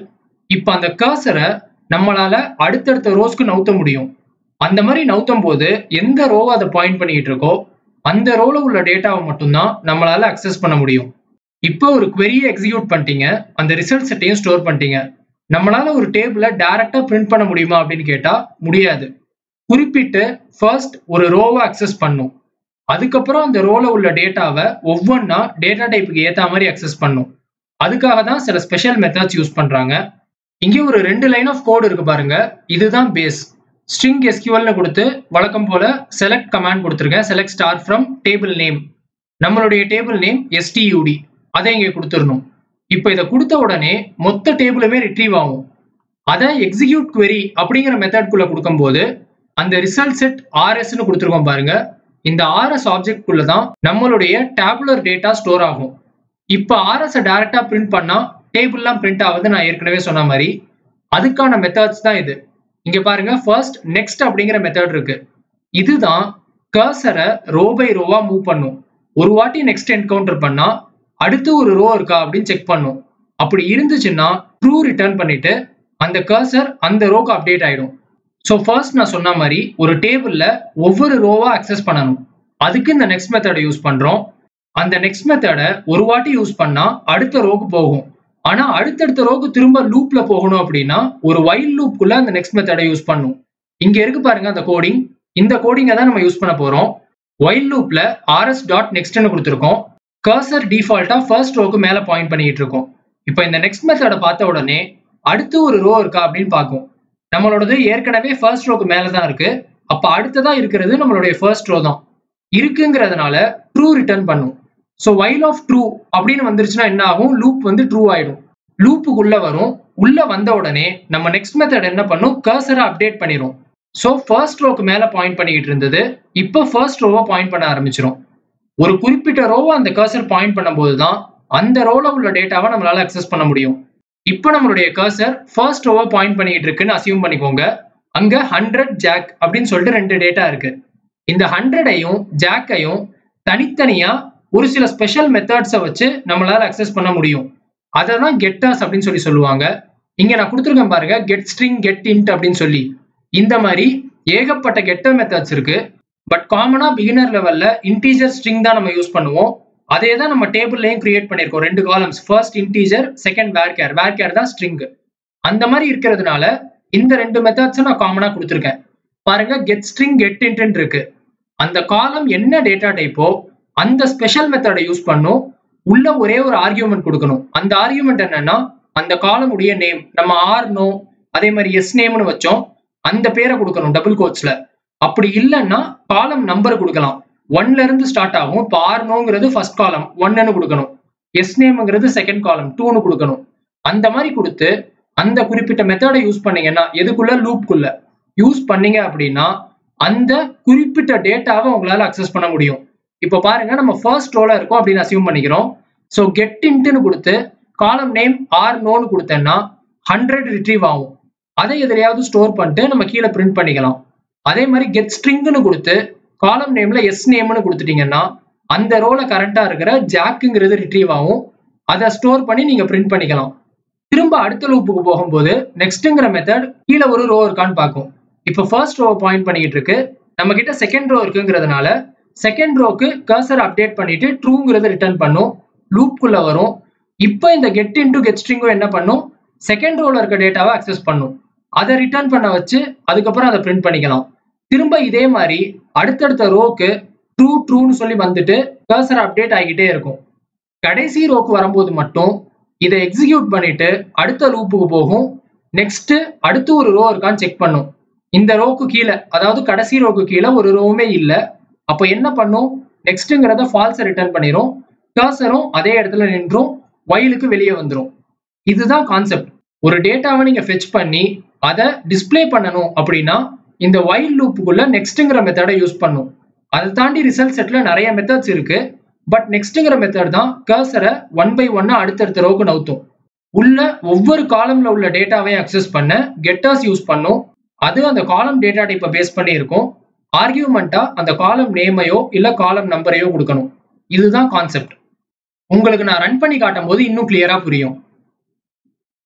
S1: இப்ப அந்த கர்சரை நம்மளால அடுத்தடுத்த ரோஸ்க்கு நவுத்த முடியும் அந்த மாதிரி நவுத்தும் போது எந்த ரோவை அதை பாயிண்ட் பண்ணிட்டு இருக்கோ அந்த ரோல உள்ள டேட்டாவை மட்டும்தான் நம்மளால அக்சஸ் பண்ண முடியும் இப்போ ஒரு query எக்ஸிக்யூட் பண்ணிட்டீங்க அந்த ரிசல்ட் செட்டையும் ஸ்டோர் பண்ணிட்டீங்க நம்மளால ஒரு டேபிளை டைரக்டா பிரிண்ட் பண்ண முடியுமா அப்படின்னு கேட்டா முடியாது குறிப்பிட்டு ஃபர்ஸ்ட் ஒரு ரோவை அக்சஸ் பண்ணும் அதுக்கப்புறம் அந்த ரோல உள்ள டேட்டாவை ஒவ்வொன்றா டேட்டா டைப்புக்கு ஏத்த மாதிரி அக்சஸ் பண்ணும் அதுக்காக தான் சில ஸ்பெஷல் மெத்தட்ஸ் யூஸ் பண்றாங்க இங்கே ஒரு ரெண்டு லைன் ஆஃப் கோட் இருக்கு பாருங்க இதுதான் பேஸ் ஸ்ட்ரிங் எஸ்கியூஎல்னு கொடுத்து வழக்கம் போல செலக்ட் கமாண்ட் கொடுத்துருக்கேன் select star from table name நம்மளுடைய டேபிள் நேம் எஸ்டியூடி அதை இங்கே கொடுத்துடணும் இப்போ இதை கொடுத்த உடனே மொத்த டேபிளுமே ரிட்ரீவ் ஆகும் அதை எக்ஸிக்யூட் query அப்படிங்கிற மெத்தட்குள்ள கொடுக்கும்போது அந்த ரிசல்ட் செட் ஆர்எஸ்னு கொடுத்துருக்கோம் பாருங்க இந்த ஆர்எஸ் ஆப்ஜெக்ட் குள்ள தான் நம்மளுடைய டேபுலர் டேட்டா ஸ்டோர் ஆகும் இப்போ ஆர்எஸ் டைரக்டா பிரிண்ட் பண்ணா டேபிள்லாம் பிரிண்ட் ஆகுது நான் ஏற்கனவே சொன்ன மாதிரி அதுக்கான மெத்தட்ஸ் தான் இது இங்க பாருங்க ஃபர்ஸ்ட் நெக்ஸ்ட் அப்படிங்கிற மெத்தட் இருக்கு இதுதான் கர்சரை ரோ பை ரோவா மூவ் பண்ணும் ஒரு வாட்டி நெக்ஸ்ட் என்கவுண்டர் பண்ணா அடுத்து ஒரு ரோ இருக்கா அப்படின்னு செக் பண்ணும் அப்படி இருந்துச்சுன்னா ட்ரூ ரிட்டர்ன் பண்ணிட்டு அந்த கர்சர் அந்த ரோக்கு அப்டேட் ஆயிடும் ஸோ ஃபர்ஸ்ட் நான் சொன்ன மாதிரி ஒரு டேபிள்ல ஒவ்வொரு ரோவா அக்சஸ் பண்ணணும் அதுக்கு இந்த நெக்ஸ்ட் மெத்தடை யூஸ் பண்றோம் அந்த நெக்ஸ்ட் மெத்தடை ஒரு வாட்டி யூஸ் பண்ணா அடுத்த ரோக்கு போகும் ஆனா அடுத்தடுத்த ரோக்கு திரும்ப லூப்ல போகணும் அப்படின்னா ஒரு வைல் லூப்குள்ள அந்த நெக்ஸ்ட் மெத்தடை யூஸ் பண்ணும் இங்க இருக்கு பாருங்க அந்த கோடிங் இந்த கோடிங்கை தான் நம்ம யூஸ் பண்ண போறோம் வைல் லூப்ல ஆர்எஸ் டாட் நெக்ஸ்ட்னு கொடுத்துருக்கோம் கர்சர் டிஃபால்ட்டா ஃபர்ஸ்ட் ரோக்கு மேல பாயிண்ட் பண்ணிட்டு இருக்கோம் இப்போ இந்த நெக்ஸ்ட் மெத்தடை பார்த்த உடனே அடுத்து ஒரு ரோ இருக்கா அப்படின்னு பார்க்கும் நம்மளோடது ஏற்கனவே ஃபர்ஸ்ட் ரோக்கு மேல தான் இருக்கு அப்ப அடுத்ததா இருக்கிறது நம்மளுடைய ஃபர்ஸ்ட் ரோ தான் இருக்குங்கிறதுனால ட்ரூ ரிட்டர்ன் பண்ணும் ஸோ வைல் ஆஃப் ட்ரூ அப்படின்னு வந்துருச்சுன்னா என்ன ஆகும் லூப் வந்து ட்ரூ ஆயிடும் லூப்புக்குள்ள வரும் உள்ள வந்த உடனே நம்ம நெக்ஸ்ட் மெத்தட் என்ன பண்ணும் கர்சரை அப்டேட் பண்ணிடும் ஸோ ஃபர்ஸ்ட் ரோக்கு மேல பாயிண்ட் பண்ணிட்டு இருந்தது இப்போ ஃபர்ஸ்ட் ரோவை பாயிண்ட் பண்ண ஆரம்பிச்சிடும் ஒரு குறிப்பிட்ட ரோவை அந்த கர்சர் பாயிண்ட் பண்ணும்போது தான் அந்த ரோல உள்ள டேட்டாவை நம்மளால அக்சஸ் பண்ண முடியும் இப்போ நம்மளுடைய கர்சர் ஃபர்ஸ்ட் ரோவை பாயிண்ட் பண்ணிட்டு இருக்குன்னு அசியூம் பண்ணிக்கோங்க அங்க ஹண்ட்ரட் ஜாக் அப்படின்னு சொல்லிட்டு ரெண்டு டேட்டா இருக்கு இந்த ஹண்ட்ரடையும் ஜாக்கையும் தனித்தனியா ஒரு சில ஸ்பெஷல் மெத்தட்ஸை வச்சு நம்மளால அக்சஸ் பண்ண முடியும் அதை தான் கெட்டர்ஸ் அப்படின்னு சொல்லி சொல்லுவாங்க இங்க நான் கொடுத்துருக்கேன் பாருங்க கெட் ஸ்ட்ரிங் கெட் இன்ட் அப்படின்னு சொல்லி இந்த மாதிரி ஏகப்பட்ட கெட்டர் மெத்தட்ஸ் இருக்கு பட் காமனா பிகினர் லெவல்ல இன்டீஜர் ஸ்ட்ரிங் தான் நம்ம யூஸ் பண்ணுவோம் அதே தான் நம்ம டேபிள்லையும் கிரியேட் பண்ணியிருக்கோம் ரெண்டு columns first integer second varchar varchar தான் ஸ்ட்ரிங் அந்த மாதிரி இருக்கிறதுனால இந்த ரெண்டு மெத்தட்ஸும் நான் காமனா கொடுத்துருக்கேன் பாருங்க கெட் ஸ்ட்ரிங் கெட் இன்ட் இருக்கு அந்த காலம் என்ன டேட்டா டைப்போ அந்த ஸ்பெஷல் மெத்தடை யூஸ் பண்ணும் உள்ள ஒரே ஒரு ஆர்கியூமெண்ட் கொடுக்கணும் அந்த ஆர்கியூமெண்ட் என்னன்னா அந்த காலம் உடைய நேம் நம்ம ஆர் நோ அதே மாதிரி எஸ் நேம்னு வச்சோம் அந்த பேரை கொடுக்கணும் டபுள் கோட்ஸ்ல அப்படி இல்லைன்னா காலம் நம்பர் கொடுக்கலாம் ஒன்ல இருந்து ஸ்டார்ட் ஆகும் இப்போ ஆர் நோங்கிறது ஃபர்ஸ்ட் காலம் ஒன்னு கொடுக்கணும் எஸ் நேம்ங்கிறது செகண்ட் காலம் டூன்னு கொடுக்கணும் அந்த மாதிரி கொடுத்து அந்த குறிப்பிட்ட மெத்தடை யூஸ் பண்ணீங்கன்னா எதுக்குள்ள லூப்குள்ள யூஸ் பண்ணீங்க அப்படின்னா அந்த குறிப்பிட்ட டேட்டாவை உங்களால அக்சஸ் பண்ண முடியும் இப்போ பாருங்க நம்ம ஃபர்ஸ்ட் ரோல இருக்கோம் அப்படின்னு அசியூம் பண்ணிக்கிறோம் ஸோ கெட் இன்ட்டுன்னு கொடுத்து காலம் நேம் ஆர் நோன்னு கொடுத்தேன்னா ஹண்ட்ரட் ரிட்ரீவ் ஆகும் அதை எதிலையாவது ஸ்டோர் பண்ணிட்டு நம்ம கீழே பிரிண்ட் பண்ணிக்கலாம் அதே மாதிரி கெட் ஸ்ட்ரிங்னு கொடுத்து காலம் நேம்ல எஸ் நேம்னு கொடுத்துட்டீங்கன்னா அந்த ரோல கரண்டா இருக்கிற ஜாக்குங்கிறது ரிட்ரீவ் ஆகும் அதை ஸ்டோர் பண்ணி நீங்க பிரிண்ட் பண்ணிக்கலாம் திரும்ப அடுத்த லூப்புக்கு போகும்போது நெக்ஸ்ட்ங்கிற மெத்தட் கீழே ஒரு ரோ இருக்கான்னு பார்க்கும் இப்போ ஃபர்ஸ்ட் ரோவை பாயிண்ட் பண்ணிட்டு இருக்கு நம்ம கிட்ட செகண்ட் ரோ இருக்குங்கிறதுனால செகண்ட் ரோக்கு கர்சர் அப்டேட் பண்ணிட்டு ட்ரூங்கிறத ரிட்டர்ன் பண்ணும் லூப்குள்ள வரும் இப்போ இந்த கெட் இன்டு கெட் ஸ்ட்ரிங்கும் என்ன பண்ணும் செகண்ட் ரோல இருக்க டேட்டாவை அக்சஸ் பண்ணும் அதை ரிட்டர்ன் பண்ண வச்சு அதுக்கப்புறம் அதை பிரிண்ட் பண்ணிக்கலாம் திரும்ப இதே மாதிரி அடுத்தடுத்த ரோக்கு ட்ரூ ட்ரூன்னு சொல்லி வந்துட்டு கர்சர் அப்டேட் ஆகிக்கிட்டே இருக்கும் கடைசி ரோக்கு வரும்போது மட்டும் இதை எக்ஸிக்யூட் பண்ணிட்டு அடுத்த லூப்புக்கு போகும் நெக்ஸ்ட் அடுத்து ஒரு ரோ இருக்கான்னு செக் பண்ணும் இந்த ரோக்கு கீழே அதாவது கடைசி ரோக்கு கீழே ஒரு ரோவுமே இல்லை அப்போ என்ன பண்ணும் நெக்ஸ்ட்டுங்கிறத ஃபால்ஸை ரிட்டர்ன் பண்ணிடும் கர்சரும் அதே இடத்துல நின்றும் வயலுக்கு வெளியே வந்துடும் இதுதான் கான்செப்ட் ஒரு டேட்டாவை நீங்க ஃபெச் பண்ணி அதை டிஸ்ப்ளே பண்ணணும் அப்படின்னா இந்த வைல் லூப்புக்குள்ள நெக்ஸ்ட்டுங்கிற மெத்தடை யூஸ் பண்ணும் அதை தாண்டி ரிசல்ட் செட்ல நிறைய மெத்தட்ஸ் இருக்கு பட் நெக்ஸ்ட்டுங்கிற மெத்தட் தான் கர்சரை ஒன் பை ஒன்னா அடுத்தடுத்த ரோக்கு நவுத்தும் உள்ள ஒவ்வொரு காலம்ல உள்ள டேட்டாவையும் அக்சஸ் பண்ண கெட்டர்ஸ் யூஸ் பண்ணும் அது அந்த காலம் டேட்டா டைப்பை பேஸ் பண்ணி இருக்கும் ஆர்கியூமெண்டா அந்த காலம் நேமையோ இல்ல காலம் நம்பரையோ கொடுக்கணும் இதுதான் கான்செப்ட் உங்களுக்கு நான் ரன் பண்ணி காட்டும் போது இன்னும் கிளியரா புரியும்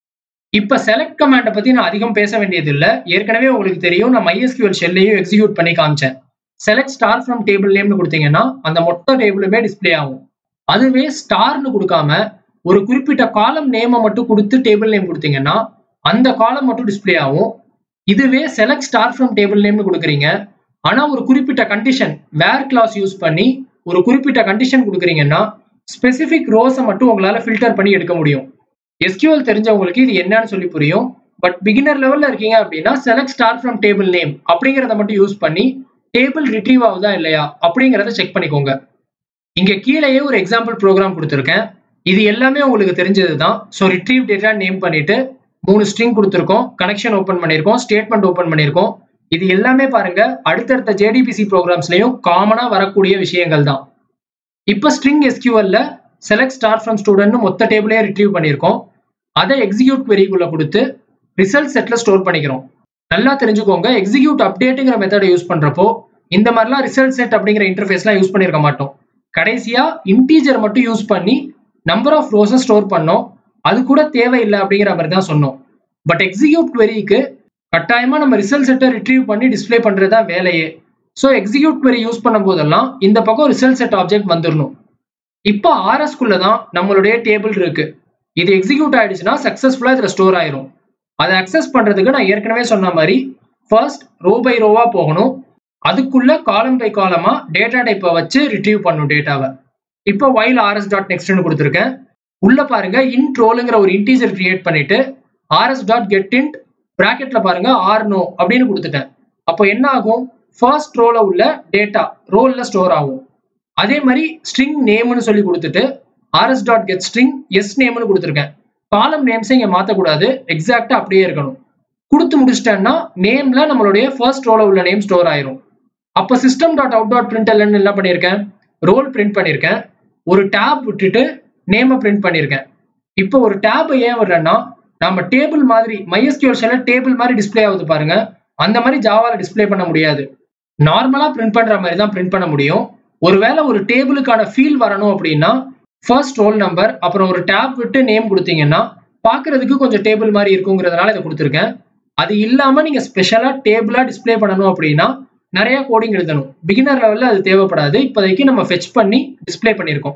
S1: இப்ப செலக்ட் கமாண்டை பத்தி நான் அதிகம் பேச வேண்டியது இல்ல ஏற்கனவே உங்களுக்கு தெரியும் நான் MySQL ஷெல்லையும் எக்ஸிக்யூட் பண்ணி காமிச்சேன் செலக்ட் ஸ்டார் ஃப்ரம் டேபிள் நேம்னு கொடுத்தீங்கன்னா அந்த மொத்த டேபிளுமே டிஸ்ப்ளே ஆகும் அதுவே ஸ்டார்னு கொடுக்காம ஒரு குறிப்பிட்ட காலம் நேமை மட்டும் கொடுத்து டேபிள் நேம் கொடுத்தீங்கன்னா அந்த காலம் மட்டும் டிஸ்ப்ளே ஆகும் இதுவே செலக்ட் ஸ்டார் ஃப்ரம் டேபிள் நேம்னு கொடுக்குறீங்க ஆனா ஒரு குறிப்பிட்ட கண்டிஷன் வேர் கிளாஸ் யூஸ் பண்ணி ஒரு குறிப்பிட்ட கண்டிஷன் கொடுக்குறீங்கன்னா ஸ்பெசிபிக் ரோஸை மட்டும் உங்களால ஃபில்டர் பண்ணி எடுக்க முடியும் எஸ்கியூஎல் தெரிஞ்சவங்களுக்கு இது என்னன்னு சொல்லி புரியும் பட் பிகினர் லெவல்ல இருக்கீங்க அப்படின்னா select star from table name அப்படிங்கிறத மட்டும் யூஸ் பண்ணி டேபிள் ரிட்ரீவ் ஆகுதா இல்லையா அப்படிங்கிறத செக் பண்ணிக்கோங்க இங்க கீழேயே ஒரு எக்ஸாம்பிள் ப்ரோக்ராம் கொடுத்துருக்கேன் இது எல்லாமே உங்களுக்கு தெரிஞ்சது தான் ஸோ ரிட்ரீவ் டேட்டா நேம் பண்ணிட்டு மூணு ஸ்ட்ரிங் கொடுத்துருக்கோம் கனெக்ஷன் ஓப்பன் பண்ணியிருக்கோம் ஸ்டேட்மெண்ட் ஓப்பன் பண்ணியிருக்கோம் இது எல்லாமே பாருங்க அடுத்தடுத்த ஜேடிபிசி ப்ரோக்ராம்ஸ்லயும் காமனா வரக்கூடிய விஷயங்கள் தான் இப்போ ஸ்ட்ரிங் எஸ்கியூஎல்ல செலக்ட் ஸ்டார் ஃப்ரம் ஸ்டூடெண்ட் மொத்த டேபிளையே ரிட்ரீவ் பண்ணியிருக்கோம் அதை எக்ஸிக்யூட் queryக்குள்ள கொடுத்து ரிசல்ட் செட்ல ஸ்டோர் பண்ணிக்கிறோம் நல்லா தெரிஞ்சுக்கோங்க எக்ஸிக்யூட் அப்டேட்டுங்கிற மெத்தடை யூஸ் பண்றப்போ இந்த மாதிரிலாம் ரிசல்ட் செட் அப்படிங்கிற இன்டர்ஃபேஸ்லாம் யூஸ் பண்ணியிருக்க மாட்டோம் கடைசியா இன்டீஜர் மட்டும் யூஸ் பண்ணி நம்பர் ஆஃப் ரோஸை ஸ்டோர் பண்ணோம் அது கூட தேவையில்லை அப்படிங்கிற மாதிரி தான் சொன்னோம் பட் எக்ஸிக்யூட் queryக்கு கட்டாயமா நம்ம ரிசல்ட் செட்டை ரிட்ரீவ் பண்ணி டிஸ்ப்ளே பண்றது தான் வேலையே ஸோ எக்ஸிக்யூட் query யூஸ் பண்ணும் போதெல்லாம் இந்த பக்கம் ரிசல்ட் செட் ஆப்ஜெக்ட் வந்துடணும் இப்போ RS குள்ள தான் நம்மளுடைய டேபிள் இருக்கு இது எக்ஸிக்யூட் ஆயிடுச்சுன்னா சக்ஸஸ்ஃபுல்லா இதுல ஸ்டோர் ஆயிரும் அதை அக்சஸ் பண்றதுக்கு நான் ஏற்கனவே சொன்ன மாதிரி ஃபர்ஸ்ட் ரோ பை ரோவா போகணும் அதுக்குள்ள காலம் பை காலமா டேட்டா டைப்பை வச்சு ரிட்ரீவ் பண்ணும் டேட்டாவை இப்போ வைல் ஆர்எஸ் டாட் நெக்ஸ்ட்னு கொடுத்துருக்கேன் உள்ள பாருங்க இன்ட் ரோலுங்கிற ஒரு இன்டீஜர் கிரியேட் பண்ணிட்டு ஆர்எஸ் டாட் கெட் இன்ட் ப்ராக்கெட்ல பாருங்க ஆர் நோ அப்படின்னு கொடுத்துட்டேன் அப்போ என்ன ஆகும் ஃபர்ஸ்ட் ரோல உள்ள டேட்டா ரோல்ல ஸ்டோர் ஆகும் அதே மாதிரி ஸ்ட்ரிங் நேம்னு சொல்லி கொடுத்துட்டு RS dot get string S நேம்னு கொடுத்துருக்கேன் காலம் நேம்ஸை இங்க மாத்தக்கூடாது எக்ஸாக்டா அப்படியே இருக்கணும் கொடுத்து முடிச்சிட்டேன்னா நேம்ல நம்மளுடைய ஃபர்ஸ்ட் ரோல உள்ள நேம் ஸ்டோர் ஆயிரும் அப்ப system dot out dot print என்ன பண்ணியிருக்கேன் ரோல் பிரிண்ட் பண்ணியிருக்கேன் ஒரு டேப் விட்டுட்டு நேமை பிரிண்ட் பண்ணியிருக்கேன் இப்போ ஒரு டேப் ஏன் விடுறேன்னா நம்ம டேபிள் மாதிரி MySQL ஷெல்ல டேபிள் மாதிரி டிஸ்ப்ளே ஆகுது பாருங்க அந்த மாதிரி ஜாவால டிஸ்ப்ளே பண்ண முடியாது நார்மலா பிரிண்ட் பண்ற மாதிரி தான் பிரிண்ட் பண்ண முடியும் ஒருவேளை ஒரு டேபிளுக்கான ஃபீல் வரணும் அப்படின்னா ஃபர்ஸ்ட் ரோல் நம்பர் அப்புறம் ஒரு டேப் விட்டு நேம் கொடுத்தீங்கன்னா பார்க்கிறதுக்கு கொஞ்சம் டேபிள் மாதிரி இருக்குங்கிறதுனால இதை கொடுத்துருக்கேன் அது இல்லாம நீங்க ஸ்பெஷலா டேபிளா டிஸ்ப்ளே பண்ணணும் அப்படின்னா நிறைய கோடிங் எழுதணும் பிகினர் லெவல்ல அது தேவைப்படாது இப்போதைக்கு நம்ம ஃபெச் பண்ணி டிஸ்ப்ளே பண்ணியிருக்கோம்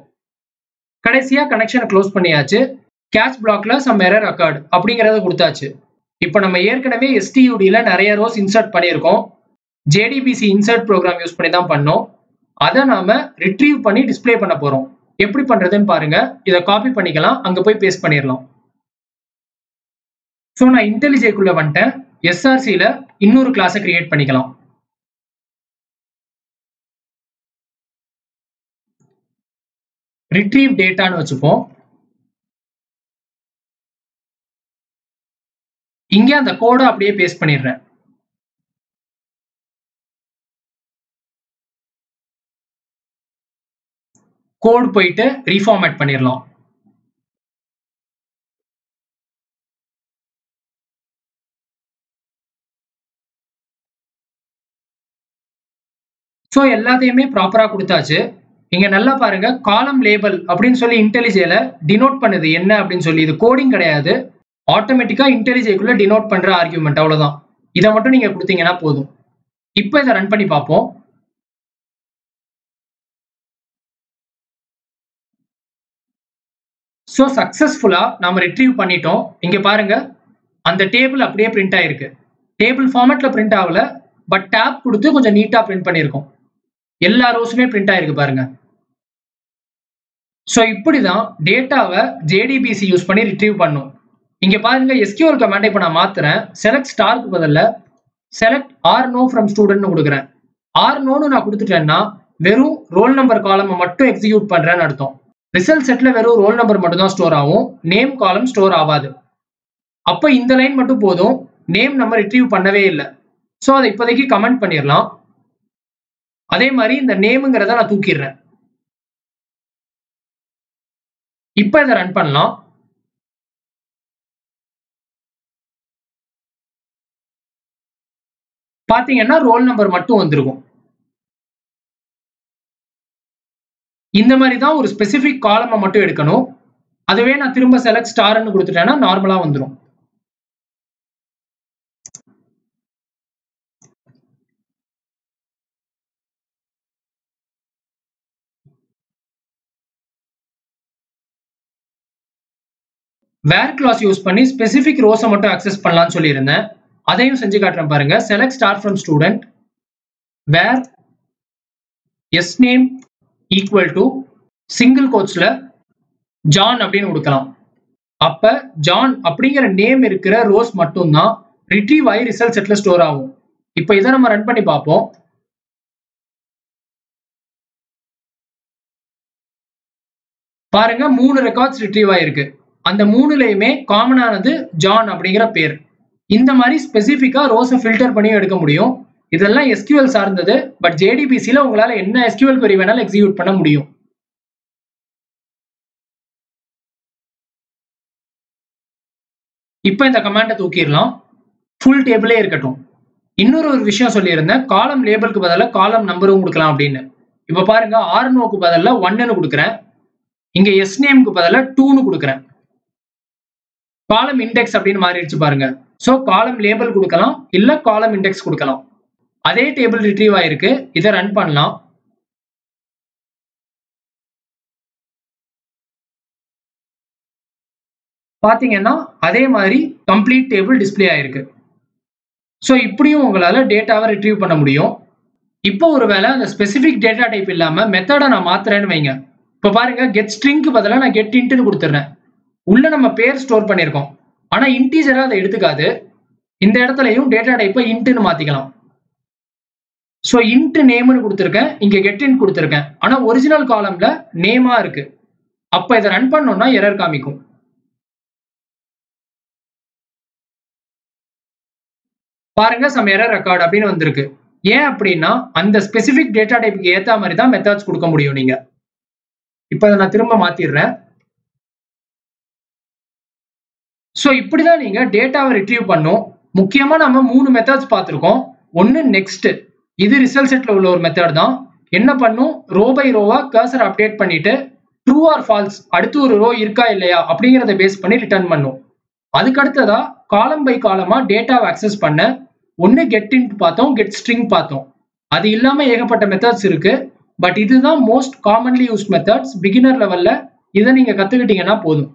S1: கடைசியா கனெக்ஷனை க்ளோஸ் பண்ணியாச்சு கேட்ச் பிளாக்ல சம் எரர் அக்கார்டு அப்படிங்கறத கொடுத்தாச்சு இப்போ நம்ம ஏற்கனவே எஸ்டியூடியில் நிறைய ரோஸ் இன்சர்ட் பண்ணியிருக்கோம் ஜேடிபிசி இன்சர்ட் ப்ரோக்ராம் யூஸ் பண்ணி தான் பண்ணோம் அதை நாம ரிட்ரீவ் பண்ணி டிஸ்ப்ளே பண்ண போறோம் எப்படி பண்றதுன்னு பாருங்க இதை காப்பி பண்ணிக்கலாம் அங்க போய் பேஸ்ட் பண்ணிடலாம் ஸோ நான் இன்டெலிஜேக்குள்ள வந்துட்டேன் எஸ்ஆர்சியில் இன்னொரு கிளாஸை கிரியேட் பண்ணிக்கலாம் ரிட்ரீவ் டேட்டான்னு வச்சுப்போம் இங்க அந்த கோடை அப்படியே பேஸ்ட் பண்ணிடுறேன் கோட் போயிட்டு ரீஃபார்மேட் பண்ணிடலாம் ஸோ எல்லாத்தையுமே ப்ராப்பராக கொடுத்தாச்சு இங்க நல்லா பாருங்க காலம் லேபல் அப்படின்னு சொல்லி இன்டெலிஜேல டினோட் பண்ணுது என்ன அப்படின்னு சொல்லி இது கோடிங் கிடையாது ஆட்டோமேட்டிக்கா இன்டெலிஜேக்குள்ள டினோட் பண்ற ஆர்கியூமெண்ட் அவ்வளவுதான் இதை மட்டும் நீங்க கொடுத்தீங்கன்னா போதும் இப்போ இதை ரன் பண்ணி பார்ப்போம் ஸோ சக்சஸ்ஃபுல்லா நாம ரிட்ரீவ் பண்ணிட்டோம் இங்க பாருங்க அந்த டேபிள் அப்படியே பிரிண்ட் ஆயிருக்கு டேபிள் ஃபார்மேட்ல பிரிண்ட் ஆகல பட் டேப் கொடுத்து கொஞ்சம் நீட்டா பிரிண்ட் பண்ணியிருக்கோம் எல்லா ரோஸுமே பிரிண்ட் ஆயிருக்கு பாருங்க ஸோ இப்படிதான் டேட்டாவை ஜேடிபிசி யூஸ் பண்ணி ரிட்ரீவ் பண்ணும் இங்க பாருங்க எஸ்கியூஎல் கமாண்டை இப்போ நான் மாத்துறேன் செலக்ட் ஸ்டார்க்கு பதில்ல செலக்ட் ஆர் நோ ஃப்ரம் ஸ்டூடெண்ட்னு கொடுக்குறேன் ஆர் நோன்னு நான் கொடுத்துட்டேன்னா வெறும் ரோல் நம்பர் காலமை மட்டும் எக்ஸிக்யூட் பண்றேன்னு அர்த்தம் ரிசல்ட் செட்ல வெறும் ரோல் நம்பர் மட்டும் தான் ஸ்டோர் ஆகும் நேம் காலம் ஸ்டோர் ஆகாது அப்போ இந்த லைன் மட்டும் போதும் நேம் நம்ம ரிட்ரீவ் பண்ணவே இல்லை ஸோ அதை இப்போதைக்கு கமெண்ட் பண்ணிடலாம் அதே மாதிரி இந்த நேமுங்கிறத நான் தூக்கிடுறேன் இப்போ இதை ரன் பண்ணலாம் பாத்தீங்கன்னா ரோல் நம்பர் மட்டும் வந்திருக்கும் இந்த மாதிரி தான் ஒரு ஸ்பெசிஃபிக் காலமை மட்டும் எடுக்கணும் அதுவே நான் திரும்ப செலக்ட் ஸ்டார்னு கொடுத்துட்டேன்னா நார்மலா வந்துடும் வேர் கிளாஸ் யூஸ் பண்ணி ஸ்பெசிஃபிக் ரோஸை மட்டும் அக்சஸ் பண்ணலாம்னு சொல்லியிருந்தேன் அதையும் செஞ்சு காட்டுறேன் பாருங்க select start from student where S name equal to single கோட்ஸ்ல ஜான் அப்படின்னு கொடுக்கலாம் அப்ப ஜான் அப்படிங்கிற நேம் இருக்கிற ரோஸ் மட்டும்தான் ரிட்ரீவ் ஆகி ரிசல்ட் செட்ல ஸ்டோர் ஆகும் இப்போ இதை நம்ம ரன் பண்ணி பார்ப்போம் பாருங்க மூணு ரெக்கார்ட்ஸ் ரிட்ரீவ் ஆயிருக்கு அந்த மூணுலையுமே காமனானது ஜான் அப்படிங்கிற பேர் இந்த மாதிரி ஸ்பெசிஃபிக்கா ரோஸை ஃபில்டர் பண்ணி எடுக்க முடியும் இதெல்லாம் எஸ்கியூஎல் சார்ந்தது பட் ஜேடிபிசியில் உங்களால் என்ன எஸ்கியூஎல் query வேணாலும் எக்ஸிக்யூட் பண்ண முடியும் இப்போ இந்த கமாண்டை தூக்கிடலாம் ஃபுல் டேபிளே இருக்கட்டும் இன்னொரு ஒரு விஷயம் சொல்லியிருந்தேன் காலம் லேபிளுக்கு பதிலாக காலம் நம்பரும் கொடுக்கலாம் அப்படின்னு இப்போ பாருங்க ஆர்னோக்கு பதிலாக ஒன்னுன்னு கொடுக்குறேன் இங்க எஸ் நேம்க்கு பதிலாக டூன்னு கொடுக்குறேன் காலம் இண்டெக்ஸ் அப்படின்னு மாறிடுச்சு பாருங்க ஸோ காலம் லேபிள் கொடுக்கலாம் இல்ல காலம் இண்டெக்ஸ் கொடுக்கலாம் அதே டேபிள் ரிட்ரீவ் ஆயிருக்கு இதை ரன் பண்ணலாம் பாத்தீங்கன்னா அதே மாதிரி கம்ப்ளீட் டேபிள் டிஸ்ப்ளே ஆயிருக்கு ஸோ இப்படியும் உங்களால டேட்டாவை ரிட்ரீவ் பண்ண முடியும் இப்போ ஒருவேளை அந்த ஸ்பெசிஃபிக் டேட்டா டைப் இல்லாம மெத்தடை நான் மாத்துறேன்னு வைங்க இப்போ பாருங்க கெட் ஸ்ட்ரிங்க்கு பதிலாக நான் கெட் இன்ட்டுன்னு கொடுத்துட்றேன் உள்ள நம்ம பேர் ஸ்டோர் பண்ணியிருக்கோம் ஆனா இன்டீஜரா அதை எடுத்துக்காது இந்த இடத்துலயும் டேட்டா டைப்பை இன்ட்டுன்னு மாத்திக்கலாம் ஸோ இன்ட் நேம்னு கொடுத்துருக்கேன் இங்க கெட் இன்ட் கொடுத்துருக்கேன் ஆனா ஒரிஜினல் காலம்ல நேமா இருக்கு அப்ப இதை ரன் பண்ணோம்னா எரர் காமிக்கும் பாருங்க சம் எரர் ரெக்கார்ட் அப்படின்னு வந்திருக்கு ஏன் அப்படின்னா அந்த ஸ்பெசிபிக் டேட்டா டைப்புக்கு ஏத்த மாதிரி தான் மெத்தட்ஸ் கொடுக்க முடியும் நீங்க இப்போ அதை நான் திரும்ப மாத்திடுறேன் ஸோ இப்படிதான் நீங்க டேட்டாவை ரிட்ரீவ் பண்ணும் முக்கியமா நம்ம மூணு மெத்தட்ஸ் பார்த்துருக்கோம் ஒன்று நெக்ஸ்ட் இது ரிசல்ட் செட்ல உள்ள ஒரு மெத்தட் தான் என்ன பண்ணும் ரோ பை ரோவா கர்சர் அப்டேட் பண்ணிட்டு ட்ரூ ஆர் ஃபால்ஸ் அடுத்து ஒரு ரோ இருக்கா இல்லையா அப்படிங்கிறத பேஸ் பண்ணி ரிட்டர்ன் பண்ணும் அதுக்கு அடுத்ததா காலம் பை காலமா டேட்டாவை அக்சஸ் பண்ண ஒன்று கெட் இன்ட் பார்த்தோம் கெட் ஸ்ட்ரிங் பார்த்தோம் அது இல்லாம ஏகப்பட்ட மெத்தட்ஸ் இருக்கு பட் இதுதான் most commonly use methods beginner லெவல்ல இதை நீங்க கத்துக்கிட்டீங்கன்னா போதும்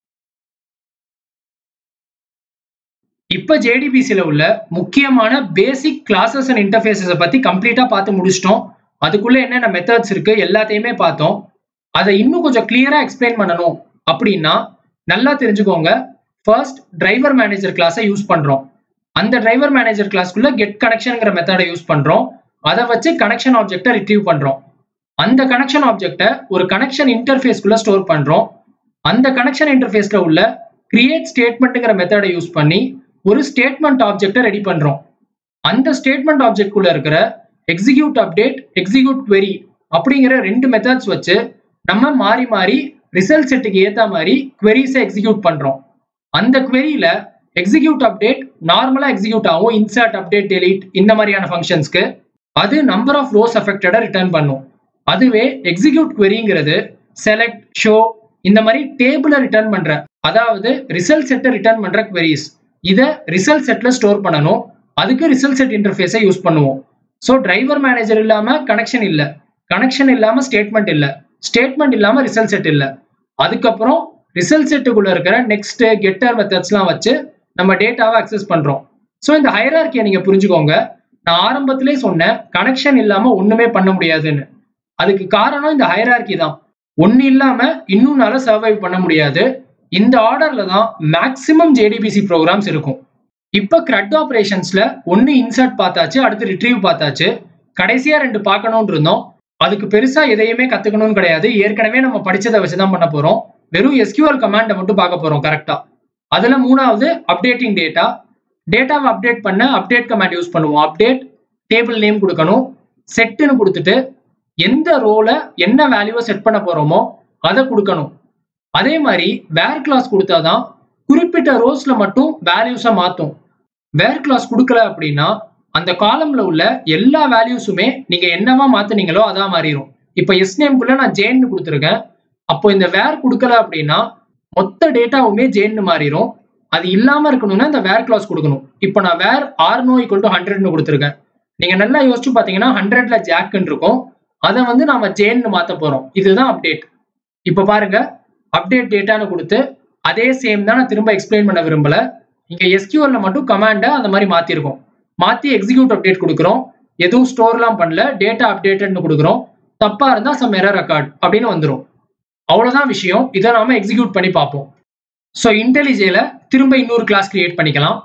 S1: இப்ப ஜேடிபிசில உள்ள முக்கியமான பேசிக் கிளாஸஸ் அண்ட் இன்டர்ஃபேஸஸை பத்தி கம்ப்ளீட்டா பார்த்து முடிச்சிட்டோம் அதுக்குள்ள என்னென்ன மெத்தட்ஸ் இருக்கு எல்லாத்தையுமே பார்த்தோம் அதை இன்னும் கொஞ்சம் கிளியரா எக்ஸ்பிளைன் பண்ணணும் அப்படின்னா நல்லா தெரிஞ்சுக்கோங்க ஃபர்ஸ்ட் டிரைவர் மேனேஜர் கிளாஸை யூஸ் பண்றோம் அந்த டிரைவர் மேனேஜர் கிளாஸ்க்குள்ள கெட் கனெக்ஷன்ங்கிற மெத்தடை யூஸ் பண்றோம் அதை வச்சு கனெக்ஷன் ஆப்ஜெக்டை ரிட்ரீவ் பண்றோம் அந்த கனெக்ஷன் ஆப்ஜெக்டை ஒரு கனெக்ஷன் இன்டர்ஃபேஸ்க்குள்ள ஸ்டோர் பண்றோம் அந்த கனெக்ஷன் இன்டர்ஃபேஸ்ல உள்ள கிரியேட் ஸ்டேட்மெண்ட்டுங்கிற மெத்தடை யூஸ் பண்ணி ஒரு ஸ்டேட்மெண்ட் ஆப்ஜெக்டை ரெடி பண்றோம் அந்த ஸ்டேட்மெண்ட் ஆப்ஜெக்ட்குள்ள இருக்கிற எக்ஸிக்யூட் அப்டேட் எக்ஸிக்யூட் query அப்படிங்கிற ரெண்டு மெத்தட்ஸ் வச்சு நம்ம மாறி மாறி ரிசல்ட் செட்டுக்கு ஏத்த மாதிரி queries-ஐ எக்ஸிக்யூட் பண்றோம் அந்த queryல எக்ஸிக்யூட் அப்டேட் நார்மலா எக்ஸிக்யூட் ஆகும் இன்சர்ட் அப்டேட் delete இந்த மாதிரியான ஃபங்க்ஷன்ஸ்க்கு அது நம்பர் ஆஃப் ரோஸ் அஃபெக்டடை ரிட்டர்ன் பண்ணும் அதுவே எக்ஸிக்யூட் queryங்கிறது செலக்ட் ஷோ இந்த மாதிரி டேபிளை ரிட்டர்ன் பண்ற அதாவது ரிசல்ட் செட்டை ரிட்டர்ன் பண்ற queries இதை ரிசல்ட் செட்ல ஸ்டோர் பண்ணணும் அதுக்கு ரிசல்ட் செட் இன்டர்ஃபேஸை யூஸ் பண்ணுவோம் ஸோ டிரைவர் மேனேஜர் இல்லாம கனெக்ஷன் இல்ல கனெக்ஷன் இல்லாம ஸ்டேட்மெண்ட் இல்ல ஸ்டேட்மெண்ட் இல்லாம ரிசல்ட் செட் இல்ல அதுக்கப்புறம் ரிசல்ட் செட்டுக்குள்ள இருக்கிற நெக்ஸ்ட் கெட்டர் மெத்தட்ஸ்லாம் வச்சு நம்ம டேட்டாவை அக்சஸ் பண்றோம் ஸோ இந்த ஹைரார்கியை நீங்க புரிஞ்சுக்கோங்க நான் ஆரம்பத்திலே சொன்னேன் கனெக்ஷன் இல்லாம ஒண்ணுமே பண்ண முடியாதுன்னு அதுக்கு காரணம் இந்த ஹைரார்கி தான் ஒன்னு இல்லாம இன்னும்னால சர்வைவ் பண்ண முடியாது இந்த ஆர்டர்ல தான் மேக்ஸிமம் ஜேடிபிசி ப்ரோக்ராம்ஸ் இருக்கும் இப்போ கிரட் ஆப்ரேஷன்ஸ்ல ஒன்னு இன்சர்ட் பார்த்தாச்சு அடுத்து ரிட்ரீவ் பார்த்தாச்சு கடைசியா ரெண்டு பார்க்கணும்னு இருந்தோம் அதுக்கு பெருசா எதையுமே கத்துக்கணும்னு கிடையாது ஏற்கனவே நம்ம படிச்சதை வச்சு தான் பண்ண போறோம் வெறும் எஸ்கியூஎல் கமாண்டை மட்டும் பார்க்க போறோம் கரெக்டா அதுல மூணாவது அப்டேட்டிங் டேட்டா டேட்டாவை அப்டேட் பண்ண அப்டேட் கமாண்ட் யூஸ் பண்ணுவோம் அப்டேட் டேபிள் நேம் கொடுக்கணும் செட்டுன்னு கொடுத்துட்டு எந்த ரோல என்ன வேல்யூவை செட் பண்ண போறோமோ அதை கொடுக்கணும் அதே மாதிரி வேர் கிளாஸ் கொடுத்தாதான் குறிப்பிட்ட ரோஸ்ல மட்டும் வேல்யூஸை மாத்தும் வேர் கிளாஸ் கொடுக்கல அப்படின்னா அந்த காலம்ல உள்ள எல்லா வேல்யூஸுமே நீங்க என்னவா மாத்துனீங்களோ அதான் மாறிடும் இப்போ எஸ் நேம்குள்ள நான் ஜேன்னு கொடுத்துருக்கேன் அப்போ இந்த வேர் கொடுக்கல அப்படின்னா மொத்த டேட்டாவுமே ஜேன்னு மாறிடும் அது இல்லாம இருக்கணும்னா இந்த வேர் கிளாஸ் கொடுக்கணும் இப்போ நான் where R no equal to ஹண்ட்ரட்னு கொடுத்துருக்கேன் நீங்க நல்லா யோசிச்சு பாத்தீங்கன்னா ஹண்ட்ரட்ல ஜாக்குன்னு இருக்கும் அதை வந்து நாம ஜேன்னு மாத்த போறோம் இதுதான் அப்டேட் இப்போ பாருங்க அப்டேட் டேட்டான்னு கொடுத்து அதே சேம் தான் நான் திரும்ப எக்ஸ்பிளைன் பண்ண விரும்பல இங்க எஸ்கியூஎல்ல மட்டும் கமாண்டை அந்த மாதிரி மாத்திருக்கோம் மாத்தி எக்ஸிக்யூட் அப்டேட் கொடுக்குறோம் எதுவும் ஸ்டோர்லாம் பண்ணல டேட்டா அப்டேட்டட்னு கொடுக்குறோம் தப்பா இருந்தா சம் எரர் ரெக்கார்ட் அப்படின்னு வந்துடும் அவ்வளவுதான் விஷயம் இதை நாம எக்ஸிக்யூட் பண்ணி பார்ப்போம் ஸோ இன்டெலிஜேல திரும்ப இன்னொரு கிளாஸ் கிரியேட் பண்ணிக்கலாம்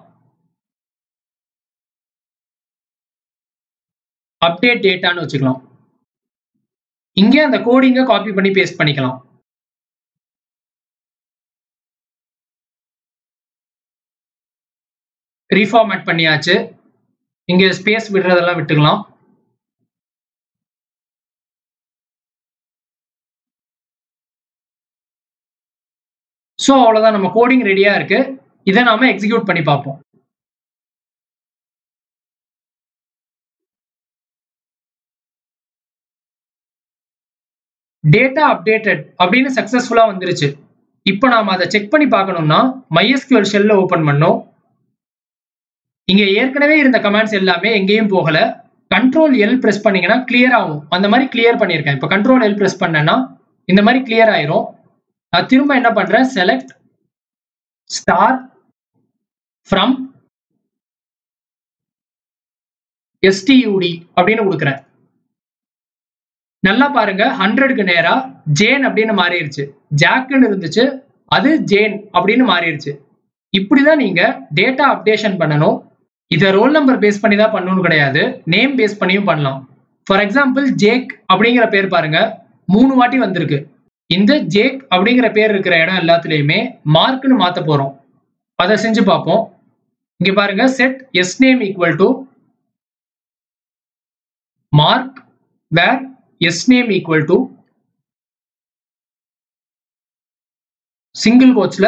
S1: அப்டேட் டேட்டான்னு வச்சுக்கலாம் இங்கே அந்த கோடிங்கை காப்பி பண்ணி பேஸ்ட் பண்ணிக்கலாம் ரீஃபார்மேட் பண்ணியாச்சு இங்க ஸ்பேஸ் விடுறதெல்லாம் விட்டுக்கலாம் ஸோ அவ்வளோதான் நம்ம கோடிங் ரெடியாக இருக்கு இதை நாம எக்ஸிக்யூட் பண்ணி பார்ப்போம் டேட்டா அப்டேட்டட் அப்படின்னு சக்ஸஸ்ஃபுல்லாக வந்துருச்சு இப்போ நாம அதை செக் பண்ணி பார்க்கணும்னா MySQL ஷெல்ல ஓப்பன் பண்ணோம் இங்க ஏற்கனவே இருந்த கமாண்ட்ஸ் எல்லாமே எங்கேயும் போகல கண்ட்ரோல் எல் பிரஸ் பண்ணீங்கன்னா கிளியர் ஆகும் அந்த மாதிரி கிளியர் பண்ணியிருக்கேன் இப்போ கண்ட்ரோல் எல் பிரஸ் பண்ணேன்னா இந்த மாதிரி கிளியர் ஆயிரும் நான் திரும்ப என்ன பண்றேன் செலக்ட் ஸ்டார் ஃப்ரம் எஸ்டியூடி அப்படின்னு கொடுக்குறேன் நல்லா பாருங்க ஹண்ட்ரடுக்கு நேரா ஜேன் அப்படின்னு மாறிடுச்சு ஜாக்குன்னு இருந்துச்சு அது ஜேன் அப்படின்னு மாறிடுச்சு இப்படிதான் நீங்க டேட்டா அப்டேஷன் பண்ணணும் இதை ரோல் நம்பர் பேஸ் பண்ணி தான் பண்ணணும்னு கிடையாது நேம் பேஸ் பண்ணியும் பண்ணலாம் ஃபார் எக்ஸாம்பிள் ஜேக் அப்படிங்கிற பேர் பாருங்க மூணு வாட்டி வந்திருக்கு இந்த ஜேக் அப்படிங்கிற பேர் இருக்கிற இடம் எல்லாத்துலேயுமே மார்க்னு மாற்ற போறோம் அதை செஞ்சு பார்ப்போம் இங்க பாருங்க set S name equal to Mark where S name equal to single கோட்ஸ்ல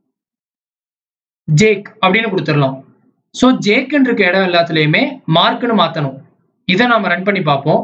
S1: ஜேக் அப்படின்னு கொடுத்துடலாம் ஸோ ஜேக்குன்னு இருக்க இடம் எல்லாத்துலேயுமே மார்க்னு மாற்றணும் இதை நாம ரன் பண்ணி பார்ப்போம்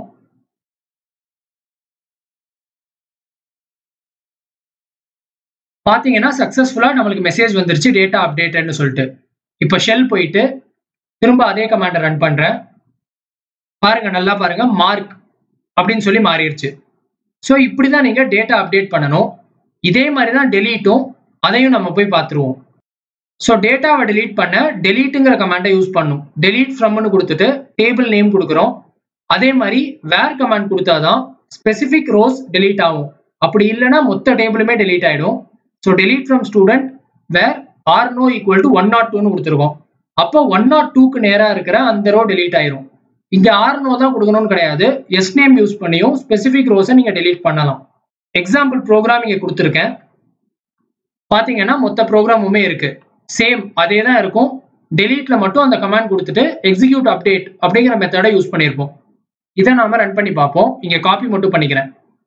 S1: பார்த்தீங்கன்னா சக்ஸஸ்ஃபுல்லாக நம்மளுக்கு மெசேஜ் வந்துருச்சு டேட்டா அப்டேட்டட்னு சொல்லிட்டு இப்போ ஷெல் போயிட்டு திரும்ப அதே கமாண்டை ரன் பண்ணுறேன் பாருங்க நல்லா பாருங்க மார்க் அப்படின்னு சொல்லி மாறிடுச்சு ஸோ இப்படி தான் நீங்கள் டேட்டா அப்டேட் பண்ணணும் இதே மாதிரி தான் டெலீட்டும் அதையும் நம்ம போய் பார்த்துருவோம் ஸோ டேட்டாவை டெலீட் பண்ண டெலீட்டுங்கிற கமாண்டை யூஸ் பண்ணும் டெலீட் ஃப்ரம்னு கொடுத்துட்டு டேபிள் நேம் கொடுக்குறோம் அதே மாதிரி வேர் கமாண்ட் கொடுத்தாதான் ஸ்பெசிஃபிக் ரோஸ் டெலீட் ஆகும் அப்படி இல்லைன்னா மொத்த டேபிளுமே டெலீட் ஆகிடும் so delete from student where R no equal to one nought டூன்னு கொடுத்துருக்கோம் அப்போ ஒன் நாட் டூக்கு நேராக இருக்கிற அந்த ரோ டெலீட் ஆயிரும் இங்கே ஆர் நோ தான் கொடுக்கணும்னு கிடையாது எஸ் நேம் யூஸ் பண்ணியும் ஸ்பெசிஃபிக் ரோஸை நீங்கள் டெலீட் பண்ணலாம் எக்ஸாம்பிள் ப்ரோக்ராம் இங்கே கொடுத்துருக்கேன் பார்த்தீங்கன்னா மொத்த ப்ரோக்ராமுமே இருக்கு சேம் அதே தான் இருக்கும் டெலீட்ல மட்டும் அந்த கமாண்ட் கொடுத்துட்டு எக்ஸிக்யூட் அப்டேட் அப்படிங்கிற மெத்தடை யூஸ் பண்ணியிருப்போம் இதை நாம ரன் பண்ணி பார்ப்போம் இங்க காப்பி மட்டும் பண்ணிக்கிறேன்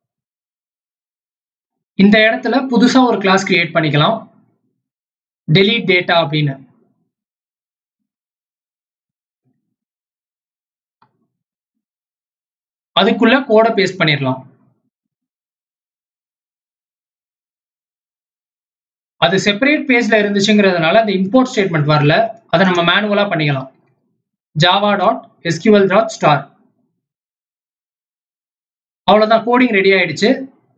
S1: இந்த இடத்துல புதுசா ஒரு கிளாஸ் கிரியேட் பண்ணிக்கலாம் டெலீட் டேட்டா அப்படின்னு அதுக்குள்ள கோடை பேஸ்ட் பண்ணிடலாம் அது செப்பரேட் பேஜ்ல இருந்துச்சுங்கிறதுனால அந்த இம்போர்ட் ஸ்டேட்மெண்ட் வரல அதை நம்ம மேனுவலா பண்ணிக்கலாம் Java dot SQL dot star அவ்வளோதான் கோடிங் ரெடி ஆயிடுச்சு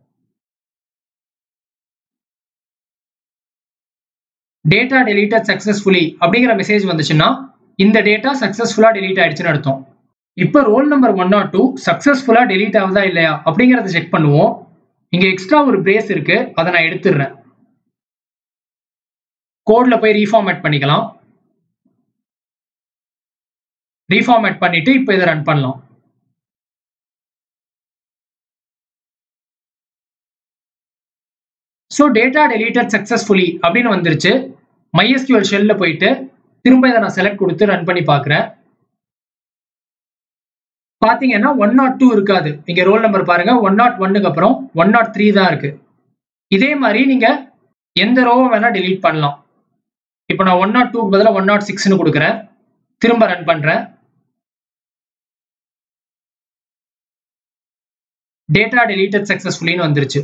S1: டேட்டா டெலீட்டட் சக்சஸ்ஃபுல்லி அப்படிங்கிற மெசேஜ் வந்துச்சுன்னா இந்த டேட்டா சக்சஸ்ஃபுல்லா டெலீட் ஆயிடுச்சுன்னு அர்த்தம் இப்போ roll number one nought two சக்சஸ்ஃபுல்லா டெலீட் ஆகுதா இல்லையா அப்படிங்கிறத செக் பண்ணுவோம் இங்க எக்ஸ்ட்ரா ஒரு பிரேஸ் இருக்கு அதை நான் எடுத்துடுறேன் கோட்ல போய் ரீஃபார்மேட் பண்ணிக்கலாம் ரீஃபார்மேட் பண்ணிட்டு இப்போ இதை ரன் பண்ணலாம் ஸோ டேட்டா டெலீட்டட் சக்ஸஸ்ஃபுல்லி அப்படின்னு வந்துருச்சு MySQL ஷெல்ல போயிட்டு திரும்ப இதை நான் செலக்ட் கொடுத்து ரன் பண்ணி பார்க்குறேன் பார்த்தீங்கன்னா ஒன் நாட் டூ இருக்காது இங்கே ரோல் நம்பர் பாருங்க ஒன் நாட் ஒன்னுக்கு அப்புறம் ஒன் நாட் த்ரீ தான் இருக்கு இதே மாதிரி நீங்க எந்த ரோவை வேணா டெலீட் பண்ணலாம் இப்போ நான் ஒன் நாட் டூக்கு பதிலாக ஒன் நாட் சிக்ஸ்னு கொடுக்குறேன் திரும்ப ரன் பண்றேன் டேட்டா டெலீட்டட் சக்சஸ்ஃபுல்லின்னு வந்துருச்சு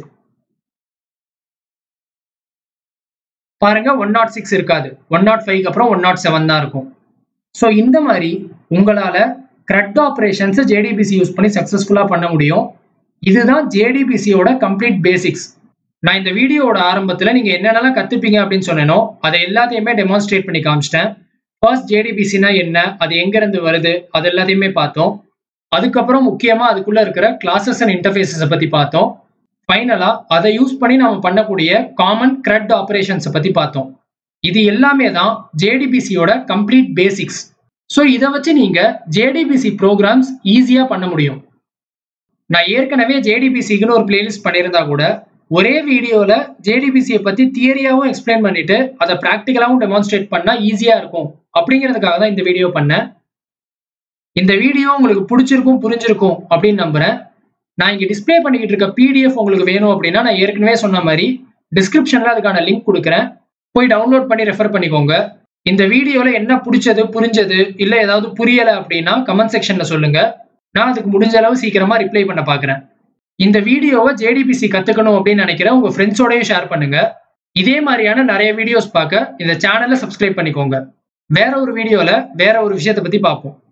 S1: பாருங்க ஒன் நாட் சிக்ஸ் இருக்காது ஒன் நாட் ஃபைவ்க்கு அப்புறம் ஒன் நாட் செவன் தான் இருக்கும் ஸோ இந்த மாதிரி உங்களால கிரட் ஆப்ரேஷன்ஸ் ஜேடிபிசி யூஸ் பண்ணி சக்ஸஸ்ஃபுல்லாக பண்ண முடியும் இதுதான் ஜேடிபிசியோட கம்ப்ளீட் பேசிக்ஸ் நான் இந்த வீடியோவோட ஆரம்பத்துல நீங்க என்னென்னலாம் கத்துப்பீங்க அப்படின்னு சொன்னேனோ அதை எல்லாத்தையுமே டெமான்ஸ்ட்ரேட் பண்ணி காமிச்சிட்டேன் ஃபர்ஸ்ட் ஜேடிபிசினா என்ன அது எங்க இருந்து வருது அது எல்லாத்தையுமே பார்த்தோம் அதுக்கப்புறம் முக்கியமா அதுக்குள்ள இருக்கிற கிளாஸஸ் அண்ட் இன்டர்ஃபேஸஸை பத்தி பார்த்தோம் ஃபைனலா அதை யூஸ் பண்ணி நம்ம பண்ணக்கூடிய காமன் கிரெட் ஆபரேஷன்ஸை பத்தி பார்த்தோம் இது எல்லாமே தான் ஜேடிபிசியோட கம்ப்ளீட் பேசிக்ஸ் ஸோ இதை வச்சு நீங்க ஜேடிபிசி ப்ரோக்ராம்ஸ் ஈஸியா பண்ண முடியும் நான் ஏற்கனவே ஜேடிபிசிக்குன்னு ஒரு பிளேலிஸ்ட் பண்ணியிருந்தா கூட ஒரே வீடியோல ஜேடிபிசியை பத்தி தியரியாவும் எக்ஸ்பிளைன் பண்ணிட்டு அதை ப்ராக்டிக்கலாவும் டெமான்ஸ்ட்ரேட் பண்ணா ஈஸியா இருக்கும் அப்படிங்கிறதுக்காக தான் இந்த வீடியோ பண்ணேன் இந்த வீடியோ உங்களுக்கு பிடிச்சிருக்கும் புரிஞ்சிருக்கும் அப்படின்னு நம்புறேன் நான் இங்க டிஸ்பிளே பண்ணிக்கிட்டு இருக்க பிடிஎஃப் உங்களுக்கு வேணும் அப்படின்னா நான் ஏற்கனவே சொன்ன மாதிரி டிஸ்கிரிப்ஷன்ல அதுக்கான லிங்க் கொடுக்குறேன் போய் டவுன்லோட் பண்ணி ரெஃபர் பண்ணிக்கோங்க இந்த வீடியோல என்ன பிடிச்சது புரிஞ்சது இல்ல ஏதாவது புரியல அப்படின்னா கமெண்ட் செக்ஷன்ல சொல்லுங்க நான் அதுக்கு முடிஞ்ச அளவு சீக்கிரமா ரிப்ளை பண்ண பாக்குறேன் இந்த வீடியோவை ஜேடிபிசி கத்துக்கணும் அப்படின்னு நினைக்கிறேன் உங்க ஃப்ரெண்ட்ஸோடய ஷேர் பண்ணுங்க இதே மாதிரியான நிறைய வீடியோஸ் பார்க்க இந்த சேனலை சப்ஸ்கிரைப் பண்ணிக்கோங்க வேற ஒரு வீடியோல வேற ஒரு விஷயத்தை பத்தி பார்ப்போம்